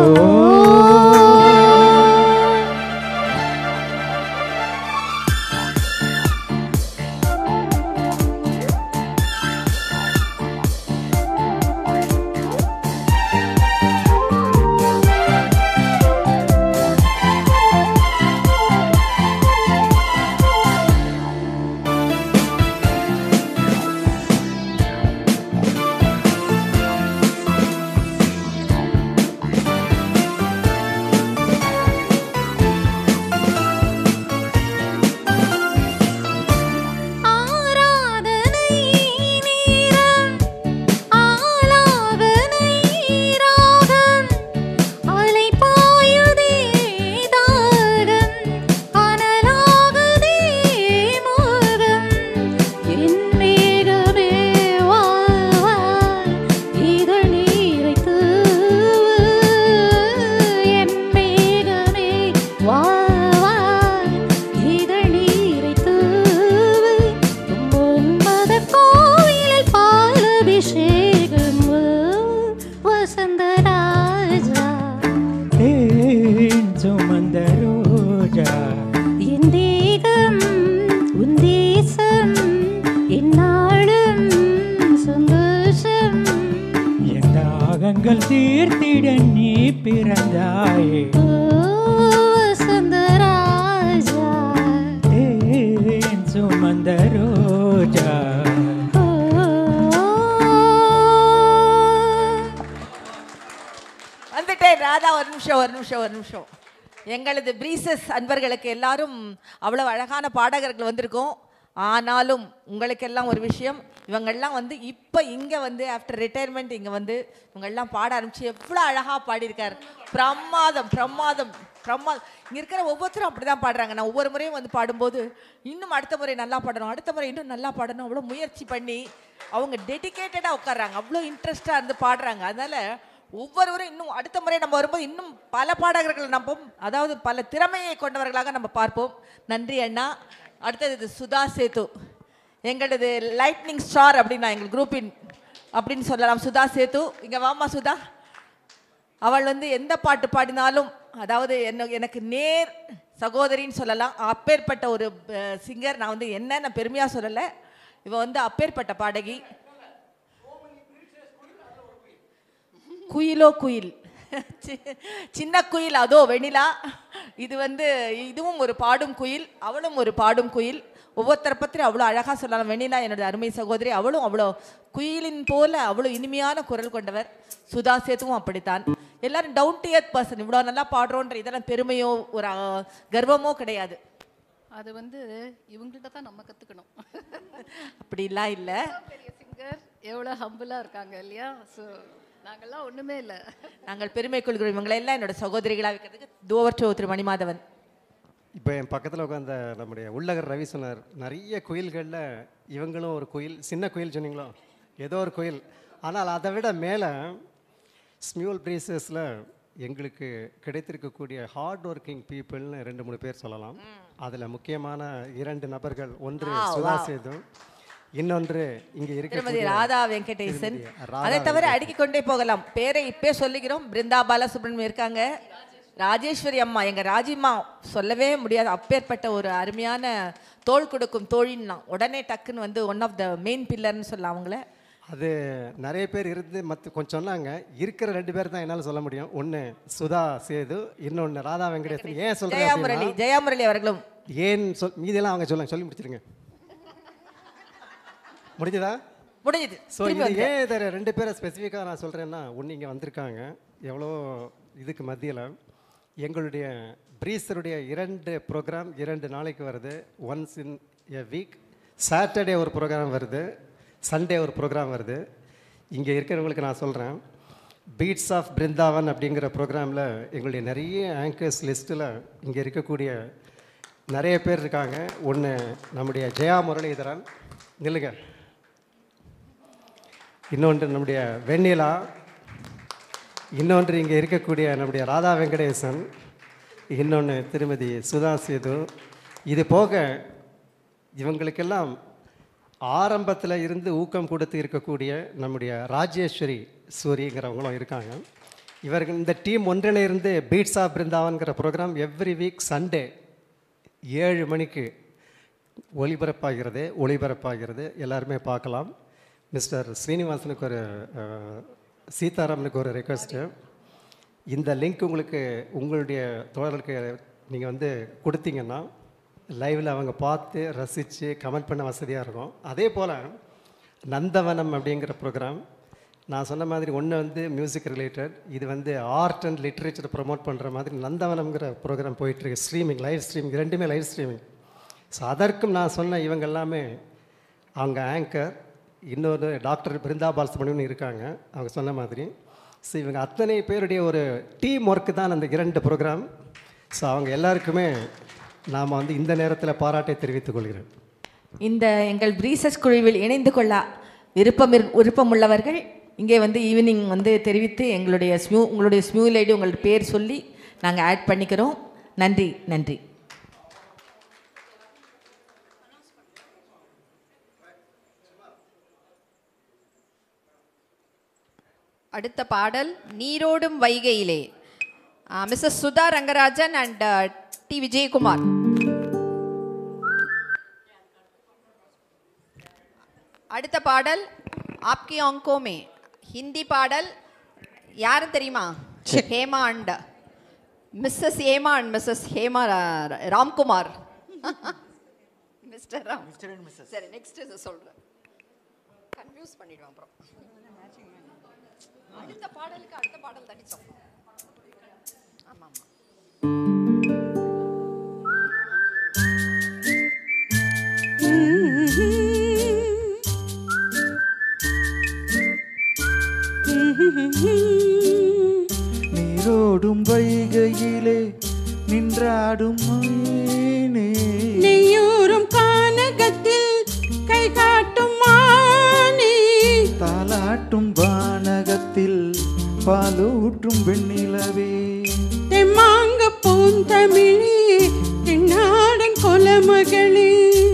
ஆராதனை நேரம் ஆலாபனை ராகம் அலை பாயுதே தாகம் அனலாகுதே மோகம் என் மேகமே வா வா இதழ் நீரை தூவு என் மேகமே வா வா இதழ் நீரை தூவு உன்மத கோவிலில் பாலபிஷேகம் வசந்தராஜா தேன் சுமந்த ரோஜா என் தேகம் உன் தேசம் என்னாலும் சந்தோஷம் என் தாகங்கள் தீர்த்திட நீ பிறந்தாயே வசந்தராஜா தேன் சுமந்த ரோஜா வந்துட்டேன் ராதா ஒரு நிமிஷம் ஒரு நிமிஷம் ஒரு நிமிஷம் எங்களது பிரீசஸ் அன்பர்களுக்கு எல்லாரும் அவ்வளவு அழகான பாடகர்கள் வந்திருக்கோம் ஆனாலும் உங்களுக்கெல்லாம் ஒரு விஷயம் இவங்கெல்லாம் வந்து இப்போ இங்கே வந்து ஆஃப்டர் ரிட்டையர்மெண்ட் இங்கே வந்து இவங்கெல்லாம் பாட ஆரம்பிச்சு எவ்வளோ அழகாக பாடியிருக்கார் பிரமாதம் பிரமாதம் பிரமாதம் இங்கே இருக்கிற ஒவ்வொருத்தரும் அப்படி தான் பாடுறாங்க நான் ஒவ்வொரு முறையும் வந்து பாடும்போது இன்னும் அடுத்த முறை நல்லா பாடணும் அடுத்த முறை இன்னும் நல்லா பாடணும் அவ்வளோ முயற்சி பண்ணி அவங்க டெடிகேட்டடாக உட்கார்றாங்க அவ்வளோ இன்ட்ரெஸ்டாக இருந்து பாடுறாங்க அதனால் ஒவ்வொருவரும் இன்னும் அடுத்த முறை நம்ம வரும்போது இன்னும் பல பாடகர்கள் நம்பும் அதாவது பல திறமையை கொண்டவர்களாக நம்ம பார்ப்போம் நன்றி அண்ணா அடுத்தது இது சுதா சேது எங்களது லைட்னிங் ஸ்டார் அப்படின்னா எங்கள் குரூப்பின் அப்படின்னு சொல்லலாம் சுதா சேது இங்கே வாமா சுதா அவள் வந்து எந்த பாட்டு பாடினாலும் அதாவது என்ன எனக்கு நேர் சகோதரின்னு சொல்லலாம் அப்பேற்பட்ட ஒரு சிங்கர் நான் வந்து என்ன நான் பெருமையாக சொல்லலை இவ வந்து அப்பேற்பட்ட பாடகி குயிலோ குயில் சி- சின்ன குயில் அதோ வெண்ணிலா இது வந்து இதுவும் ஒரு பாடும் குயில் அவளும் ஒரு பாடும் குயில் ஒவ்வொருத்தரை பற்றி அவ்வளோ அழகாக சொல்லலாம் வெண்ணிலா என்னோட அருமை சகோதரி அவளும் அவ்வளோ குயிலின் போல அவ்வளோ இனிமையான குரல் கொண்டவர் சுதா சேத்துவும் அப்படித்தான் எல்லாரும் டவுன் டு எர்த் பர்சன் இவ்வளோ நல்லா பாடுறோன்ற இதெல்லாம் பெருமையோ ஒரு ஆ, கர்வமோ கிடையாது அது வந்து இவங்கள்ட்ட தான் நம்ம கற்றுக்கணும் அப்படிலாம் இல்லை பெரிய சிங்கர் எவ்வளோ ஹம்பிளாக இருக்காங்க இல்லையா ஸோ நாங்கள்லாம் ஒன்றுமே இல்லை நாங்கள் பெருமை கொள்கிறோம் இவங்களை எல்லாம் என்னோட சகோதரிகளாக வைக்கிறதுக்கு தோவர் டூ திரு மணிமாதவன் இப்போ என் பக்கத்தில் உட்காந்த நம்முடைய உள்ளகர் ரவி சொன்னார் நிறைய குயில்களில் இவங்களும் ஒரு குயில் சின்ன குயில் சொன்னீங்களோ ஏதோ ஒரு குயில் ஆனால் அதை விட மேலே ஸ்மியூல் பிரீசஸில் எங்களுக்கு கிடைத்திருக்கக்கூடிய ஹார்ட் ஒர்க்கிங் பீப்புள்னு ரெண்டு மூணு பேர் சொல்லலாம் அதில் முக்கியமான இரண்டு நபர்கள் ஒன்று Ah, சுதா wow. சேது இன்னொன்று இங்கே திருமதி இருக்கக்கூடிய ராதா வெங்கடேசன் திருமதி ராதா அதை தவிர அடுக்கிக் கொண்டே போகலாம் பேரை இப்பே சொல்லிக்கிறோம் பிருந்தா பாலசுப்ரமணியம் இருக்காங்க ராஜேஸ்வரி அம்மா எங்க ராஜிம்மா சொல்லவே முடியாது அப்பேற்பட்ட ஒரு அருமையான தோள் கொடுக்கும் தோழின்னா உடனே டக்குன்னு வந்து ஒன் ஆஃப் த மெயின் பில்லர்னு சொல்லலாம் அவங்கள அது நிறைய பேர் இருந்து மற்ற கொஞ்சம் சொன்னாங்க இருக்கிற ரெண்டு பேர் தான் என்னால் சொல்ல முடியும் ஒன்று சுதா சேது இன்னொன்று ராதா வெங்கடேசன் ஏன் சொல்கிறேன் ஜெயாமுரளி ஜெயாமுரளி அவர்களும் ஏன் சொல் மீதியெல்லாம் அவங்க சொல்லுங்க சொல்லி முடிச்சிருங்க முடிஞ்சதா முடிஞ்சது ஸோ இது ஏன் இதை ரெண்டு பேரை ஸ்பெசிஃபிக்காக நான் சொல்கிறேன்னா ஒன்று இங்கே வந்திருக்காங்க எவ்வளோ இதுக்கு மத்தியில் எங்களுடைய ப்ரீஸருடைய இரண்டு ப்ரோக்ராம் இரண்டு நாளைக்கு வருது once in a week Saturday ஒரு ப்ரோக்ராம் வருது சண்டே ஒரு ப்ரோக்ராம் வருது இங்கே இருக்கிறவங்களுக்கு நான் சொல்கிறேன் பீட்ஸ் ஆஃப் பிருந்தாவன் அப்படிங்கிற ப்ரோக்ராமில் எங்களுடைய நிறைய ஆங்கர்ஸ் லிஸ்ட்டில் இங்கே இருக்கக்கூடிய நிறைய பேர் இருக்காங்க ஒன்று நம்முடைய ஜெயா முரளிதரன் நில்லுங்க இன்னொன்று நம்முடைய வெண்ணிலா இன்னொன்று இங்கே இருக்கக்கூடிய நம்முடைய ராதா வெங்கடேசன் இன்னொன்று திருமதி சுதா சேது இது போக இவங்களுக்கெல்லாம் ஆரம்பத்தில் இருந்து ஊக்கம் கொடுத்து இருக்கக்கூடிய நம்முடைய ராஜேஸ்வரி சூரிங்கிறவங்களும் இருக்காங்க இவர்கள் இந்த டீம் ஒன்றிணைந்து பீட்ஸ் ஆஃப் பிருந்தாவன்கிற ப்ரோக்ராம் எவ்ரி வீக் சண்டே ஏழு மணிக்கு ஒளிபரப்பாகிறது ஒளிபரப்பாகிறது எல்லாருமே பார்க்கலாம் மிஸ்டர் ஸ்ரீனிவாசனுக்கு ஒரு அஹ், சீதாராமனுக்கு ஒரு ரெக்வஸ்ட்டு இந்த லிங்க் உங்களுக்கு உங்களுடைய தோழர்களுக்கு நீங்கள் வந்து கொடுத்தீங்கன்னா லைவில் அவங்க பார்த்து ரசித்து கமெண்ட் பண்ண வசதியாக இருக்கும் அதே போல் நந்தவனம் அப்படிங்கிற ப்ரோக்ராம் நான் சொன்ன மாதிரி ஒன்று வந்து மியூசிக் ரிலேட்டட் இது வந்து ஆர்ட் அண்ட் லிட்ரேச்சர் ப்ரமோட் பண்ணுற மாதிரி நந்தவனம்ங்கிற ப்ரோக்ராம் போயிட்டுருக்கு ஸ்ட்ரீமிங் லைவ் ஸ்ட்ரீமிங் ரெண்டுமே லைவ் ஸ்ட்ரீமிங் ஸோ அதற்கும் நான் சொன்ன இவங்க எல்லாமே அவங்க ஆங்கர் இன்னொரு டாக்டர் பிருந்தா பாலசுப்ரமணியன் இருக்காங்க அவங்க சொன்ன மாதிரி ஸோ இவங்க அத்தனை பேருடைய ஒரு டீம் ஒர்க்கு தான் அந்த இரண்டு ப்ரோக்ராம் ஸோ அவங்க எல்லாருக்குமே நாம் வந்து இந்த நேரத்தில் பாராட்டை தெரிவித்துக் கொள்கிறேன் இந்த எங்கள் பிரீசஸ் குழுவில் இணைந்து கொள்ள விருப்பம் இரு- விருப்பமுள்ளவர்கள் இங்கே வந்து ஈவினிங் வந்து தெரிவித்து எங்களுடைய ஸ்மியூ உங்களுடைய ஸ்மியூல் ஐடி உங்களுடைய பேர் சொல்லி நாங்கள் ஆட் பண்ணிக்கிறோம் நன்றி நன்றி அடுத்த பாடல் நீரோடும் வைகையிலே missus Sudha Rangarajan and T Vijayakumar அடுத்த பாடல் ஆப்கி ஆங்கோ மே ஹிந்தி பாடல் யாரும் தெரியுமா Hema and missus Hema and missus Hema ரா- ராம்குமார் மிஸ்டர் ராம் சரி நெக்ஸ்ட் சொல்றேன் கன்ஃபியூஸ் பண்ணிடுவோம் அப்புறம் அடுத்த பாடலுக்கு அடுத்த பாடல் தாண்டி சொல்லணும் ஆமா ஆமா நீரோடும் வைகையிலே நின்றாடும் மீனே நெய்யூரும் கானகத்தில் கை காட்டும் மானே தாலாட்டும் வானகத்தில் பாலூற்றும் வெண்ணிலவே தெம்மாங்க பூந்தமிழே தென்னாடன் கொலமகளே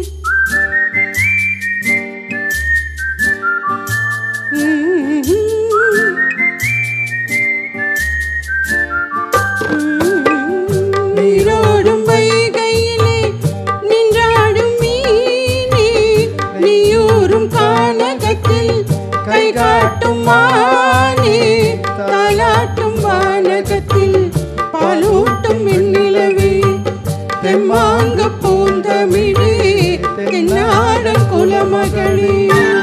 நீரோடும் வைகையிலே நின்றாடும் மீனே நீயூரும் கானகத்தில் கை காட்டும் மானே தாலாட்டும் வானகத்தில் பாலூட்டும் வெண்ணிலவே தெம்மாங்க பூந்தமிழே தென்னாடன் குலமகளே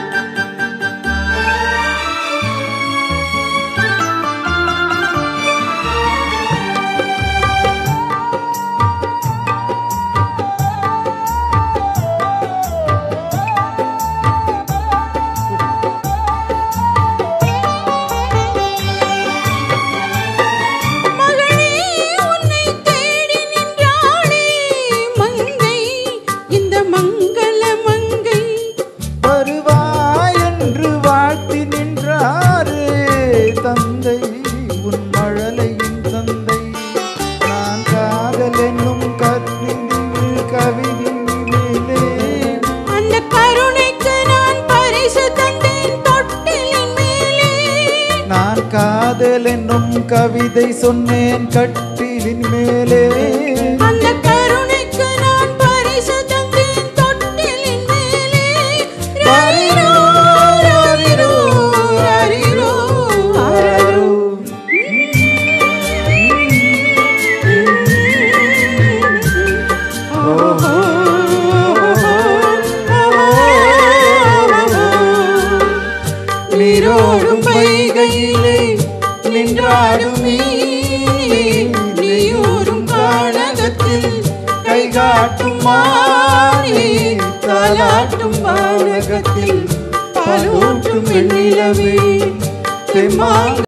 மகளே உன்னை தேடி நின்றாளே மங்கை இந்த மங்கள மங்கை வருவாய் என்று வாழ்த்தி நின்றாரே தந்தை உன் மழலையின் தந்தை நான் காதல் என்னும் கற்பிந்தில் கவிதையிலே அந்த கருணைக்கு நான் பரிசு தந்தேன் தொட்டிலின் மேலே நான் காதல் என்னும் கவிதை சொன்னேன் கட்டிலின் மேலே அந்த கருணைக்கு நான் பரிசு தந்தேன் தொட்டிலின் மேலே ராரிரோ, ராரிரோ, ராரிரோ, ராரிரோ. நீரோடும் வைகையிலே நின்றாடும் மீனே, நீயூரும் கானகத்தில் கை காட்டும் மானே தாலாட்டும் வானகத்தில் பாலூட்டும் வெண்ணிலவே தெம்மாங்க